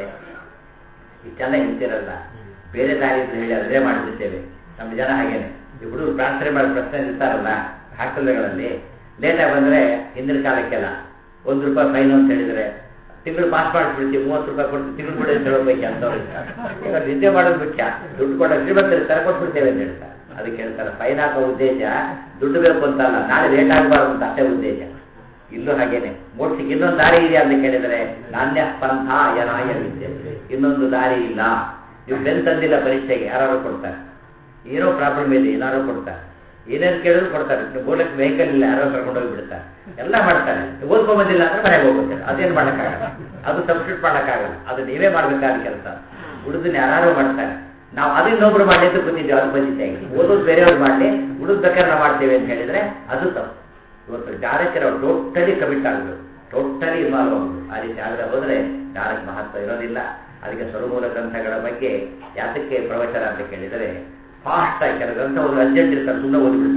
ಇಷ್ಟೆಲ್ಲ ಹೇಳ್ತಿರಲ್ಲ ಬೇರೆ ದಾರಿ ಇದ್ರೆ ಹೇಳಿ ಅದೇ ಮಾಡಿಬಿಡ್ತೇವೆ ನಮ್ಮ ಜನ ಹಾಗೇನೆ ಈ ಹುಡುಗರು ಪ್ರಾರ್ಥನೆ ಮಾಡೋ ಪ್ರಶ್ನೆ ಇರ್ತಾರಲ್ಲ ಹಾಸ್ಟೆಲ್ಗಳಲ್ಲಿ ಲೇಟಾಗಿ ಬಂದ್ರೆ ಹಿಂದಿನ ಕಾಲಕ್ಕೆಲ್ಲ ಒಂದು ರೂಪಾಯಿ ಫೈನ್ ಅಂತ ಹೇಳಿದ್ರೆ ತಿಂಗಳು ಪಾಸ್ ಮಾಡಿಬಿಡ್ತೀವಿ ಮೂವತ್ತು ರೂಪಾಯಿ ಕೊಟ್ಟು ತಿಂಗಳು ಬಿಡಿ ಅಂತ ಹೇಳ್ಬೇಕು ಅಂತವ್ರು ಇರ್ತಾರೆ. ಈಗ ನಿದ್ದೆ ಮಾಡೋದು ಮುಖ್ಯ ದುಡ್ಡು ಕೊಡ ಶ್ರೀಮಂತ ಇರ್ತಾರೆ ಕೊಟ್ಬಿಡ್ತೇವೆ ಅಂತ ಹೇಳ್ತಾರೆ ಅದಕ್ಕೆ ಹೇಳ್ತಾರೆ ಫೈನ್ ಹಾಕೋ ಉದ್ದೇಶ ದುಡ್ಡು ಬೇಕು ಅಂತ ಅಲ್ಲ ನಾಳೆ ಲೇಟ್ ಆಗಬಾರ್ದು ಅಂತ ಅಷ್ಟೇ ಉದ್ದೇಶ ಇಲ್ಲೂ ಹಾಗೇನೆ ಮೋಕ್ಷಕ್ಕೆ ಇನ್ನೊಂದು ದಾರಿ ಇದೆಯಾ ಅಂತ ಕೇಳಿದರೆ ನಾಣ್ಯ ಪಂಥ ಯನಾಯ ವಿದ್ಯೆ ಇನ್ನೊಂದು ದಾರಿ ಇಲ್ಲ ನೀವು ಬೆನ್ ತಂದಿಲ್ಲ ಪರೀಕ್ಷೆಗೆ ಯಾರು ಕೊಡ್ತಾರೆ ಏನೋ ಪ್ರಾಬ್ಲಮ್ ಇದೆ ಏನಾರು ಕೊಡ್ತಾರೆ ಏನೇನು ಕೇಳಿದ್ರು ಕೊಡ್ತಾರೆ ನೀವು ಬೋಲಕ್ಕೆ ವೆಹಿಕಲ್ ಇಲ್ಲ ಯಾರೋ ಕರ್ಕೊಂಡು ಹೋಗಿ ಬಿಡ್ತಾರೆ ಎಲ್ಲ ಮಾಡ್ತಾರೆ ಓದ್ಕೊಂಬಂದಿಲ್ಲ ಅಂದ್ರೆ ಮನೆಗೆ ಹೋಗುತ್ತೆ ಅದೇನು ಮಾಡೋಕ್ಕಾಗಲ್ಲ ಅದು ಸಬ್ಸ್ಟಿಟ್ಯೂಟ್ ಮಾಡೋಕ್ಕಾಗಲ್ಲ ಅದು ನೀವೇ ಮಾಡಬೇಕಾದ ಕೆಲಸ ಉಳಿದನ್ನ ಯಾರು ಮಾಡ್ತಾರೆ ನಾವು ಅದು ಇನ್ನೊಬ್ರು ಮಾಡಿ ಅಂತ ಕೂತಿದ್ದೇವೆ ಅದು ಬಂದಿದ್ದೆ ಓದೋದು ಬೇರೆಯವ್ರು ಮಾಡಲಿ ಉಳಿದ್ ಬೇಕಾದ್ರೆ ನಾವು ಮಾಡ್ತೇವೆ ಅಂತ ಹೇಳಿದ್ರೆ ಅದು ತಪ್ಪು ಇವತ್ತು ಜ್ಞಾನಕ್ಕೆ ನಾವು ಟೋಟಲಿ ಕಮಿಟ್ ಆಗಬೇಕು ಟೋಟಲಿ ಇನ್ವಾಲ್ವ್ ಆಗಬೇಕು ಆ ರೀತಿ ಆಗದೆ ಹೋದ್ರೆ ಜ್ಞಾನಕ್ಕೆ ಮಹತ್ವ ಇರೋದಿಲ್ಲ ಅದಕ್ಕೆ ಸ್ವರಮೂಲ ಗ್ರಂಥಗಳ ಬಗ್ಗೆ ಯಾತಕ್ಕೆ ಪ್ರವಚನ ಅಂತ ಕೇಳಿದರೆ ಫಾಸ್ಟ್ ಆಗಿ ಕೆಲವು ಗ್ರಂಥ ಒಂದು ಅರ್ಜೆಂಟ್ ಇರ್ತಾರೆ ಸುಮ್ಮನೆ ಓದಿಬಿಡ್ತಾರೆ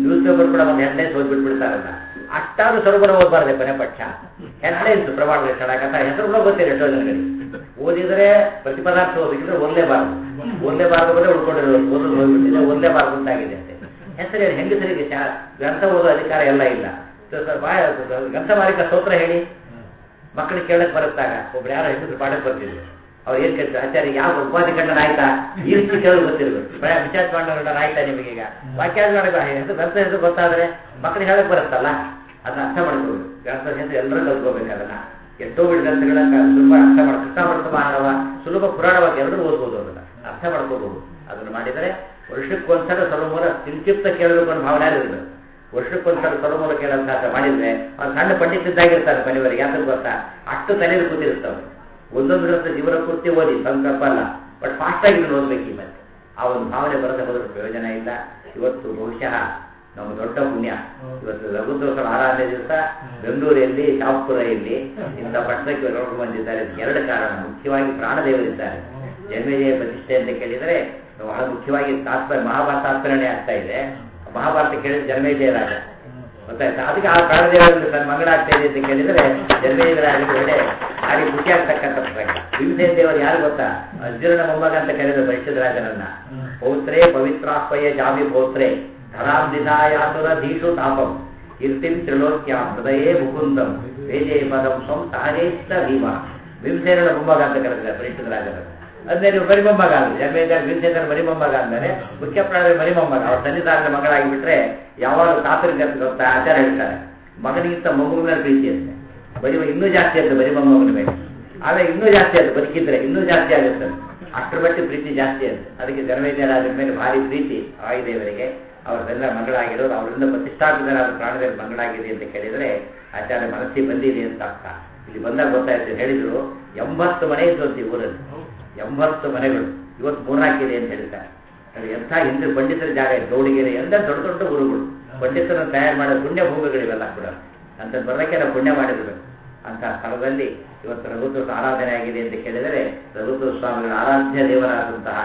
ನ್ಯೂಸ್ ಪೇಪರ್ ಕೂಡ ಒಂದು ಹೆಡ್ಲೈನ್ಸ್ ಓದ್ಬಿಟ್ಬಿಡ್ತಾರಲ್ಲ ಅಷ್ಟಾದ್ರೂ ಸ್ವರೂಪನ ಓದಬಾರ್ದೆ ಕೊನೆ ಪಕ್ಷ ಹೆಡ್ಲೈನ್ಸ್ ಪ್ರಮಾಣ ಲಕ್ಷಣ ಕಥ ಹೆಸರು ಕೂಡ ಗೊತ್ತಿಲ್ಲ ಎಷ್ಟೋ ಜನಗಳಿಗೆ ಓದಿದ್ರೆ ಪ್ರತಿಪದಾರ್ಥ ಓದಿದ್ರೆ ಓದಲೇಬಾರದು ಓದಲೇಬಾರದು ಕೂಡ ಉಳ್ಕೊಂಡಿರೋದು ಓದೋದು ಹೋಗ್ಬಿಟ್ಟಿದೆ ಓದಲೇಬಾರದು ಅಂತಾಗಿದೆ ಅಷ್ಟೇ ಹೆಸರು ಹೆಂಗಸರಿಗೆ ಚಾ ಗ್ರಂಥ ಓದೋ ಅಧಿಕಾರ ಎಲ್ಲ ಇಲ್ಲ ಸೊ- ಸೊ ಬಾ- ಗ್ರಂಥ ಮಾಲಿಕ ಸ್ತೋತ್ರ ಹೇಳಿ ಮಕ್ಕಳಿಗೆ ಕೇಳಕ್ ಬರುತ್ತಾಗ ಒಬ್ರು ಯಾರೋ ಹೆಸರು ಪಾಠಕ್ಕೆ ಬರ್ತಿದ್ರು ಅವ್ರು ಏನ್ ಕೇಳ್ತಾರೆ ಆಚಾರ್ಯ ಯಾವ ಉಪಾಧಿ ಕಂಡನ ಆಯ್ತಾ ಈ ರೀತಿ ಕೇಳೋದು ಗೊತ್ತಿರ್ಬೇಕು ಭಯ ವಿಚಾರ ಕಂಡನ ಆಯ್ತಾ ನಿಮಗೀಗ ವಾಕ್ಯ ಮಾಡಬೇಕು ಹೆಸರು ಗ್ರಂಥ ಹೆಸರು ಗೊತ್ತಾದ್ರೆ ಮಕ್ಕಳಿಗೆ ಹೇಳಕ್ ಬರುತ್ತಲ್ಲ ಅದನ್ನ ಅರ್ಥ ಮಾಡ್ಕೋಬೇಕು ಗ್ರಂಥದ ಹೆಸರು ಎಲ್ಲರೂ ಕಲ್ತ್ಕೋಬೇಕು ಅದನ್ನ ಎಷ್ಟೋ ಬಿಡ ಗ್ರಂಥಗಳನ್ನ ಸುಲಭ ಅರ್ಥ ಮಾಡ ಕೃಷ್ಣಾಮೃತ ಮಾನವ ಸುಲಭ ಪುರಾಣವಾಗಿ ಎರಡೂ ಓದ್ಬೋದು ಅದನ್ನ ಅರ್ಥ ಮಾಡ್ಕೋಬಹುದು ಅದನ್ನು ಮಾಡಿದರೆ ವರ್ಷಕ್ಕೊಂದ್ಸಲ ಸರ್ವಮೂಲ ಸಂಕ್ಷಿಪ್ತ ಕೇಳಬೇಕು ಅನ್ನೋ ಭಾವನೆ ಇರಬೇಕು ವರ್ಷಕ್ಕೊಂದ್ಸಲ ಸರ್ವಮೂಲ ಕೇಳೋಂತ ಮಾಡಿದ್ರೆ ಅವ್ನು ಸಣ್ಣ ಪಂಡಿತಿದ್ದಾಗಿರ್ತಾರೆ ಮನೆಯವರಿಗೆ ಯಾಕಂದ್ರೆ ಗೊತ್ತಾ ಅಷ್ಟು ತಲೆಯಲ್ಲಿ ಕೂತಿರ್ತಾವೆ ಒಂದೊಂದು ಗ್ರಂಥ ಜೀವನ ಪೂರ್ತಿ ಓದಿ ಸಂಕಲ್ಪ ಅಲ್ಲ ಬಟ್ ಫಾಸ್ಟ್ ಆಗಿ ಇದನ್ನು ಓದ್ಬೇಕು ಈ ಮತ್ತೆ ಆ ಒಂದು ಭಾವನೆ ಬರದೆ ಹೋದ್ರೆ ಪ್ರಯೋಜನ ಇಲ್ಲ ಇವತ್ತು ಬಹುಶಃ ನಮ್ಮ ದೊಡ್ಡ ಪುಣ್ಯ ಇವತ್ತು ರಘುದೋಷರ ಆರಾಧನೆ ದಿವಸ ಬೆಂಗಳೂರಲ್ಲಿ ಶಾಪುರ ಇಲ್ಲಿ ಇಂಥ ಪಟ್ಟಣಕ್ಕೆ ರೋಗ ಬಂದಿದ್ದಾರೆ ಇದಕ್ಕೆ ಎರಡು ಕಾರಣ ಮುಖ್ಯವಾಗಿ ಪ್ರಾಣದೇವರಿದ್ದಾರೆ ಜನ್ಮೇಜಯ ಪ್ರತಿಷ್ಠೆ ಅಂತ ಕೇಳಿದರೆ ಬಹಳ ಮುಖ್ಯವಾಗಿ ತಾತ್ಪರ್ಯ ಮಹಾಭಾರತ ತಾತ್ಪರ್ಯನೇ ಆಗ್ತಾ ಇದೆ ಮಹಾಭಾರತ ಕೇಳಿದ್ರೆ ಜನ್ಮೇಜಯ ರಾಜ ಗೊತ್ತಾಯ್ತಾ ಅದಕ್ಕೆ ಆ ಪ್ರಾಣದೇವರಲ್ಲಿ ತನ್ನ ಮಗಳಾಗ್ತಾ ಇದೆ ಅಂತ ಕೇಳಿದರೆ ಜನ್ಮೇಜಯ ರಾಜ ಒಳ್ಳೆ ಭಾರಿ ಖುಷಿ ಆಗ್ತಕ್ಕಂಥ ಪ್ರಸಂಗ ಭೀಮಸೇನ ದೇವರು ಯಾರು ಗೊತ್ತಾ ಅರ್ಜುನನ ಮೊಮ್ಮಗ ಅಂತ ಕರೆದ ಪರಿಷತ್ ರಾಜನನ್ನ ಪೌತ್ರೇ ಪವಿತ್ರಾಸ್ಪಯ ಜಾಮಿ ಪೌತ್ರೇ ಧರಾಂ ದಿಧಾಯಾಸುರ ಧೀಷು ತಾಪಂ ಕೀರ್ತಿಂ ತ್ರಿಲೋಕ್ಯಾಂ ಹೃದಯೇ ಮುಕುಂದಂ ವೇಜೇ ಪದಂ ಸ್ವಂ ಸಹಜೇಷ್ಟ ಭೀಮ ಭೀಮಸೇನನ ಮೊಮ್ಮಗ ಅಂತ ಕರೆದಿದ್ದಾರೆ ಪರಿಷತ್ ರಾಜನನ್ನ ಅಂದ್ರೆ ನೀವು ಮರಿಮೊಮ್ಮಗ ಅಂದ್ರೆ ಜನ್ಮೇಜ ಭೀಮಸೇನರ ಮರಿಮೊಮ್ಮಗ ಅಂದರೆ ಮುಖ್ಯ ಪ್ರಾಣ ಮರಿಮೊಮ್ಮಗ ಅವ್ರ ಸನ್ನಿಧಾನದ ಮಗಳಾಗಿ ಬಿಟ್ರೆ ಯಾವಾಗ ತಾತರಿಗೆ ಗೊತ್ತಾ ಆಚಾರ ಹೇಳ್ತಾರೆ ಮಗನಿಗಿಂತ ಮಗುವಿನ ಮೇಲೆ ಪ್ರೀತಿ ಅಂತೆ ಬರೀ ಇನ್ನೂ ಜಾಸ್ತಿ ಅಂತ ಬರೀ ಮೊಮ್ಮಗನ ಮೇಲೆ ಆಮೇಲೆ ಇನ್ನೂ ಜಾಸ್ತಿ ಅಂತ ಬದುಕಿದ್ರೆ ಇನ್ನೂ ಜಾಸ್ತಿ ಆಗುತ್ತೆ ಅಷ್ಟರ ಮಟ್ಟಿಗೆ ಪ್ರೀತಿ ಜಾಸ್ತಿ ಅಂತ ಅದಕ್ಕೆ ಜನಮೇಜರಾಜರ ಮೇಲೆ ಭಾರಿ ಪ್ರೀತಿ ವಾಯುದೇವರಿಗೆ ಅವರದೆಲ್ಲ ಮಗಳಾಗಿರೋದು ಅವರಿಂದ ಪ್ರತಿಷ್ಠಾಪಿತರಾದ ಪ್ರಾಣದಲ್ಲಿ ಮಗಳಾಗಿದೆ ಅಂತ ಕೇಳಿದರೆ ಆಚಾರ್ಯ ಮನಸ್ಸಿಗೆ ಬಂದಿದೆ ಅಂತ ಅರ್ಥ ಇಲ್ಲಿ ಬಂದಾಗ ಗೊತ್ತಾಯ್ತು ಹೇಳಿದ್ರು ಎಂಬತ್ತು ಮನೆ ಇದ್ದಂತೆ ಈ ಊರಲ್ಲಿ ಎಂಬತ್ತು ಮನೆಗಳು ಇವತ್ತು ಮೂರ್ನಾಕಿದೆ ಅಂತ ಹೇಳ್ತಾರೆ ಅದು ಎಂಥ ಹಿಂದೆ ಪಂಡಿತರ ಜಾಗ ಇದೆ ಗೌಡಿಗೆರೆ ಎಲ್ಲ ದೊಡ್ಡ ದೊಡ್ಡ ಊರುಗಳು ಪಂಡಿತರನ್ನು ತಯಾರು ಮಾಡೋ ಪುಣ್ಯ ಭೂಮಿಗಳಿವೆಲ್ಲ ಕೂಡ ಅಂತ ಬರೋದಕ್ಕೆ ನಾವು ಪುಣ್ಯ ಮಾಡಿರ್ಬೇಕು ಅಂತ ಸ್ಥಳದಲ್ಲಿ ಇವತ್ತು ರಘುತ್ವ ಆರಾಧನೆ ಆಗಿದೆ ಅಂತ ಕೇಳಿದರೆ ರಘುತ್ವ ಸ್ವಾಮಿಗಳ ಆರಾಧ್ಯ ದೇವರಾದಂತಹ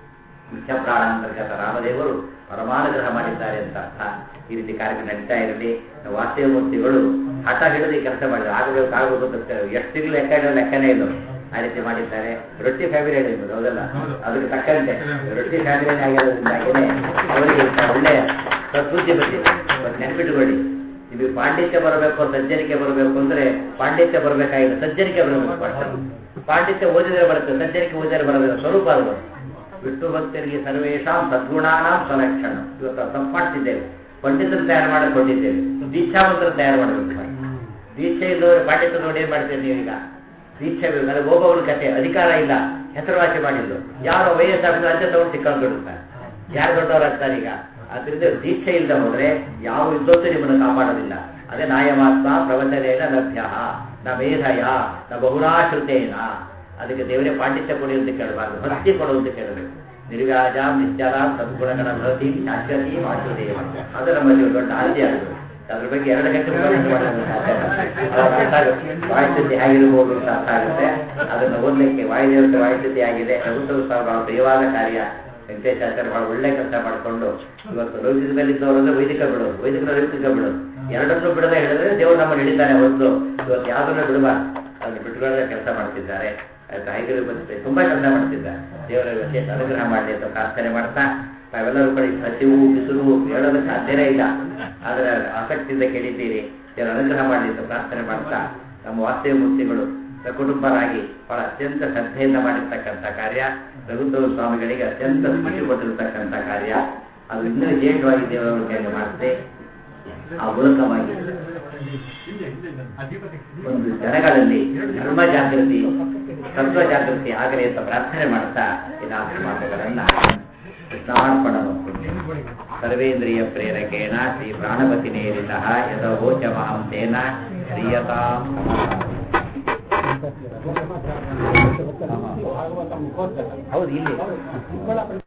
ಮುಖ್ಯ ಪ್ರಾಣಾಂತರ್ಗತ ರಾಮದೇವರು ಪರಮಾನುಗ್ರಹ ಮಾಡಿದ್ದಾರೆ ಅಂತ ಅರ್ಥ ಈ ರೀತಿ ಕಾರ್ಯಕ್ರಮ ನಡೀತಾ ಇರಲಿ ವಾಸ್ತವಮೂರ್ತಿಗಳು ಹಠ ಹಿಡಿದು ಈ ಕೆಲಸ ಮಾಡಿದ್ರು ಆಗಬೇಕು ಆಗಬೇಕು ಅಂತ ಎಷ್ಟು ತಿಂಗಳು ಲೆಕ್ಕ ಇಡೋ ಲೆಕ್ಕನೇ ಇಲ್ಲ ಆ ರೀತಿ ಮಾಡಿದ್ದಾರೆ ರೊಟ್ಟಿ ಫ್ಯಾಮಿಲಿ ಹೇಳಿದ್ರು ಹೌದಲ್ಲ ಅದಕ್ಕೆ ತಕ್ಕಂತೆ ರೊಟ್ಟಿ ಫ್ಯಾಮಿಲಿ ಆಗಿರೋದ್ರಿಂದಾಗೇನೆ ಅವರಿಗೆ ಇಂಥ ಒಳ್ಳೆ ಸದ್ಬುದ್ಧಿ ಬಂದಿದೆ ಇವತ್ತು ನೆನ್ಪಿಟ್ಟುಕೊಳ್ಳಿ ನಿಮಗೆ ಪಾಂಡಿತ್ಯ ಬರಬೇಕು ಸಜ್ಜನಿಕೆ ಬರಬೇಕು ಅಂದ್ರೆ ಪಾಂಡಿತ್ಯ ಬರಬೇಕಾಗಿಲ್ಲ ಸಜ್ಜನಿಕೆ ಬರಬೇಕು ಅಷ್ಟೇ. ಪಾಂಡಿತ್ಯ ಓದಿದರೆ ಬರುತ್ತೆ ಸಜ್ಜನಿಕೆ ಓದಿದರೆ ಬರೋದಿಲ್ಲ ಸ್ವರೂಪ ಅದು ವಿಷ್ಣು ಭಕ್ತರಿಗೆ ಸರ್ವೇಶಾಂ ಸದ್ಗುಣಾನಾಂ ಸ್ವಲಕ್ಷಣ ಇವತ್ತು ತಪ್ಪು ಮಾಡ್ತಿದ್ದೇವೆ ಪಂಡಿತರು ತಯಾರು ಮಾಡಿಕೊಂಡಿದ್ದೇವೆ ದೀಕ್ಷಾವಂತರು ತಯಾರು ಮಾಡಬೇಕು ದೀಕ್ಷೆ ಇಲ್ಲದವರು ಪಾಂಡಿತ್ಯ ನೋಡಿ ಏನ್ ಮಾಡ್ತೀರಿ ನೀವೀಗ ದೀಕ್ಷೆ ಬೇಕು ನನಗೆ ಹೋಗೋವನ ಕತೆ ಅಧಿಕಾರ ಇಲ್ಲ ಹೆಸರುವಾಸಿ ಮಾಡಿದ್ದು ಯಾರೋ ವಯಸ್ಸಾಗಿದ್ದು ಅಂಚೆ ತಗೊಂಡು ಸಿಕ್ಕೊಂಡು ಬಿಡುತ್ತಾರೆ ಯಾರು ದೊಡ್ಡವರಾಗ್ತಾರೆ ಈಗ ಅದರಿಂದ ದೀಕ್ಷೆ ಇಲ್ಲದೆ ಹೋದ್ರೆ ಯಾವ ವಿದ್ವತ್ತು ನಿಮ್ಮನ್ನು ಕಾಪಾಡೋದಿಲ್ಲ ಅದೇ ನಾಯಮಾತ್ಮ ಪ್ರವಚನೇನ ಲಭ್ಯ ನ ಮೇಧಯ ನ ಬಹುನಾಶ್ರುತೇನ ಅದಕ್ಕೆ ದೇವರೇ ಪಾಂಡಿತ್ಯ ಕೊಡಿ ಅಂತ ಕೇಳಬಾರ್ದು ಭಕ್ತಿ ಕೊಡು ಅಂತ ಕೇಳಬೇಕು ನಿರ್ವ್ಯಾಜ ನಿತ್ಯರ ಸದ್ಗುಣಗಳ ಭಕ್ತಿ ಶಾಶ್ವತಿ ವಾಸುದೇವ ಅದು ನಮ್ಮಲ್ಲಿ ಒಂದು ದೊಡ್ಡ ಆಸೆ ಆಗುತ್ತೆ ಅದ್ರ ಬಗ್ಗೆ ಎರಡು ಗಂಟೆ ಉಪನ್ಯಾಸ ಮಾಡೋದು ಸಾಧ್ಯ ಇಲ್ಲ. ಅವಾಗ ಅರ್ಥ ಆಗುತ್ತೆ. ವಾಯುಸ್ಥಿತಿ ಹೇಗಿರ್ಬೋದು ಅಂತ ಅರ್ಥ ಆಗುತ್ತೆ ಅದನ್ನು ಓದಲಿಕ್ಕೆ ವಾಯುದೇವತೆ ವಾಯುಸ್ಥಿತಿ ಆಗಿದೆ ರಘುತ್ವ ಸಹ ಬಹಳ ಪ್ರಿಯವಾದ ಕಾರ್ಯ ವೆಂಕಟೇಶಾಚಾರ್ಯ ಬಹಳ ಒಳ್ಳೆ ಕೆಲಸ ಮಾಡಿಕೊಂಡು ಇವತ್ತು ಲೌಕಿಕ ಮೇಲಿದ್ದವರು ಅಂದ್ರೆ ವೈದಿಕ ಬಿಡೋದು ವೈದಿಕರ ಲೌಕಿಕ ಬಿಡೋದು ಎರಡನ್ನೂ ಬಿಡದೆ ಹೇಳಿದ್ರೆ ದೇವರು ನಮ್ಮನ್ನು ಹಿಡಿತಾನೆ ಹೊರತು ಇವತ್ತು ಯಾವುದನ್ನು ಬಿಡಬಾರ್ದು ಅದನ್ನು ಬಿಟ್ಟುಕೊಳ್ಳದೆ ಕೆಲಸ ಮಾಡ್ತಿದ್ದಾರೆ ಆಯ್ತು ಹೈದರಾಬಾದ್ ಬಂದಿದೆ ತುಂಬಾ ಕೆಲಸ ಮಾಡ್ತಿದ್ದಾರೆ ದೇವರ ವಿಶೇಷ ಅನುಗ್ರಹ ಮಾಡಲಿ ಅಂತ ಪ್ರಾರ್ಥನೆ ಮಾಡ್ತಾ ತಾವೆಲ್ಲರೂ ಕಡೆ ಹಸಿವು ಬಿಸಿಲು ಹೇಳೋದಕ್ಕೆ ಸಾಧ್ಯನೇ ಇಲ್ಲ ಆದರೆ ಆಸಕ್ತಿಯಿಂದ ಕೇಳಿದ್ದೀರಿ ದೇವರ ಅನುಗ್ರಹ ಮಾಡಲಿ ಅಂತ ಪ್ರಾರ್ಥನೆ ಮಾಡ್ತಾ ನಮ್ಮ ವಾಸ್ತವ ಮೂರ್ತಿಗಳು ಸಕುಟುಂಬರಾಗಿ ಬಹಳ ಅತ್ಯಂತ ಶ್ರದ್ಧೆಯಿಂದ ಮಾಡಿರ್ತಕ್ಕಂಥ ಕಾರ್ಯ ರಘುತ್ವ ಸ್ವಾಮಿಗಳಿಗೆ ಅತ್ಯಂತ ಖುಷಿ ಕೊಟ್ಟಿರ್ತಕ್ಕಂಥ ಕಾರ್ಯ ಅದು ಇನ್ನೂ ವಿಶೇಷವಾಗಿ ದೇವರ ಕೈಯಲ್ಲಿ ಮಾಡುತ್ತೆ ಆ ಮೂಲಕವಾಗಿ ಒಂದು ಜನಗಳಲ್ಲಿ ಧರ್ಮ ಜಾಗೃತಿ ತತ್ವ ಜಾಗೃತಿ ಆಗಲಿ ಅಂತ ಪ್ರಾರ್ಥನೆ ಮಾಡ್ತಾ ಈ ನಾಲ್ಕು ಮಾತುಗಳನ್ನ ಕೃಷ್ಣಾರ್ಪಣ ಸರ್ವೇಂದ್ರಿಯ ಪ್ರೇರಕೇಣ ಶ್ರೀ ಪ್ರಾಣಪತಿ ನೇರಿತ ಯದೋಚ ಮಹಂಸೇನ ಶ್ರೀಯತಾಂ ಹೌದು ಇಲ್ಲಿ